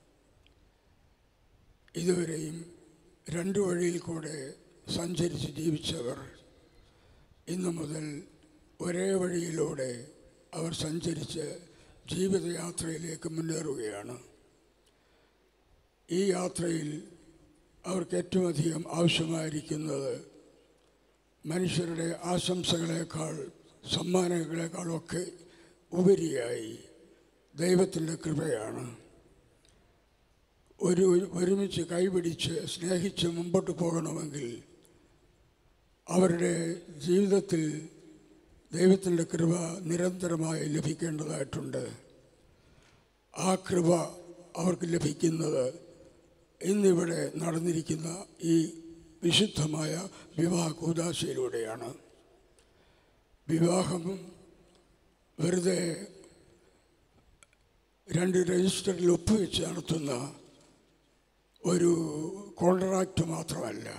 ഇതുവരെയും രണ്ട് വഴിയിൽ കൂടെ സഞ്ചരിച്ച് ജീവിച്ചവർ ഇന്നു മുതൽ ഒരേ വഴിയിലൂടെ അവർ സഞ്ചരിച്ച് ജീവിതയാത്രയിലേക്ക് മുന്നേറുകയാണ് ഈ യാത്രയിൽ അവർക്ക് ഏറ്റവും അധികം ആവശ്യമായിരിക്കുന്നത് മനുഷ്യരുടെ ആശംസകളേക്കാൾ സമ്മാനങ്ങളെക്കാളൊക്കെ ഉപരിയായി ദൈവത്തിൻ്റെ കൃപയാണ് ഒരു ഒരുമിച്ച് കൈപിടിച്ച് സ്നേഹിച്ച് മുമ്പോട്ട് പോകണമെങ്കിൽ അവരുടെ ജീവിതത്തിൽ ദൈവത്തിൻ്റെ കൃപ നിരന്തരമായി ലഭിക്കേണ്ടതായിട്ടുണ്ട് ആ കൃപ അവർക്ക് ലഭിക്കുന്നത് ഇന്നിവിടെ നടന്നിരിക്കുന്ന ഈ വിശുദ്ധമായ വിവാഹ കൂതാശയിലൂടെയാണ് വിവാഹം വെറുതെ രണ്ട് രജിസ്റ്ററിൽ ഒപ്പുവെച്ച് നടത്തുന്ന ഒരു കോൺട്രാക്റ്റ് മാത്രമല്ല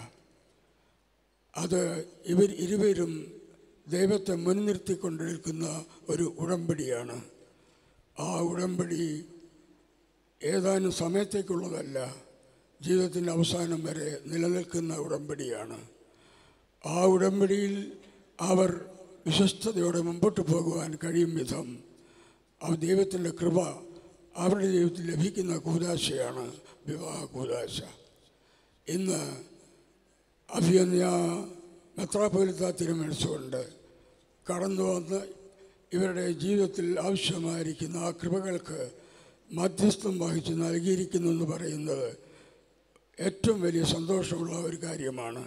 അത് ഇവർ ഇരുവരും ദൈവത്തെ മുൻനിർത്തിക്കൊണ്ട് നിൽക്കുന്ന ഒരു ഉടമ്പടിയാണ് ആ ഉടമ്പടി ഏതാനും സമയത്തേക്കുള്ളതല്ല ജീവിതത്തിൻ്റെ അവസാനം വരെ നിലനിൽക്കുന്ന ഉടമ്പടിയാണ് ആ ഉടമ്പടിയിൽ അവർ വിശ്വസ്തയോടെ മുമ്പോട്ട് പോകുവാൻ കഴിയും വിധം ആ ദൈവത്തിൻ്റെ കൃപ അവരുടെ ജീവിതത്തിൽ ലഭിക്കുന്ന കൂതാശയാണ് വിവാഹ കൂതാശ ഇന്ന് അഭിയന്യ മെത്രാപോലിത്ത തിരുമനസ്സുകൊണ്ട് കടന്നു വന്ന് ഇവരുടെ ജീവിതത്തിൽ ആവശ്യമായിരിക്കുന്ന ആ കൃപകൾക്ക് മധ്യസ്ഥം വഹിച്ച് നൽകിയിരിക്കുന്നു എന്ന് പറയുന്നത് ഏറ്റവും വലിയ സന്തോഷമുള്ള ഒരു കാര്യമാണ്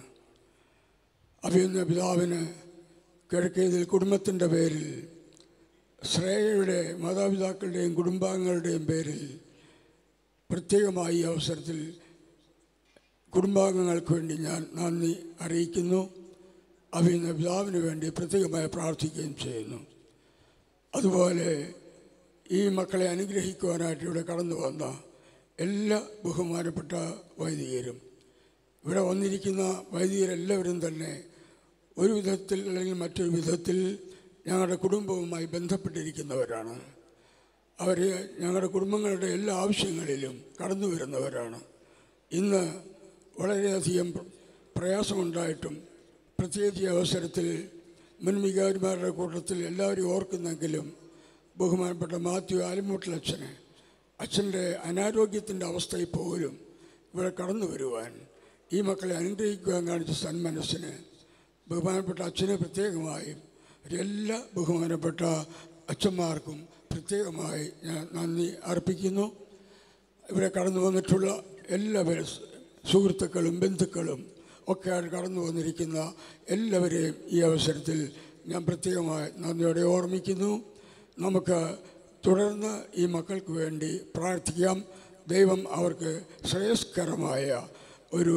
അഭിയന്യ പിതാവിന് കിഴക്കേതിൽ കുടുംബത്തിൻ്റെ പേരിൽ ശ്രേയയുടെ മാതാപിതാക്കളുടെയും കുടുംബാംഗങ്ങളുടെയും പേരിൽ പ്രത്യേകമായി ഈ അവസരത്തിൽ കുടുംബാംഗങ്ങൾക്ക് വേണ്ടി ഞാൻ നന്ദി അറിയിക്കുന്നു അഭിനന്ദ പിതാവിന് വേണ്ടി പ്രത്യേകമായി പ്രാർത്ഥിക്കുകയും ചെയ്യുന്നു അതുപോലെ ഈ മക്കളെ അനുഗ്രഹിക്കുവാനായിട്ട് ഇവിടെ കടന്നു വന്ന എല്ലാ ബഹുമാനപ്പെട്ട വൈദികരും ഇവിടെ വന്നിരിക്കുന്ന വൈദികരെല്ലാവരും തന്നെ ഒരു വിധത്തിൽ അല്ലെങ്കിൽ മറ്റൊരു വിധത്തിൽ ഞങ്ങളുടെ കുടുംബവുമായി ബന്ധപ്പെട്ടിരിക്കുന്നവരാണ് അവർ ഞങ്ങളുടെ കുടുംബങ്ങളുടെ എല്ലാ ആവശ്യങ്ങളിലും കടന്നു വരുന്നവരാണ് ഇന്ന് വളരെയധികം പ്രയാസമുണ്ടായിട്ടും പ്രത്യേകിച്ച് ഈ അവസരത്തിൽ മുൻ വികാരിമാരുടെ കൂട്ടത്തിൽ എല്ലാവരും ഓർക്കുന്നെങ്കിലും ബഹുമാനപ്പെട്ട മാത്യു ആലിമൂട്ടിലച്ഛന് അച്ഛൻ്റെ അനാരോഗ്യത്തിൻ്റെ അവസ്ഥയിൽ പോലും ഇവിടെ കടന്നു വരുവാൻ ഈ മക്കളെ അനുഗ്രഹിക്കുവാൻ കാണിച്ച സന്മനസ്സിന് ബഹുമാനപ്പെട്ട അച്ഛന് പ്രത്യേകമായും എല്ലാ ബഹുമാനപ്പെട്ട അച്ഛന്മാർക്കും പ്രത്യേകമായി ഞാൻ നന്ദി അർപ്പിക്കുന്നു ഇവിടെ കടന്നു വന്നിട്ടുള്ള എല്ലാവരും സുഹൃത്തുക്കളും ബന്ധുക്കളും ഒക്കെ ആയിട്ട് കടന്നു വന്നിരിക്കുന്ന എല്ലാവരെയും ഈ അവസരത്തിൽ ഞാൻ പ്രത്യേകമായി നന്ദിയോടെ ഓർമ്മിക്കുന്നു നമുക്ക് തുടർന്ന് ഈ മക്കൾക്ക് വേണ്ടി പ്രാർത്ഥിക്കാം ദൈവം അവർക്ക് ശ്രേയസ്കരമായ ഒരു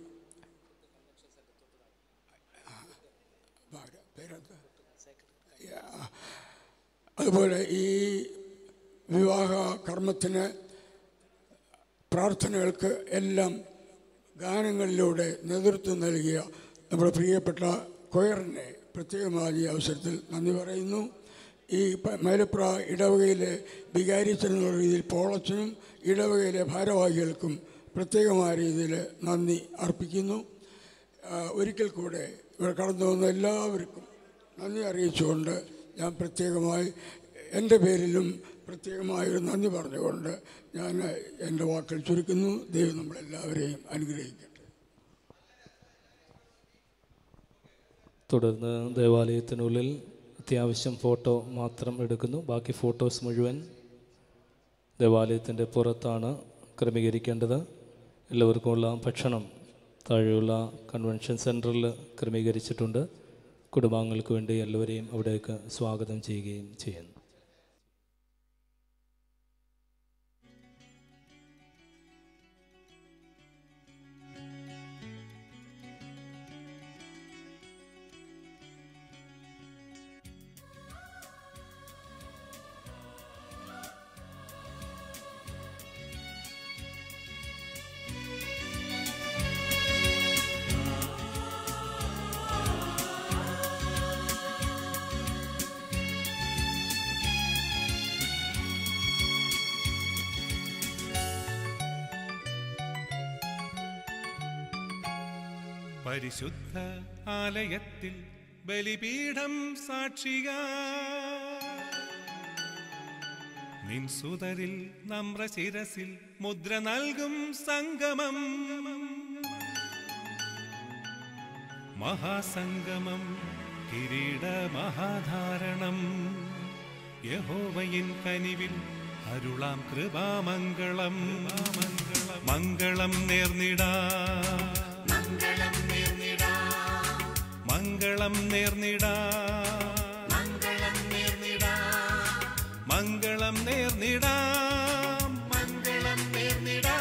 അതുപോലെ ഈ വിവാഹ കർമ്മത്തിന് പ്രാർത്ഥനകൾക്ക് എല്ലാം ഗാനങ്ങളിലൂടെ നേതൃത്വം നൽകിയ നമ്മുടെ പ്രിയപ്പെട്ട കൊയറിനെ പ്രത്യേകമായി ഈ അവസരത്തിൽ നന്ദി പറയുന്നു ഈ പ- മൈലപ്ര ഇടവകയിലെ വികാരിച്ചെന്നുള്ള രീതിയിൽ പോളച്ചനും ഇടവകയിലെ ഭാരവാഹികൾക്കും പ്രത്യേകമായ രീതിയിൽ നന്ദി അർപ്പിക്കുന്നു ആ, ഒരിക്കൽ കൂടെ ഇവിടെ കടന്നു വന്ന എല്ലാവർക്കും നന്ദി അറിയിച്ചുകൊണ്ട് ഞാൻ പ്രത്യേകമായി എൻ്റെ പേരിലും പ്രത്യേകമായ ഒരു നന്ദി പറഞ്ഞുകൊണ്ട് ഞാൻ എൻ്റെ വാക്കുകൾ ചുരുക്കുന്നു ദൈവം നമ്മളെല്ലാവരെയും അനുഗ്രഹിക്കട്ടെ തുടർന്ന് ദേവാലയത്തിനുള്ളിൽ അത്യാവശ്യം ഫോട്ടോ മാത്രം എടുക്കുന്നു ബാക്കി ഫോട്ടോസ് മുഴുവൻ ദേവാലയത്തിൻ്റെ പുറത്താണ് ക്രമീകരിക്കേണ്ടത് എല്ലാവർക്കുമുള്ള ഭക്ഷണം താഴെയുള്ള കൺവെൻഷൻ സെൻറ്ററിൽ ക്രമീകരിച്ചിട്ടുണ്ട് കുടുംബാംഗങ്ങൾക്ക് വേണ്ടി എല്ലാവരെയും അവിടേക്ക് സ്വാഗതം ചെയ്യുകയും ചെയ്യുന്നു പരിശുദ്ധ ആലയത്തിൽ ബലിപീഠം സാക്ഷിക നിൻ സുതരിൽ നമ്രശിരസിൽ മുദ്ര നൽകും സംഗമം മഹാസംഗമം കിരീട മഹാധാരണം യഹോവയിൻ കനിവിൽ അരുളാം കൃപാമംഗളം മംഗളം നേർന്നിടാം മംഗളം നേർന്നിടാ മംഗളം നേർന്നിടാ മംഗളം നേർന്നിടാ മംഗളം നേർന്നിടാ മംഗളം നേർന്നിടാ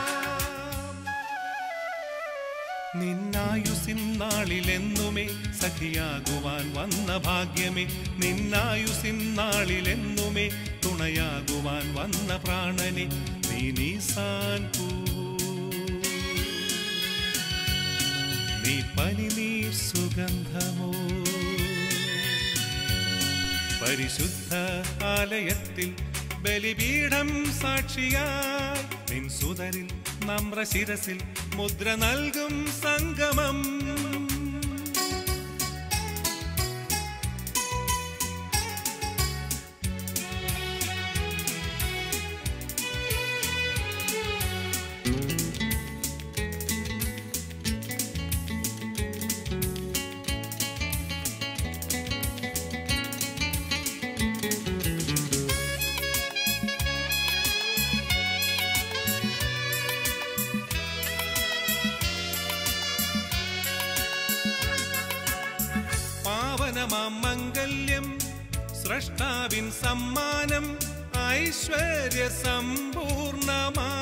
നിന്നായുസിൻ നാളിലെന്നുമേ സഖിയാകുവാൻ വന്ന ഭാഗ്യമേ നിന്നായുസിൻ നാളിലെന്നുമേ തുണയാകുവാൻ വന്ന പ്രാണനെ നീ നീസാൻ പൂ നീ പനിനീർ സുഗന്ധമോ പരിശുദ്ധ ആലയത്തിൽ ബലിപീഠം സാക്ഷിയായി നിൻ സുതരിൽ നമ്രശിരസിൽ മുദ്ര നൽകും സംഗമം പാവനമാം മംഗല്യം സ്രഷ്ടാവിൻ സമ്മാനം ഐശ്വര്യ സമ്പൂർണമാ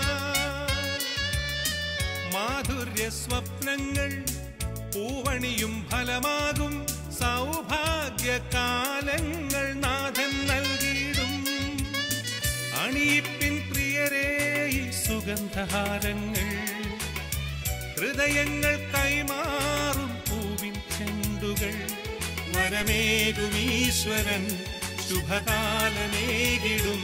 മാധുര്യ സ്വപ്നങ്ങൾ പൂവണിയും ഫലമാകും സൗഭാഗ്യകാലങ്ങൾ നാഥൻ നൽകിയിടും അണിയിപ്പിൻ പ്രിയരേ ഈ സുഗന്ധഹാരങ്ങൾ ഹൃദയങ്ങൾ കൈമാറും പൂവിൻ ചെണ്ടുകൾ വരമേകുമീശ്വരൻ ശുഭകാലമേകിടും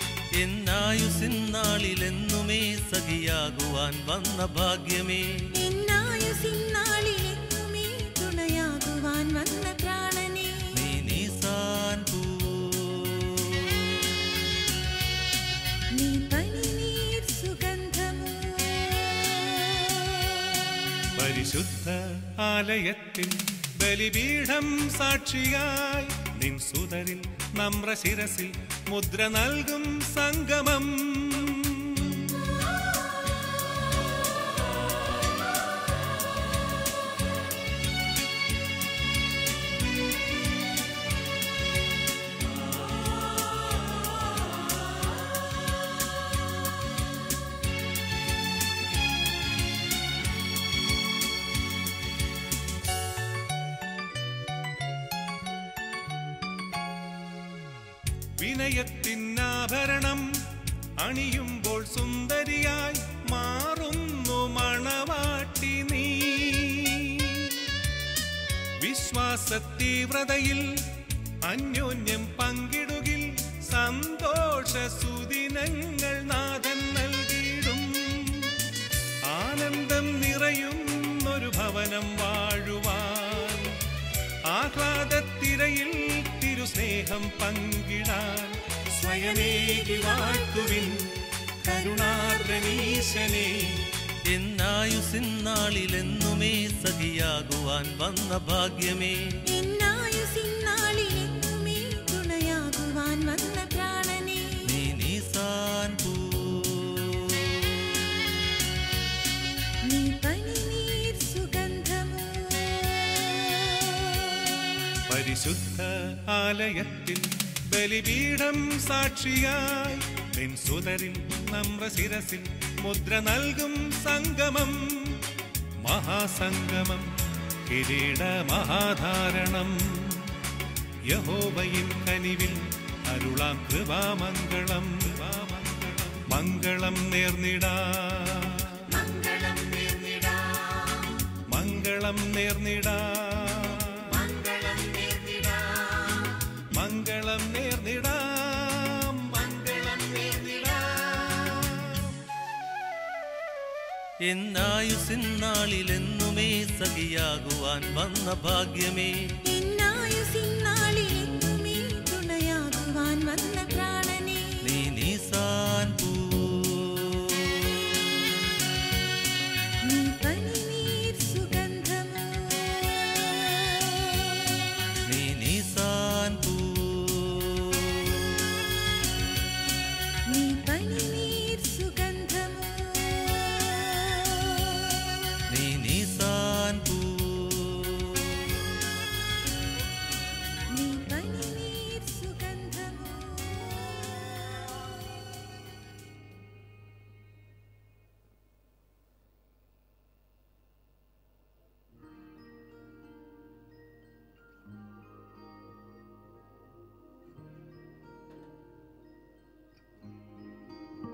എന്നായുസിന്നാളിലെന്നുമേ സഖിയാകുവാൻ വന്ന ഭാഗ്യമേ എന്നായുസിന്നാളിലെങ്ങുമേ തുണയാകുവാൻ വന്ന പ്രാണനെ നീ നീസാൻ പൂ നീ പനിനീർ സുഗന്ധമോ പരിശുദ്ധ ആലയത്തിൽ ബലിപീഠം സാക്ഷിയായി നിൻ സുതരിൽ നമ്രശിരസിൽ മുദ്ര നൽകും സംഗമം വിനയത്തിനാഭരണം അണിയുമ്പോൾ സുന്ദരിയായി മാറുന്നു മണവാട്ടി നീ വിശ്വാസ തീവ്രതയിൽ അന്യോന്യം പങ്കിടുകിൽ സന്തോഷ സുദിനങ്ങൾ നാഥൻ നൽകിയിടും ആനന്ദം നിറയുന്നൊരു ഭവനം വാഴുവാൻ ആഹ്ലാദത്തിരയിൽ തിരുസ്നേഹം പങ്കിടാൻ സ്വയമേകി വാഴ്ത്തുവിൻ കരുണാർദ്രനീശനെ എന്നായുസിന്നാളിലെന്നുമേ സഖിയാകുവാൻ വന്ന ഭാഗ്യമേ എന്നായുസിന്നാളിലെങ്ങുമേ തുണയാകുവാൻ വന്ന പ്രാണനെ നീ നീസാൻ പൂ നീ പനിനീർ സുഗന്ധമോ പരിശുദ്ധ ആലയത്തിൽ ബലിപീഠം സാക്ഷിയായി നിൻ സുതരിൽ നമ്രശിരസിൽ മുദ്ര നൽകും സംഗമം മഹാസംഗമം കിരീട മഹാധാരണം യഹോവയിൻ കനിവിൽ അരുളാം കൃപാമംഗളം മംഗളം നേർന്നിടാ മംഗളം നേർന്നിടാ മംഗളം നേർന്നിടാ മംഗളം നേർന്നിടാ മംഗളം നേർന്നിടാം മംഗളം നേർന്നിടാം എന്നായുസിന്നാളിലെന്നുമേ സഖിയാകുവാൻ വന്ന ഭാഗ്യമേ എന്നായുസിന്നാളിലെങ്ങുമേ തുണയാകുവാൻ വന്ന പ്രാണനെ നീ നീസാൻ പൂ നീ പനിനീർ സുഗന്ധമോ നീ നീസാൻ പൂ നീ പനിനീർ സുഗന്ധമോ നീ നീസാൻ പൂ നീ പനിനീർ സുഗന്ധമോ ും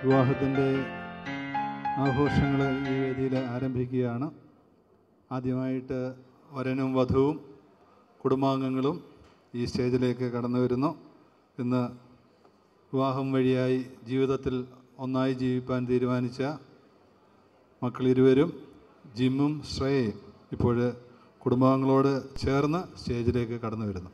വിവാഹത്തിൻ്റെ ആഘോഷങ്ങൾ ഈ വേദിയിൽ ആരംഭിക്കുകയാണ് ആദ്യമായിട്ട് വരനും വധുവും കുടുംബാംഗങ്ങളും ഈ സ്റ്റേജിലേക്ക് കടന്നു വരുന്നു ഇന്ന് വിവാഹം വഴിയായി ജീവിതത്തിൽ ഒന്നായി ജീവിപ്പാൻ തീരുമാനിച്ച മക്കൾ ഇരുവരും ജിമ്മും ശ്രേയയും ഇപ്പോൾ കുടുംബാംഗങ്ങളോട് ചേർന്ന് സ്റ്റേജിലേക്ക് കടന്നു വരുന്നു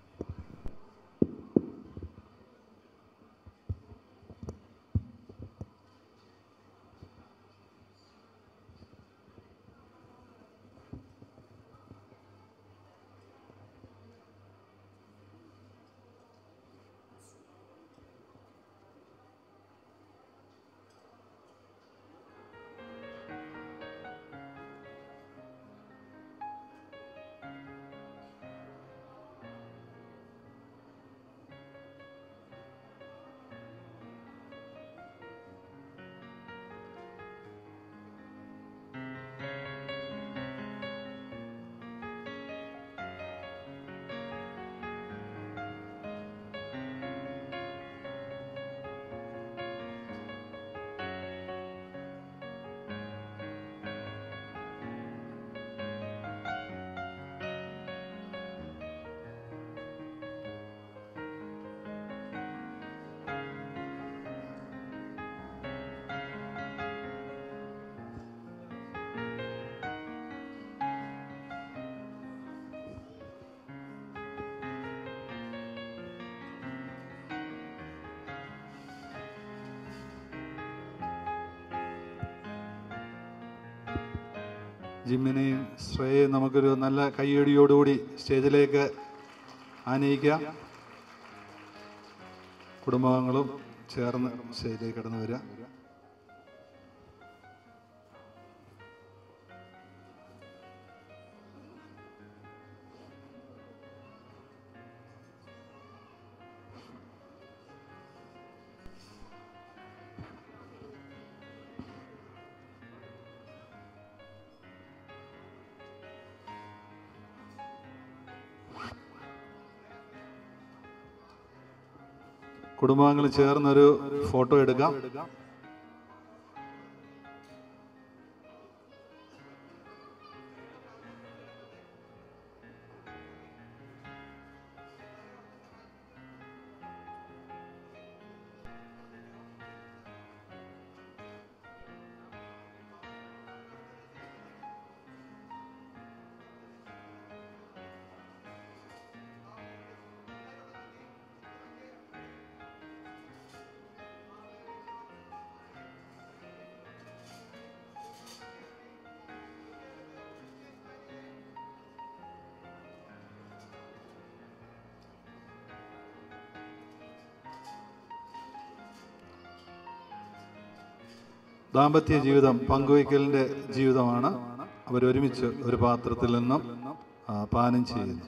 ജിമ്മിനെയും ശ്രേയയും നമുക്കൊരു നല്ല കയ്യടിയോടുകൂടി സ്റ്റേജിലേക്ക് ആനയിക്കാം കുടുംബാംഗങ്ങളും ചേർന്ന് സ്റ്റേജിലേക്ക് കടന്നു വരിക കുടുംബാംഗങ്ങൾ ചേർന്നൊരു ഫോട്ടോ എടുക്കാം ദാമ്പത്യ ജീവിതം പങ്കുവയ്ക്കലിൻ്റെ ജീവിതമാണ് അവരൊരുമിച്ച് ഒരു പാത്രത്തിൽ നിന്നും ആ, പാനം ചെയ്യുന്നു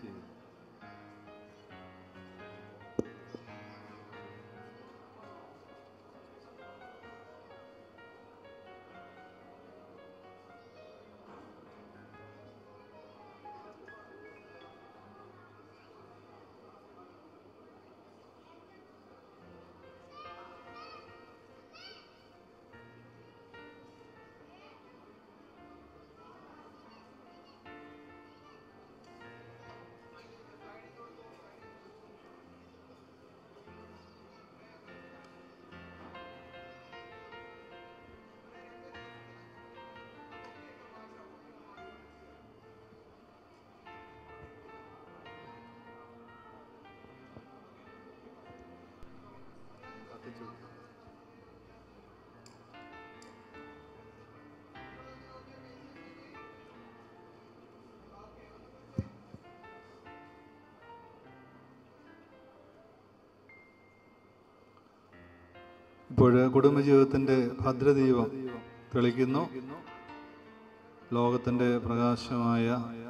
ഇപ്പോൾ കുടുംബജീവിതത്തിൻ്റെ ഭദ്രദീപം തെളിക്കുന്നു ലോകത്തിൻ്റെ പ്രകാശമായ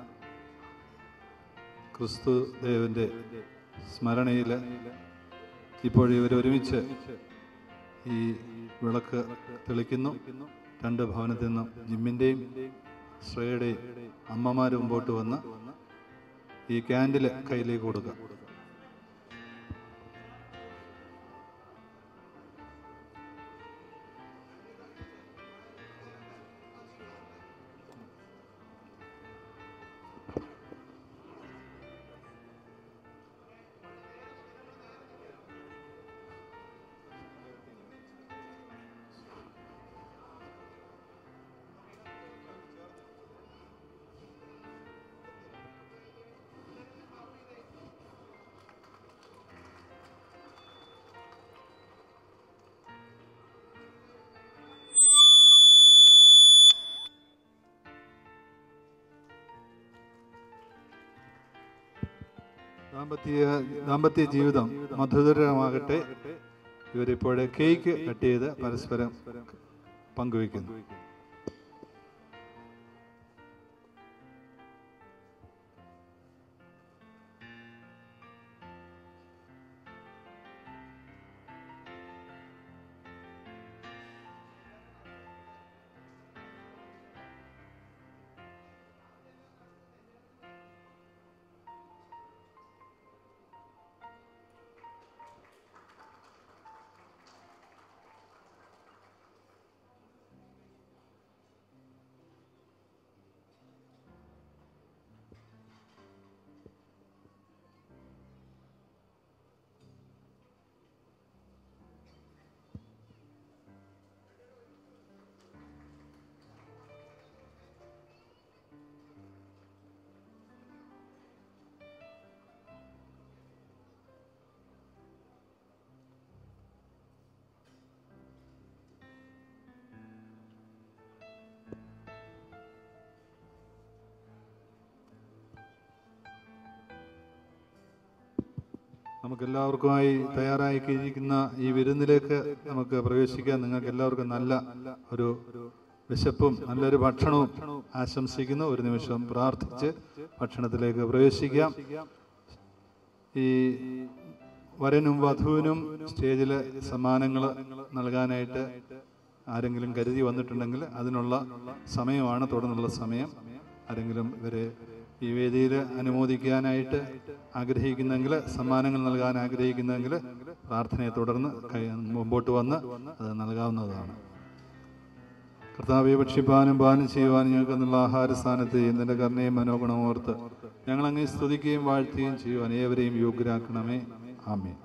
ക്രിസ്തു ദേവൻ്റെ സ്മരണയിൽ ഇപ്പോൾ ഇവർ ഒരുമിച്ച് ഈ വിളക്ക് തെളിക്കുന്നു രണ്ട് ഭവനത്തിൽ നിന്നും ജിമ്മിൻ്റെയും ശ്രേയുടെയും അമ്മമാർ മുമ്പോട്ട് വന്ന് ഈ ക്യാൻഡിൽ കയ്യിലേക്ക് കൊടുക്കുക ദാമ്പത്യ ദാമ്പത്യ ജീവിതം മധുരമാകട്ടെ ഇവരിപ്പോഴേ കേക്ക് കട്ട് ചെയ്ത് പരസ്പരം പങ്കുവയ്ക്കുന്നു നമുക്ക് എല്ലാവർക്കുമായി തയ്യാറാക്കിയിരിക്കുന്ന ഈ വിരുന്നിലേക്ക് നമുക്ക് പ്രവേശിക്കാൻ നിങ്ങൾക്ക് എല്ലാവർക്കും നല്ല ഒരു വിശപ്പും നല്ലൊരു ഭക്ഷണവും ആശംസിക്കുന്നു ഒരു നിമിഷം പ്രാർത്ഥിച്ച് ഭക്ഷണത്തിലേക്ക് പ്രവേശിക്കാം ഈ വരനും വധുവിനും സ്റ്റേജിൽ സമ്മാനങ്ങൾ നൽകാനായിട്ട് ആരെങ്കിലും കരുതി വന്നിട്ടുണ്ടെങ്കിൽ അതിനുള്ള സമയമാണ് തുടർന്നുള്ള സമയം ആരെങ്കിലും ഇവരെ ഈ വേദിയിൽ അനുമോദിക്കാനായിട്ട് ആഗ്രഹിക്കുന്നെങ്കിൽ സമ്മാനങ്ങൾ നൽകാൻ ആഗ്രഹിക്കുന്നെങ്കിൽ പ്രാർത്ഥനയെ തുടർന്ന് കൈ- മുമ്പോട്ട് വന്ന് അത് നൽകാവുന്നതാണ് കർത്താവെ ഭക്ഷിപ്പാനും പാനം ചെയ്യുവാനും ഞങ്ങൾക്ക് എന്നുള്ള ആഹാരസ്ഥാനത്തെയും നിന്റെ കരുണയും മനോഗുണവും ഓർത്ത് ഞങ്ങൾ അങ്ങേ സ്തുതിക്കുകയും വാഴ്ത്തുകയും ചെയ്യുവാൻ ഏവരെയും യോഗ്യരാക്കണമേ ആമേ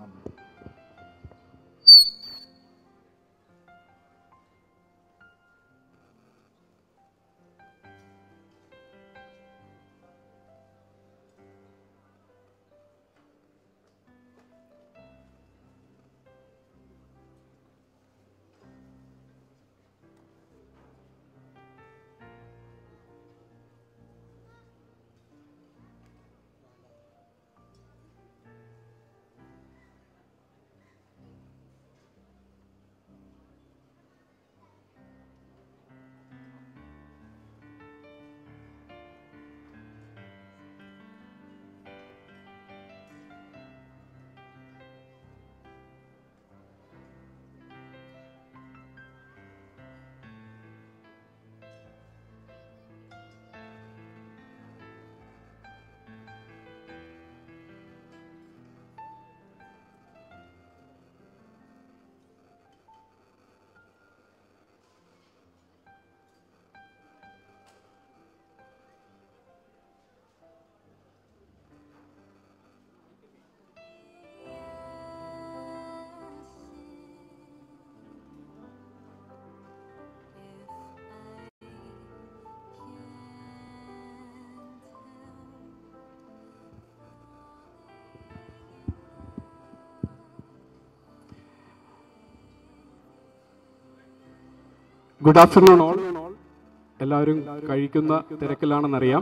ഗുഡ് ആഫ്റ്റർനൂൺ ഓൾ എല്ലാവരും കഴിക്കുന്ന തിരക്കിലാണെന്നറിയാം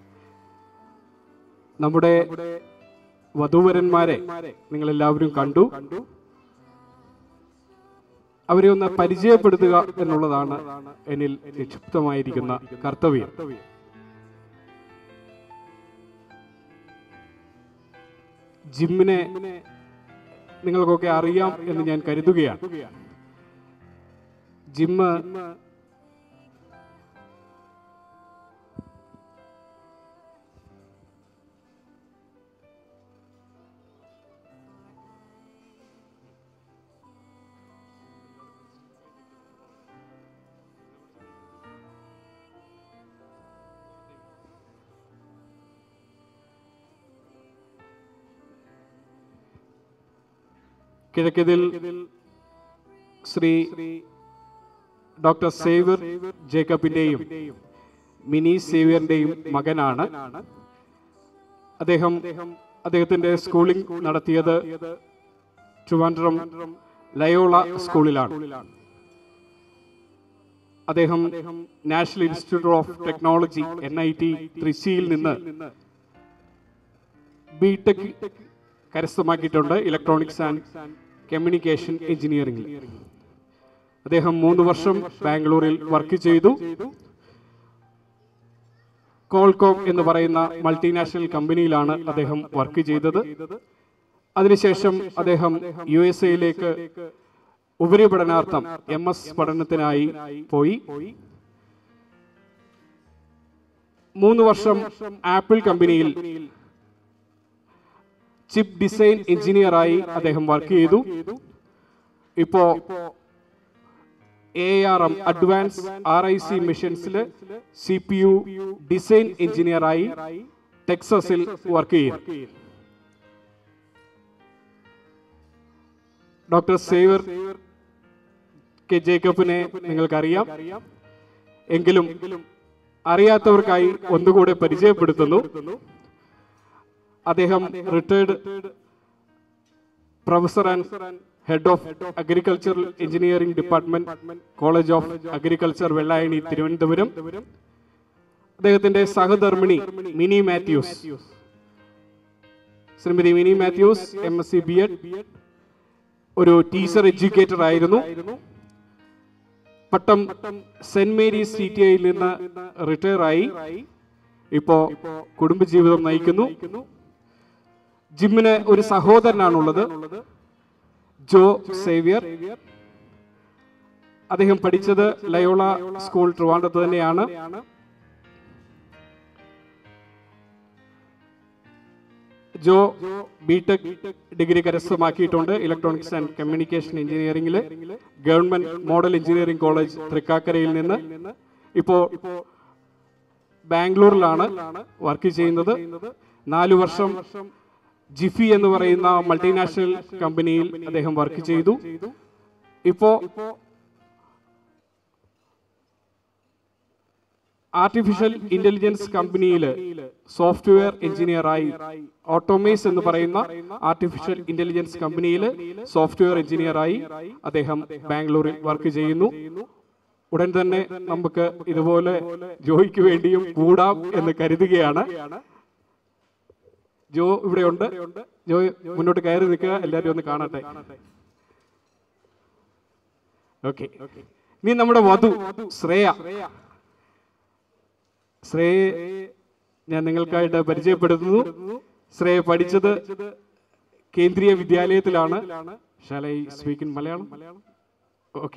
നമ്മുടെ വധൂവരന്മാരെ നിങ്ങൾ എല്ലാവരും കണ്ടു അവരെ ഒന്ന് പരിചയപ്പെടുത്തുക എന്നുള്ളതാണ് എന്നിൽ നിക്ഷിപ്തമായിരിക്കുന്ന കർത്തവ്യം ജിമ്മിനെ നിങ്ങൾക്കൊക്കെ അറിയാം എന്ന് ഞാൻ കരുതുകയാണ് ജിമ്മ് കിഴക്കതിൽ ശ്രീ ഡോക്ടർ സേവർ ജേക്കബിന്റെയും മിനി സേവിയറിന്റെയും മകനാണ് അദ്ദേഹം അദ്ദേഹത്തിന്റെ സ്കൂളിംഗ് നടത്തിയത് ട്രിവാൻഡ്രം ലയോള സ്കൂളിലാണ് അദ്ദേഹം National Institute of Technology N I T ത്രിച്ചിയിൽ നിന്ന് ബിടെക് കരസ്ഥമാക്കിയിട്ടുണ്ട് ഇലക്ട്രോണിക്സ് ആൻഡ് കമ്മ്യൂണിക്കേഷൻ എഞ്ചിനീയറിംഗിൽ അദ്ദേഹം മൂന്ന് വർഷം ബാംഗ്ലൂരിൽ വർക്ക് ചെയ്തു കോൾകോം എന്ന് പറയുന്ന മൾട്ടിനാഷണൽ കമ്പനിയിലാണ് അദ്ദേഹം വർക്ക് ചെയ്തത് അതിനുശേഷം അദ്ദേഹം യു എസ് എയിലേക്ക് ഉപരിപഠനാർത്ഥം എം എസ് പഠനത്തിനായി പോയി മൂന്ന് വർഷം ആപ്പിൾ കമ്പനിയിൽ ചിപ്പ് ഡിസൈൻ എഞ്ചിനീയറായി അദ്ദേഹം വർക്ക് ചെയ്തു ഇപ്പോ A R M advance R I C മെഷീൻസിൽ സി പി യു ഡിസൈൻ എഞ്ചിനീയറായി ടെക്സസിൽ വർക്ക് ചെയ്യും ഡോക്ടർ സേവർ കെ ജേക്കബിനെ നിങ്ങൾക്കറിയാം എങ്കിലും അറിയാത്തവർക്കായി ഒന്നുകൂടെ പരിചയപ്പെടുത്തുന്നു അദ്ദേഹം retired professor and head of agricultural engineering department college of agriculture Vellayani Thiruvananthapuram അദ്ദേഹത്തിന്റെ സഹധർമ്മിണി Mini Mathews Shrimati Mini Mathews M S C B Ed ഒരു ടീച്ചർ എഡ്യൂക്കേറ്റർ ആയിരുന്നു Pattom Saint Mary's C T ഐയിൽ നിന്ന് റിട്ടയർ ആയി ഇപ്പോ കുടുംബജീവിതം നയിക്കുന്നു ജിമ്മിന് ഒരു സഹോദരനാണുള്ളത് ജോ സേവിയർ അദ്ദേഹം പഠിച്ചത് ലയോള സ്കൂൾ ട്രിവാൻഡ്രത്ത് തന്നെയാണ് ജോ ബിടെക് ഡിഗ്രി കരസ്ഥമാക്കിയിട്ടുണ്ട് ഇലക്ട്രോണിക്സ് ആൻഡ് കമ്മ്യൂണിക്കേഷൻ എഞ്ചിനീയറിംഗിൽ ഗവൺമെന്റ് മോഡൽ എഞ്ചിനീയറിംഗ് കോളേജ് തൃക്കാക്കരയിൽ നിന്ന് ഇപ്പോ ബാംഗ്ലൂരിലാണ് വർക്ക് ചെയ്യുന്നത് നാലു വർഷം ജിഫി എന്ന് പറയുന്ന മൾട്ടിനാഷണൽ കമ്പനിയിൽ അദ്ദേഹം വർക്ക് ചെയ്തു ഇപ്പോ ആർട്ടിഫിഷ്യൽ ഇന്റലിജൻസ് കമ്പനിയിൽ സോഫ്റ്റ്വെയർ എഞ്ചിനീയറായി ഓട്ടോമേസ് എന്ന് പറയുന്ന ആർട്ടിഫിഷ്യൽ ഇന്റലിജൻസ് കമ്പനിയിൽ സോഫ്റ്റ്വെയർ എഞ്ചിനീയറായി അദ്ദേഹം ബാംഗ്ലൂരിൽ വർക്ക് ചെയ്യുന്നു ഉടൻ തന്നെ നമുക്ക് ഇതുപോലെ ജോയിക്ക് വേണ്ടിയും കൂടാം എന്ന് കരുതുകയാണ് ജോ ഇവിടെ ഉണ്ട് ജോ മുന്നോട്ട് കയറി നിൽക്കുക എല്ലാവരും ഒന്ന് കാണട്ടെ ഓക്കെ ഇനി നമ്മുടെ വധു ശ്രേയ ശ്രേയെ ഞാൻ നിങ്ങൾക്കായിട്ട് പരിചയപ്പെടുത്തുന്നു ശ്രേയ പഠിച്ചത് കേന്ദ്രീയ വിദ്യാലയത്തിലാണ് shall I speak in Malayalam okay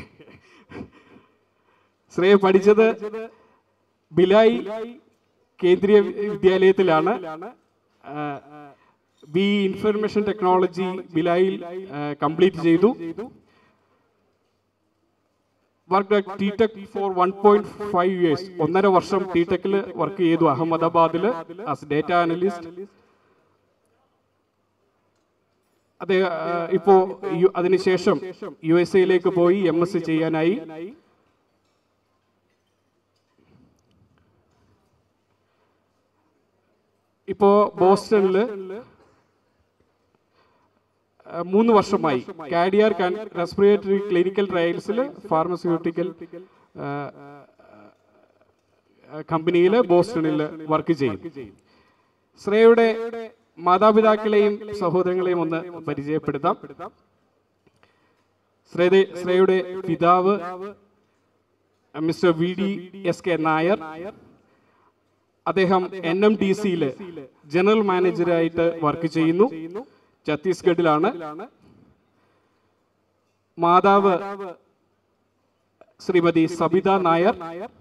Shreya പഠിച്ചത് ബിലായി കേന്ദ്രീയ വിദ്യാലയത്തിലാണ് ബി ഇൻഫർമേഷൻ ടെക്നോളജി ബിലായിൽ കംപ്ലീറ്റ് ചെയ്തു work T tech four one point five years ഒന്നര വർഷം ടി ടെക്കിൽ വർക്ക് ചെയ്തു അഹമ്മദാബാദിൽ ആസ് ഡേറ്റ അനലിസ്റ്റ് അദ്ദേഹം ഇപ്പോ അതിനുശേഷം യു എസ് എയിലേക്ക് പോയി എം എസ് സി ചെയ്യാനായി ഇപ്പോ ബോസ്റ്റണില് മൂന്ന് വർഷമായി കാഡിയാർ റെസ്പിറേറ്ററി ക്ലിനിക്കൽ ട്രയൽസിൽ ഫാർമസ്യൂട്ടിക്കൽ കമ്പനിയിൽ ബോസ്റ്റണിൽ വർക്ക് ചെയ്യും ശ്രേയയുടെ മാതാപിതാക്കളെയും സഹോദരങ്ങളെയും ഒന്ന് പരിചയപ്പെടുത്താം ശ്രേയ ശ്രേയയുടെ പിതാവ് mister V D S K Nair അദ്ദേഹം എൻ എം ഡി സിയിൽ ജനറൽ മാനേജറായിട്ട് വർക്ക് ചെയ്യുന്നു ഛത്തീസ്ഗഡിലാണ് മാതാവ് ശ്രീമതി സബിത നായർ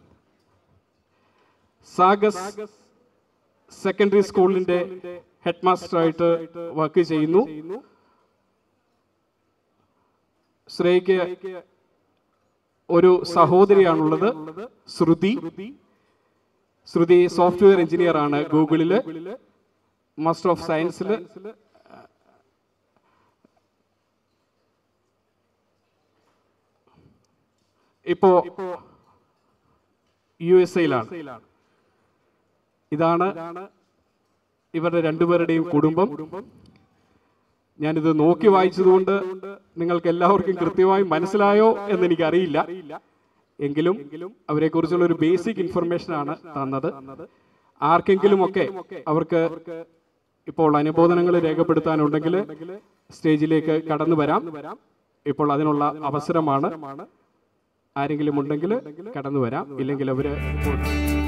സാഗസ് സെക്കൻഡറി സ്കൂളിന്റെ ഹെഡ് മാസ്റ്ററായിട്ട് വർക്ക് ചെയ്യുന്നു ശ്രേയയ്ക്ക് ഒരു സഹോദരിയാണുള്ളത് ശ്രുതി ശ്രുതി സോഫ്റ്റ്വെയർ എഞ്ചിനീയർ ആണ് ഗൂഗിളില് മാസ്റ്റർ ഓഫ് സയൻസിൽ ഇപ്പോ യു എസ് എയിലാണ് ഇതാണ് ഇവരുടെ രണ്ടുപേരുടെയും കുടുംബം ഞാനിത് നോക്കി വായിച്ചതുകൊണ്ട് നിങ്ങൾക്ക് എല്ലാവർക്കും കൃത്യമായി മനസ്സിലായോ എന്ന് എനിക്കറിയില്ല എങ്കിലും അവരെ കുറിച്ചുള്ള ഒരു ബേസിക് ഇൻഫർമേഷൻ ആണ് തന്നത് ആർക്കെങ്കിലും ഒക്കെ അവർക്ക് ഇപ്പോൾ അനുബോധനങ്ങൾ രേഖപ്പെടുത്താനുണ്ടെങ്കിൽ സ്റ്റേജിലേക്ക് കടന്നു വരാം ഇപ്പോൾ അതിനുള്ള അവസരമാണ് ആരെങ്കിലും ഉണ്ടെങ്കിൽ കടന്നു വരാം ഇല്ലെങ്കിൽ അവർ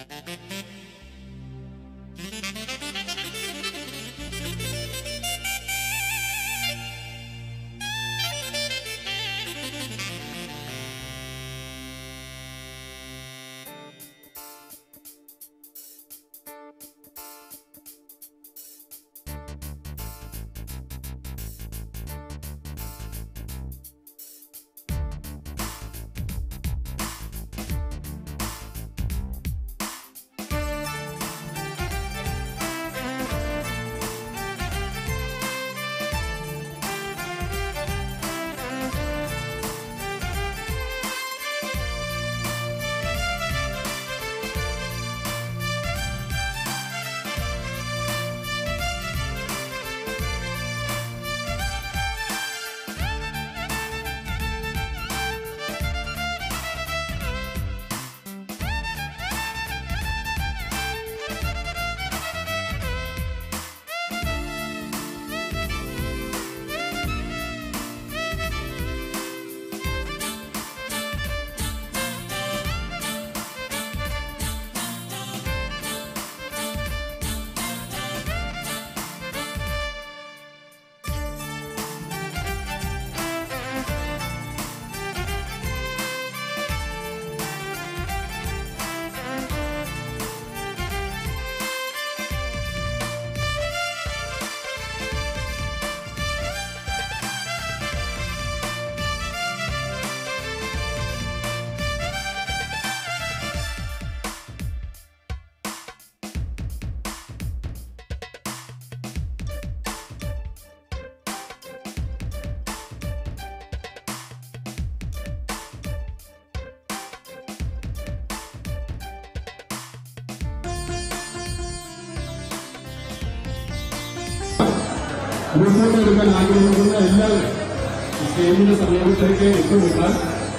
റിസൾട്ട് എടുക്കാൻ ആഗ്രഹിക്കുന്ന എല്ലാവരും ഈ സ്റ്റേജിന്റെ സമീപത്തേക്ക് എത്തിവിട്ടാൽ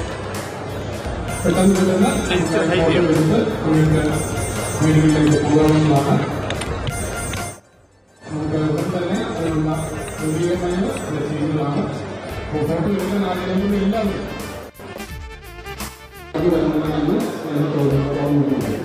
പെട്ടെന്ന് പെട്ടെന്ന് ഫോട്ടോ എടുത്ത് നിങ്ങൾക്ക് വീടുകളിലേക്ക് പോകാവുന്നതാണ് നമുക്ക് ഉടൻ തന്നെ അതിനുള്ള സൗകര്യമായ ചെയ്യുന്നതാണ് അപ്പോൾ ഫോട്ടോ എടുക്കാൻ ആഗ്രഹിക്കുന്ന എല്ലാവരും അത് വരുന്നതെന്ന് സ്നേഹത്തോട് ഓർമ്മിക്കുന്നു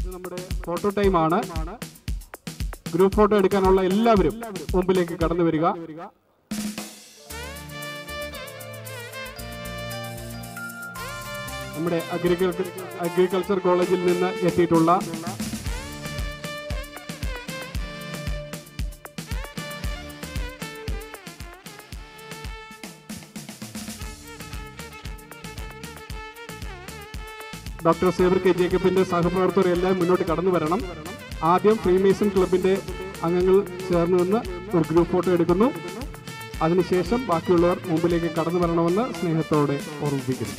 നമ്മുടെ ഫോട്ടോ ടൈം ആണ് ഗ്രൂപ്പ് ഫോട്ടോ എടുക്കാനുള്ള എല്ലാവരും മുമ്പിലേക്ക് കടന്നു വരിക നമ്മുടെ അഗ്രികൾച്ചർ അഗ്രികൾച്ചർ കോളേജിൽ നിന്ന് എത്തിയിട്ടുള്ള ഡോക്ടർ സേവർ കെ ജേക്കബിന്റെ സഹപ്രവർത്തകർ എല്ലാം മുന്നോട്ട് കടന്നു വരണം ആദ്യം ഫ്രീമേസൺ ക്ലബിന്റെ അംഗങ്ങൾ ചേർന്ന് നിന്ന് ഒരു ഗ്രൂപ്പ് ഫോട്ടോ എടുക്കുന്നു അതിനുശേഷം ബാക്കിയുള്ളവർ മുമ്പിലേക്ക് കടന്നു വരണമെന്ന് സ്നേഹത്തോടെ ഓർമ്മിപ്പിക്കുന്നു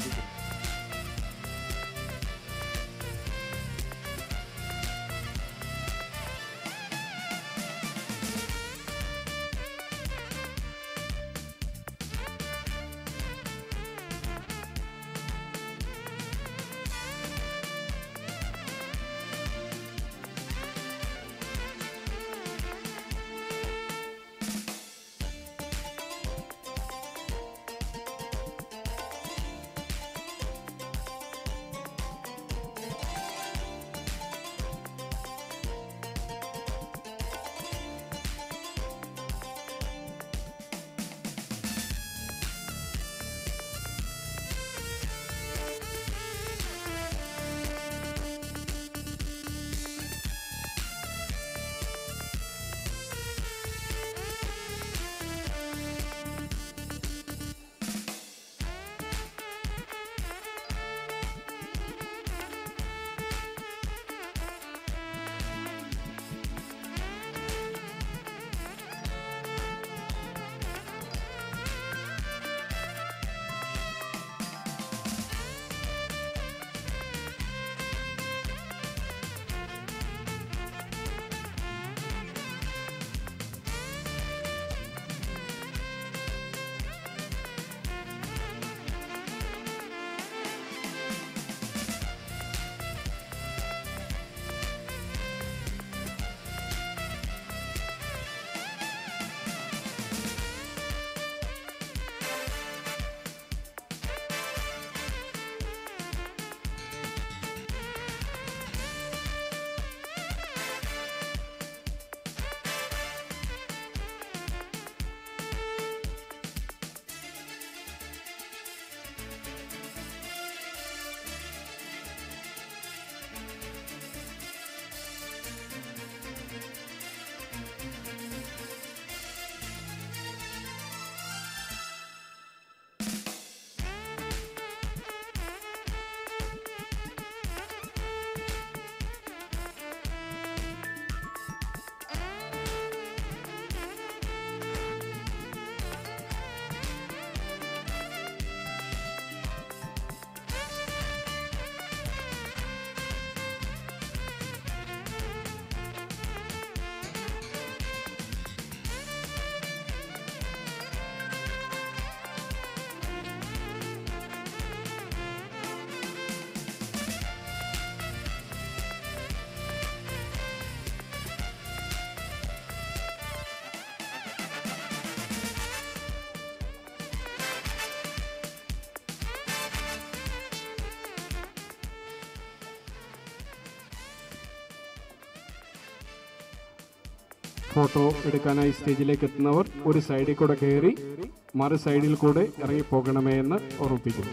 ഫോട്ടോ എടുക്കാനായി സ്റ്റേജിലേക്ക് എത്തുന്നവർ ഒരു സൈഡിൽ കൂടെ കയറി മറു സൈഡിൽ കൂടെ ഇറങ്ങി പോകണമേ എന്ന് ഓർമ്മിപ്പിക്കുന്നു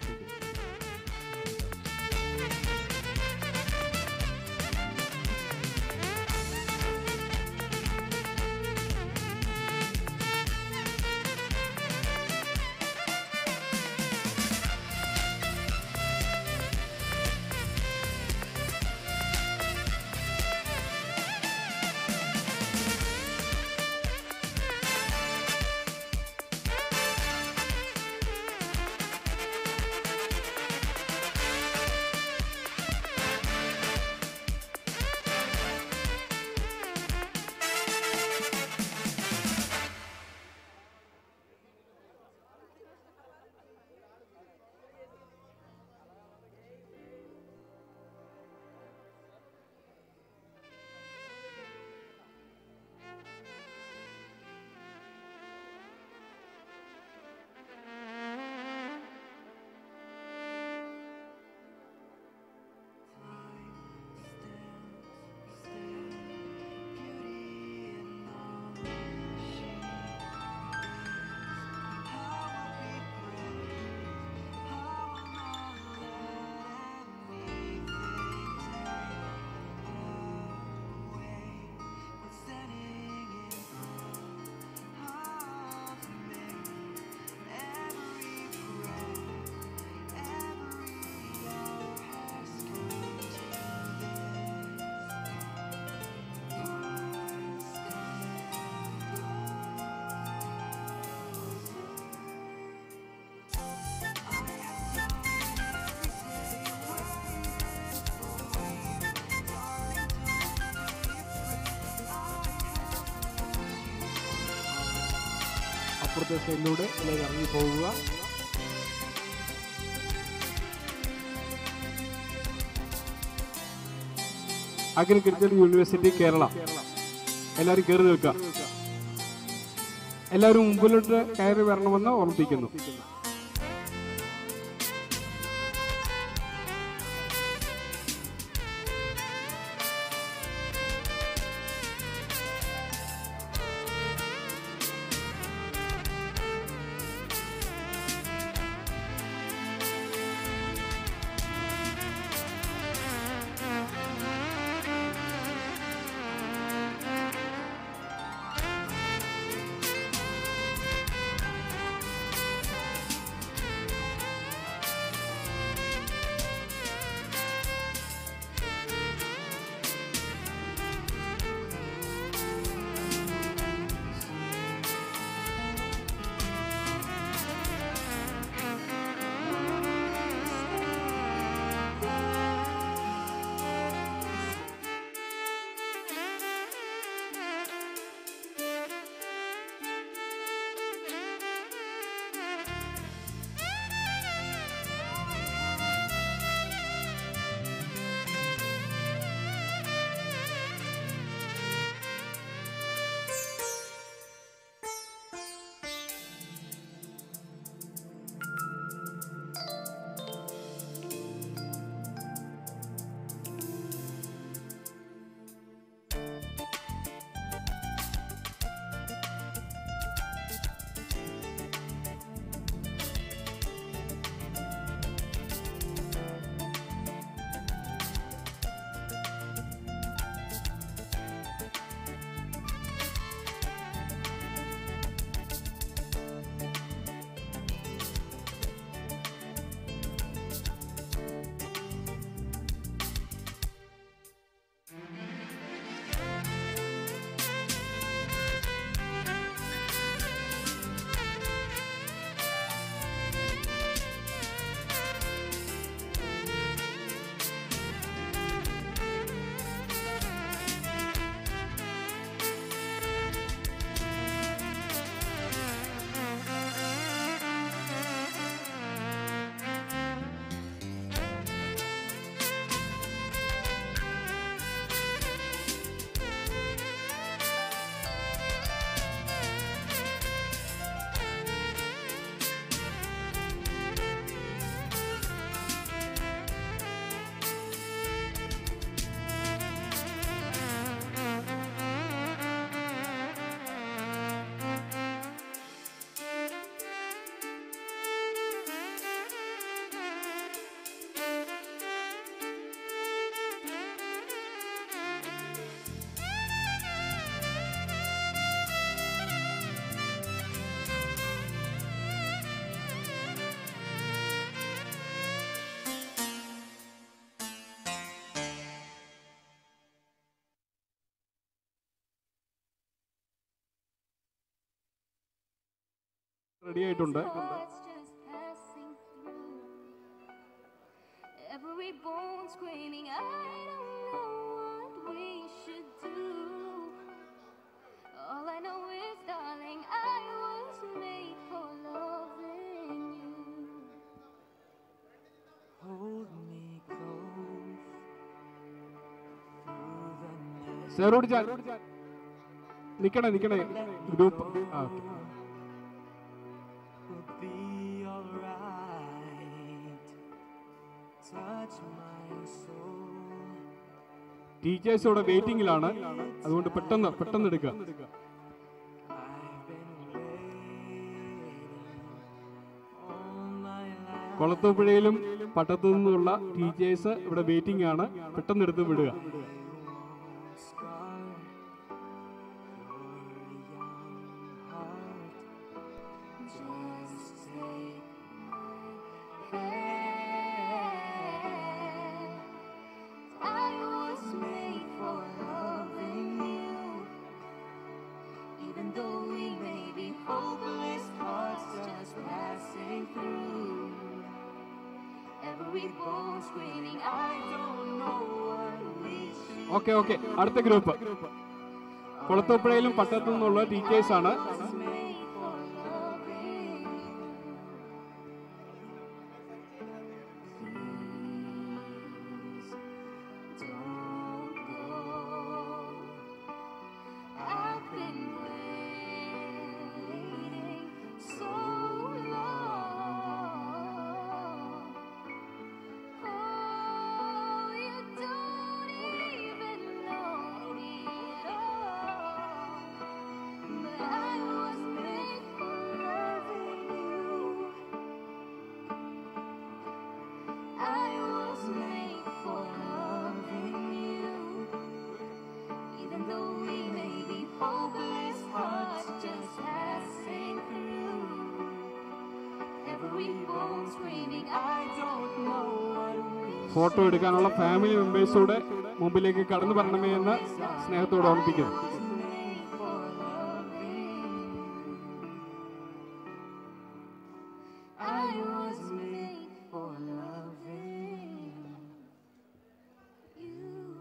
അപ്പുറത്തെ സൈഡിലൂടെ എല്ലാവരും ഇറങ്ങി പോകുക അഗ്രികൾച്ചർ യൂണിവേഴ്സിറ്റി കേരള എല്ലാവരും കയറി നിൽക്കുക എല്ലാവരും മുമ്പിലോട്ട് കയറി വരണമെന്ന് ഓർമ്മിപ്പിക്കുന്നു റെഡി ആയിട്ടുണ്ട് Every bone screaming, I don't know what we should do. All I know is, darling, I was made for loving you. Hold me close through the night. സേറോട് ചാൻ നിക്കണേ നിക്കണേ ഗ്രൂപ്പ് ആ okay We'll be alright. Touch my soul. Teachers ഇവിടെ വെയിറ്റിംഗിലാണ് അതുകൊണ്ട് പെട്ടെന്ന് പെട്ടെന്ന് എടുക്കുക കൊളത്തൂപ്പുഴയിലും പട്ടത്തു നിന്നുള്ള ടീച്ചേഴ്സ് ഇവിടെ വെയിറ്റിംഗ് ആണ് പെട്ടെന്ന് എടുത്ത് വിടുക Scar Just take my hand. I was made for loving you. Even though we may be hopeless hearts just passing through. Every bone screaming, I don't know what we should okay okay അടുത്ത ഗ്രൂപ്പ് കൊളത്തൂപ്പുഴയിലും പട്ടത്തു നിന്നുള്ള ടീച്ചേഴ്സ് ആണ് made for love. ഫോട്ടോ എടുക്കാനുള്ള ഫാമിലി മെമ്പേഴ്സൂടെ മുമ്പിലേക്ക് കടന്നു വരണമേ എന്ന് സ്നേഹത്തോട് ഓർമ്മിപ്പിക്കുന്നു I was made for loving you.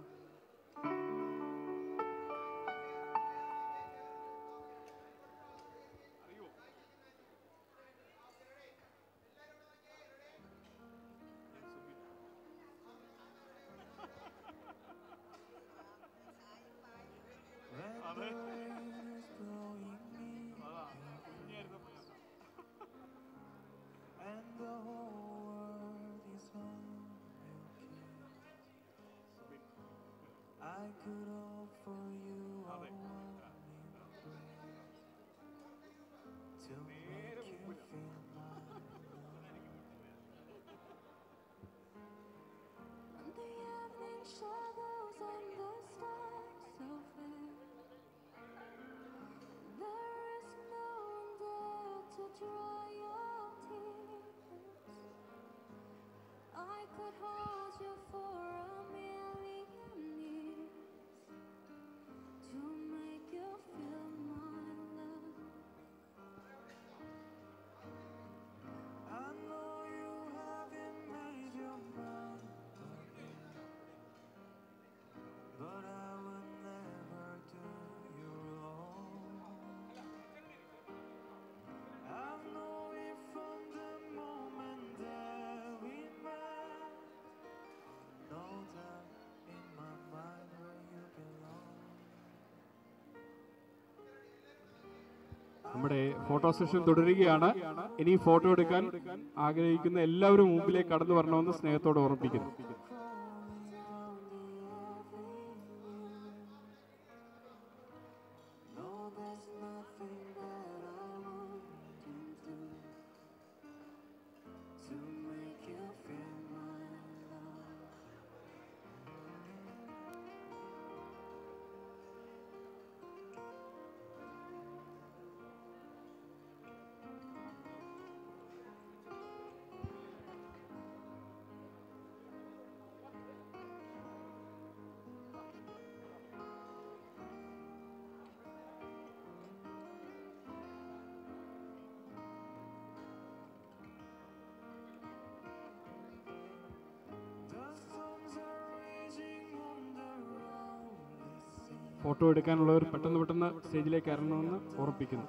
And the whole world is on your kiss. I could offer you a warm embrace to make you feel my The evening shadows and the stars so fair. There is no one there to dry your tears. I could hold you for a million years to make you feel my love. I know you haven't made your mind up yet, but I would never do you wrong. I've known it from the moment that we met. No doubt in my mind where you belong. നമ്മുടെ ഫോട്ടോ സെഷൻ തുടരുകയാണ് ഇനി ഫോട്ടോ എടുക്കാൻ ആഗ്രഹിക്കുന്ന എല്ലാവരും മുമ്പിലേക്ക് കടന്നു വരണമെന്ന് സ്നേഹത്തോട് ഓർമ്മിപ്പിക്കുന്നു No, there's nothing that I wouldn't do to make you feel my love. The storms are raging on the rolling sea. Photo എടുക്കാനുള്ളവർ പെട്ടെന്ന് പെട്ടെന്ന് സ്റ്റേജിലേക്ക് ഇറങ്ങണമെന്ന് ഓർമ്മിപ്പിക്കുന്നു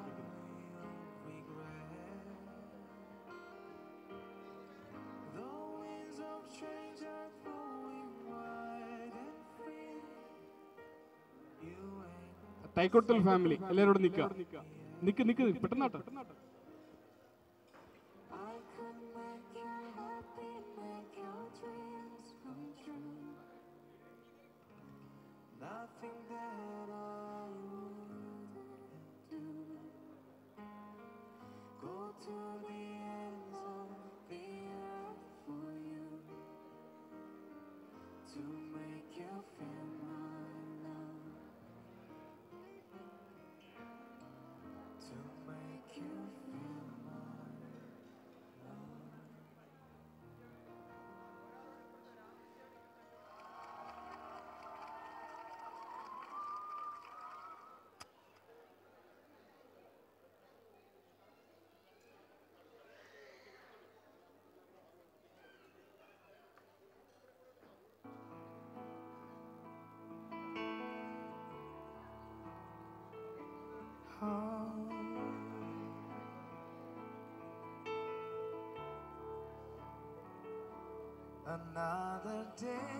The winds of change are flowing wide and free. You ain't Thaikkottal family എല്ലാവരും ഇവിടെ നിൽക്കുക നിക്ക് നിക്ക് പെട്ടെന്നാട്ടെ I could make you happy, make your dreams come true. nothing that I wouldn't do. Go to the ends of the earth for you to make you feel my love. To make you feel my love. Another day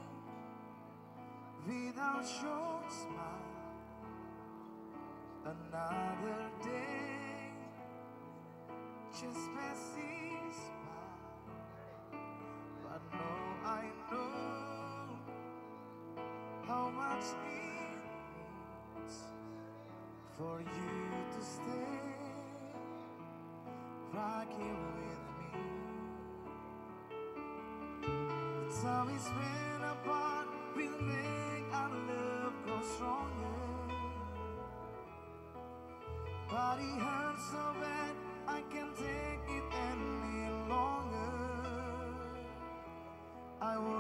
without your smile. Another day just passes by. But no, I know how much it means for you to stay right here with me. The time we spent apart will make our love grow stronger. But it hurts so bad I can't take it any longer. I will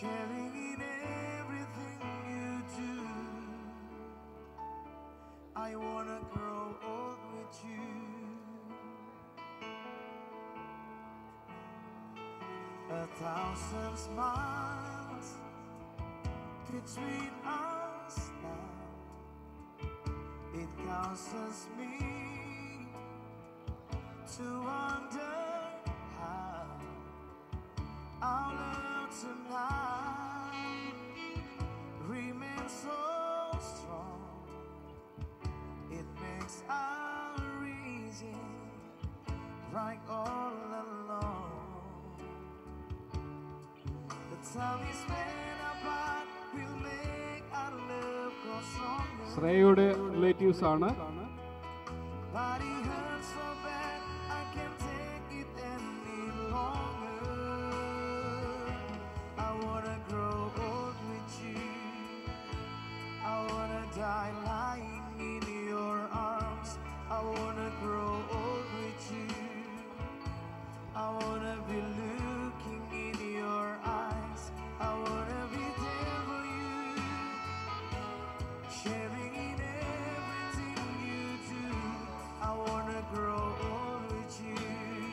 sharing in everything you do. I wanna grow old with you. A thousand smiles between us now. It causes me to wonder how our love tonight remains so strong. It makes our reason right all along. The time we spend apart will make our love grow stronger. ശ്രേയയുടെ റിലേറ്റീവ്സ് ആണ് Body hurts so bad I can't take it any longer. I wanna grow old with you. I wanna die lying in your arms. I wanna grow old with you. I wanna be looking in your eyes. I wanna be there for you. Sharing in everything you do. I wanna grow old with you.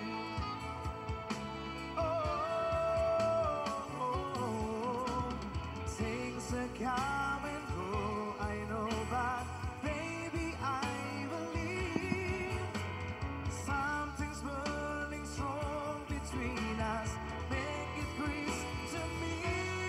Oh, things are come and go. I know, but baby, I believe something's burning strong between us. Make it breeze to me.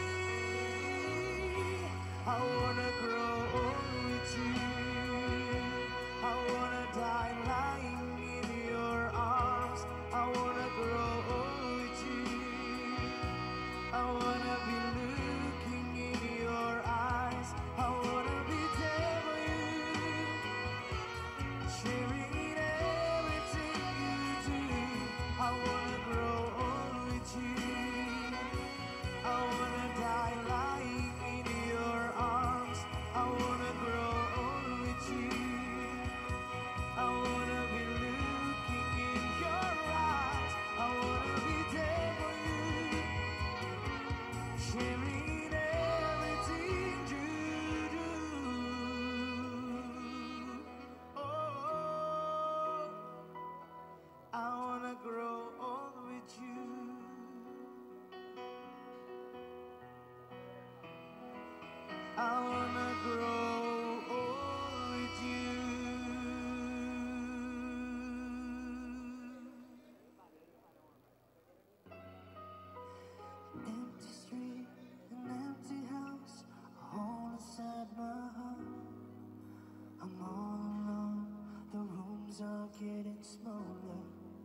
I wanna grow old with you. I wanna die lying in your arms. I wanna grow old with you. I wanna be looking in your eyes. I wanna be there for you. Sharing in everything you do. I wanna grow old with you. I wanna die lying in your arms. I wanna grow old with you. I wanna be looking in your eyes. I wanna be there for you. Sharing everything you do. Oh, I wanna grow old with you. I wanna grow old with you. Empty street, an empty house, a hole inside my heart. I'm all alone, the rooms are getting smaller.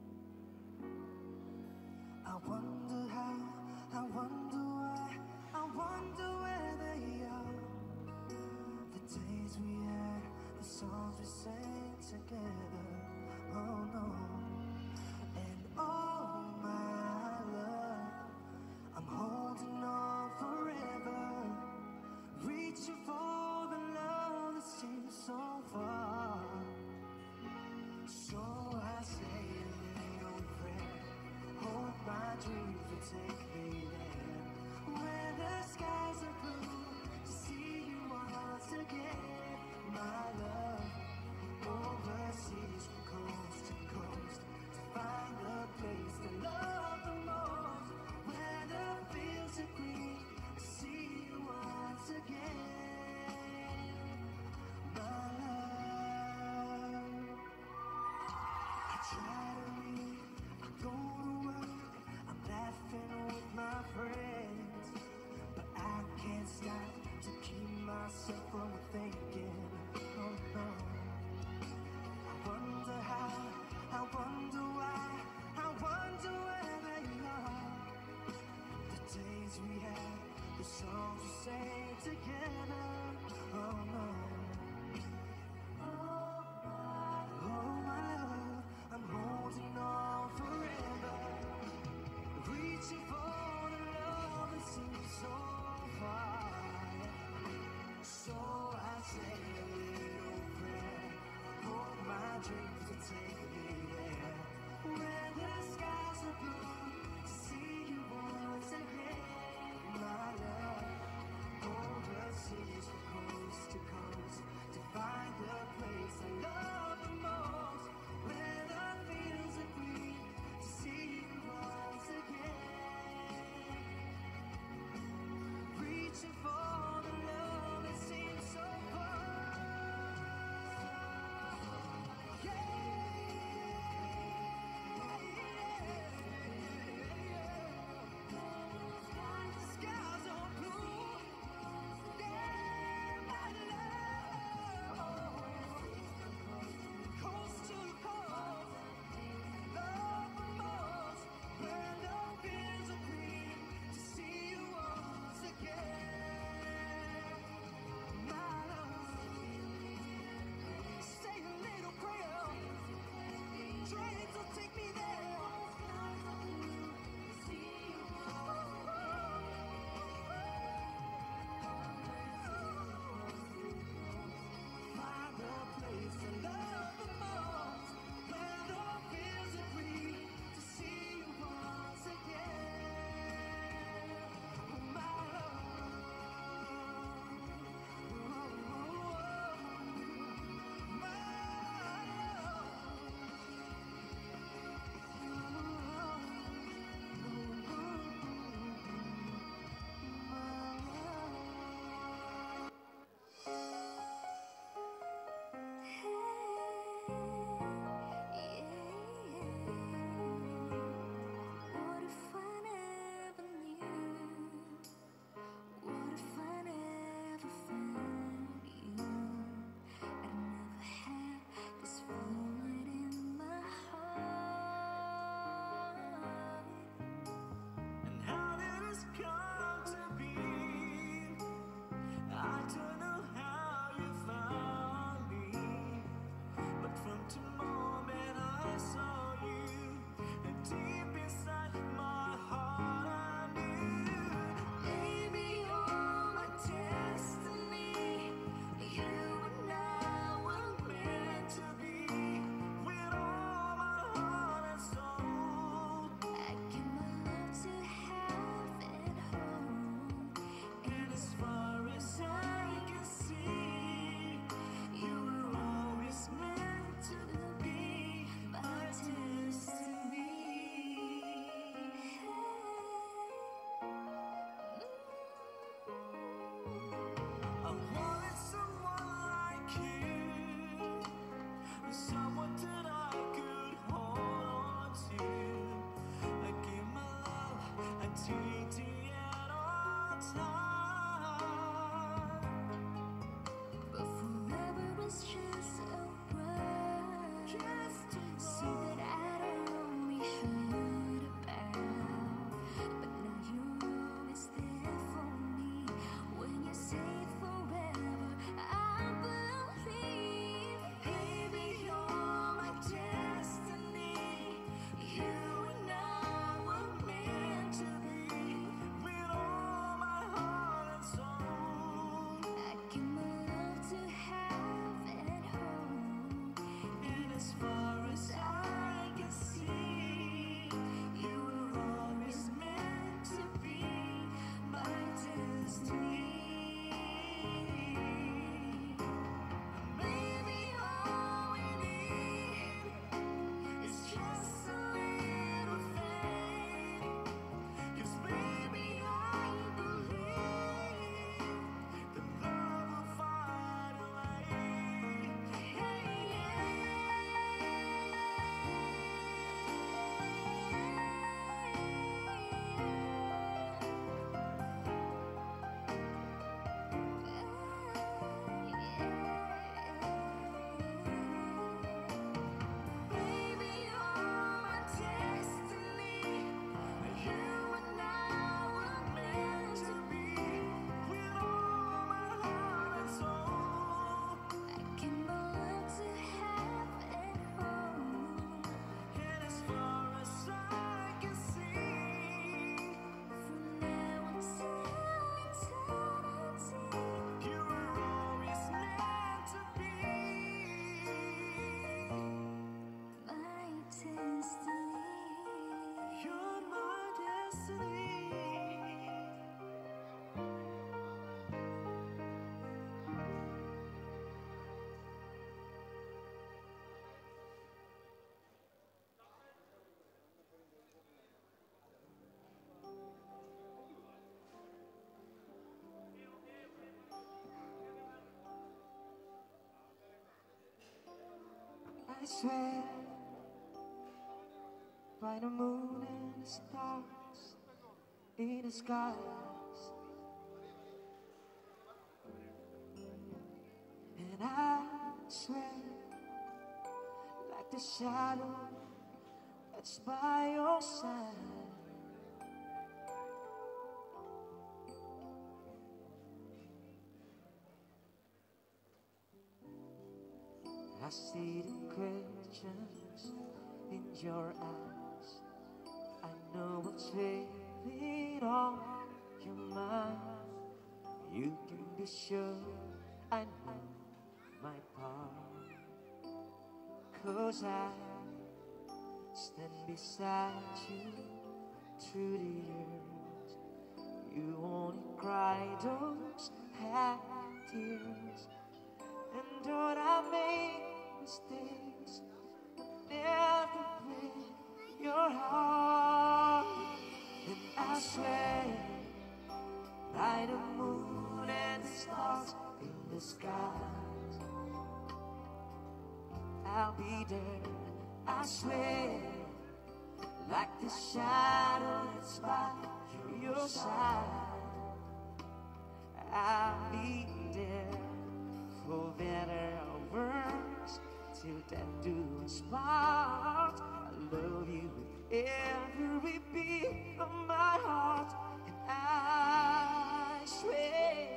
I wonder how, I wonder why, I wonder where they are. The days we had, the songs we sang together. Oh no, and all my love. I'm holding on forever, reaching for the love that seems so far. So I say a little prayer, hope my dreams will take me there, where the skies are blue, to see you once again, my love. Overseas from coast to coast, to find a place to love the most. Where the fields are green, to see you once again, my love. I try to read, I go to work, I'm laughing with my friends, but I can't stop to keep myself from thinking. Oh no. I wonder how, I wonder why, I wonder where they are. The days we had, the songs we sang together. Oh no. Oh my love, I'm holding on forever, reaching for the love that seems so far. So I say a little prayer, hope my dreams will take me there, where the skies are blue, to see you once again, my love. sweetie at all times. But forever is just a word, just so that I don't only heard about. But now you're always there for me when you say forever. I believe, baby, you're my destiny. You and I were meant to be. With all my heart and soul, I give my love to have at home. and as far as I can see, you were always meant to be my destiny. Baby, all we need is just a little faith. 'Cause baby, I believe that love will find a way. Baby, you're my destiny. You and I were meant to be. With all my heart and soul, I give my love to have at home. and as far as I can see, From now until eternity, you were always meant to be. my destiny. You're my destiny. I swear by the moon and the stars in the skies. And I swear like the shadow that's by your side. I see the questions in your eyes. I know what's really on your mind. You can be sure I know my part. Cause I stand beside you through the years. You only cry those happy tears. And don't I make mistakes? Never break your heart. And I swear by the moon and the stars in the skies, I'll be there. I swear, like the shadow that's by your side, I'll be there for better or worse, till death do us part. I love you with every beat of my heart, and I swear.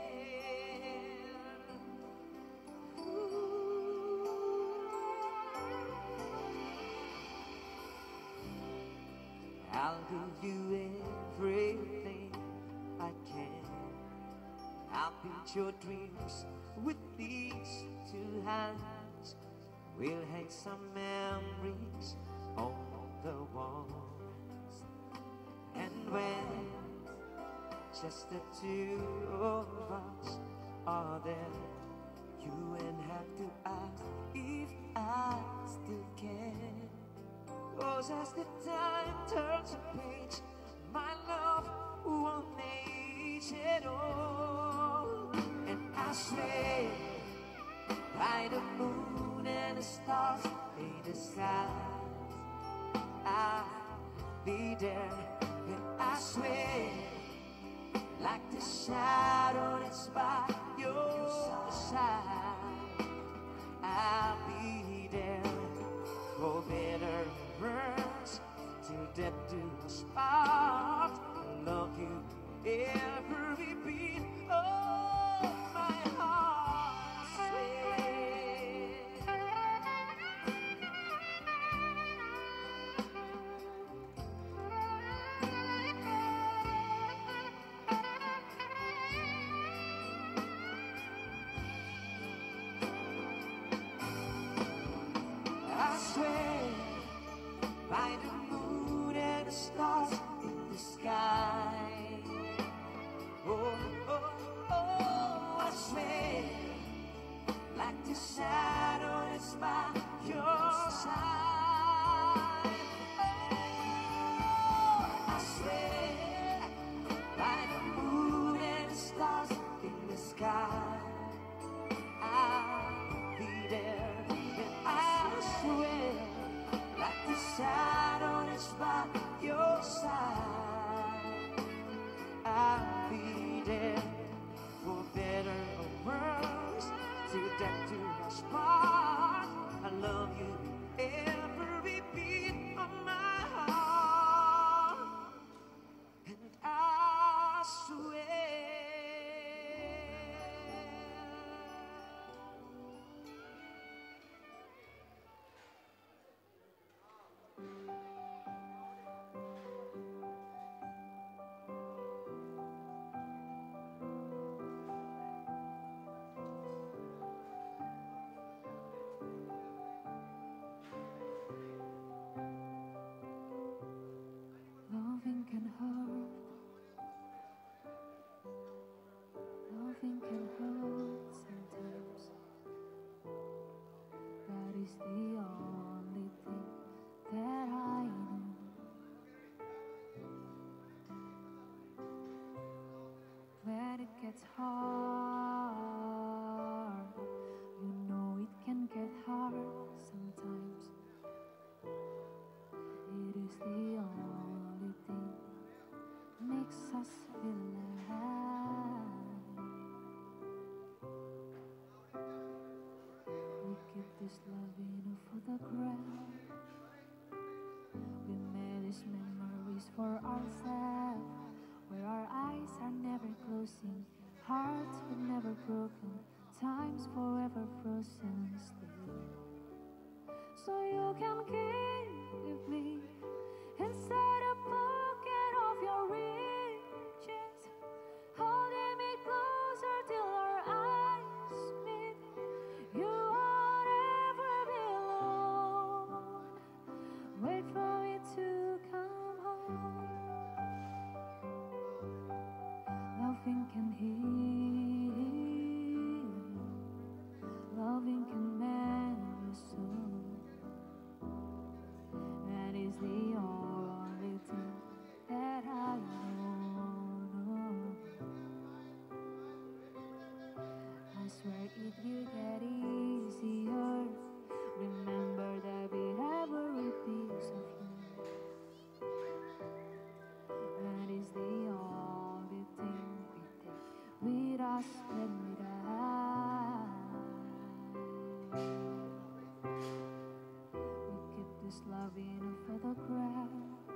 I'll give you everything I can. I'll build your dreams with these two hands. We'll hang some memories on the walls. And when just the two of us are there, you won't have to ask if I still care. Cause as the time turns a page, my love won't age at all. And I swear, by the moon and the stars in the sky, I'll be there And I swear, like the shadow that's by your side, I'll be there for better or worse, till death do us part. Love you every beat of my heart. Swear. I swear by the moon and the stars in the sky. Oh, oh, oh, I swear like the shadow is by your side. Oh, I swear by the moon and the stars in the sky. I'll be there, and I swear, like the shadow that's by your side. I'll be there for better or worse, till death do us part. I love you every beat of my heart, and I swear. Loving can hurt. Loving can hurt sometimes. That is the only thing that I know. When it gets hard, you know it can get hard sometimes. It is the only thing makes us feel alive. We keep this love in a photograph. We made these memories for ourselves, where our eyes are never closing, hearts were never broken, times forever frozen still. So you can keep me inside a pocket of your riches, holding me closer till our eyes meet. You won't ever be alone. Wait for me to come home. Loving can heal. Loving can mend your soul. That is the only thing that I know. I swear it will get easier. Remember that we have every piece of you. That is the only thing we take with us when we die. We keep this love in a photograph.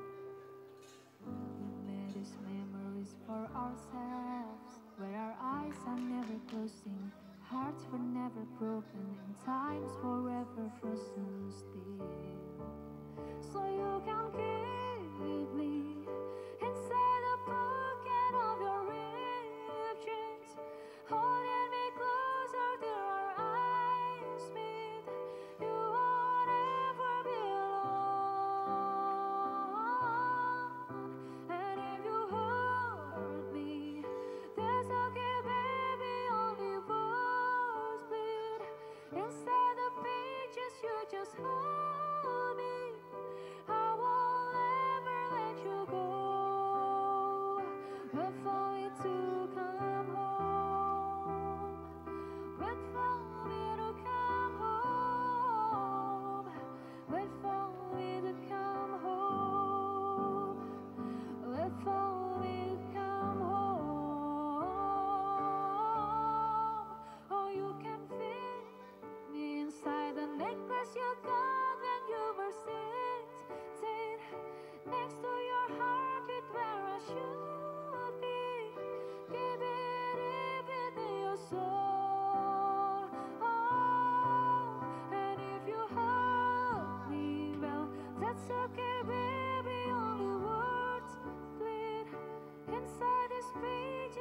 We made these memories for ourselves, where our eyes are never closing, hearts were never broken, and times forever frozen still. So you can keep me inside the pocket of your ripped jeans, holding me closer till our eyes meet. You won't ever be alone. And if you hurt me, that's okay, baby. Only words bleed inside the pages. You just hold me. I won't ever let you go. Wait for me to come home. Wait for me to come home. Wait for me to come home. Wait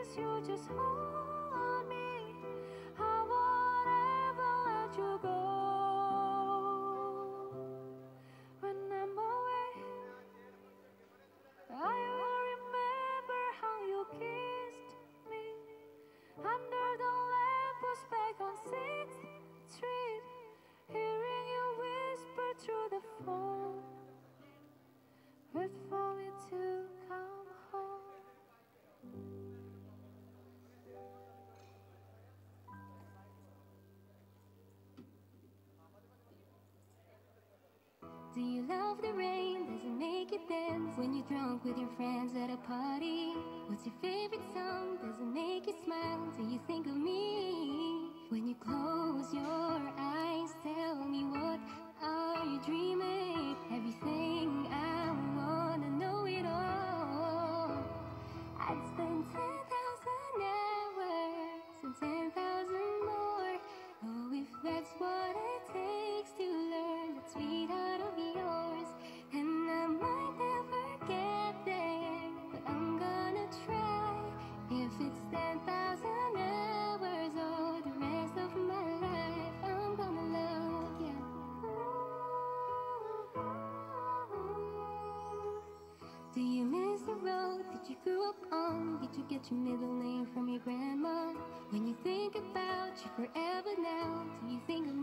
kiss you, just hold me. I won't ever let you go. When I'm away, I will remember how you kissed me under the lamppost back on Sixth Street, hearing you whisper through the phone. Wait for me to come home. Do you love the rain? Does it make you dance when you're drunk with your friends at a party? What's your favorite song? Does it make you smile? Do you think of me? When you close your eyes, tell me what are you dreaming? Everything I wanna know it all. I'd spend 10,000 hours and 10,000 more. Oh, if that's what it takes to learn that sweetheart of yours. And I might never get there, but I'm gonna try. If it's 10,000 hours or the rest of my life, I'm gonna love you. Do you miss the road that you grew up on? Did you get your middle name from your grandma? When you think about you forever now, do you think of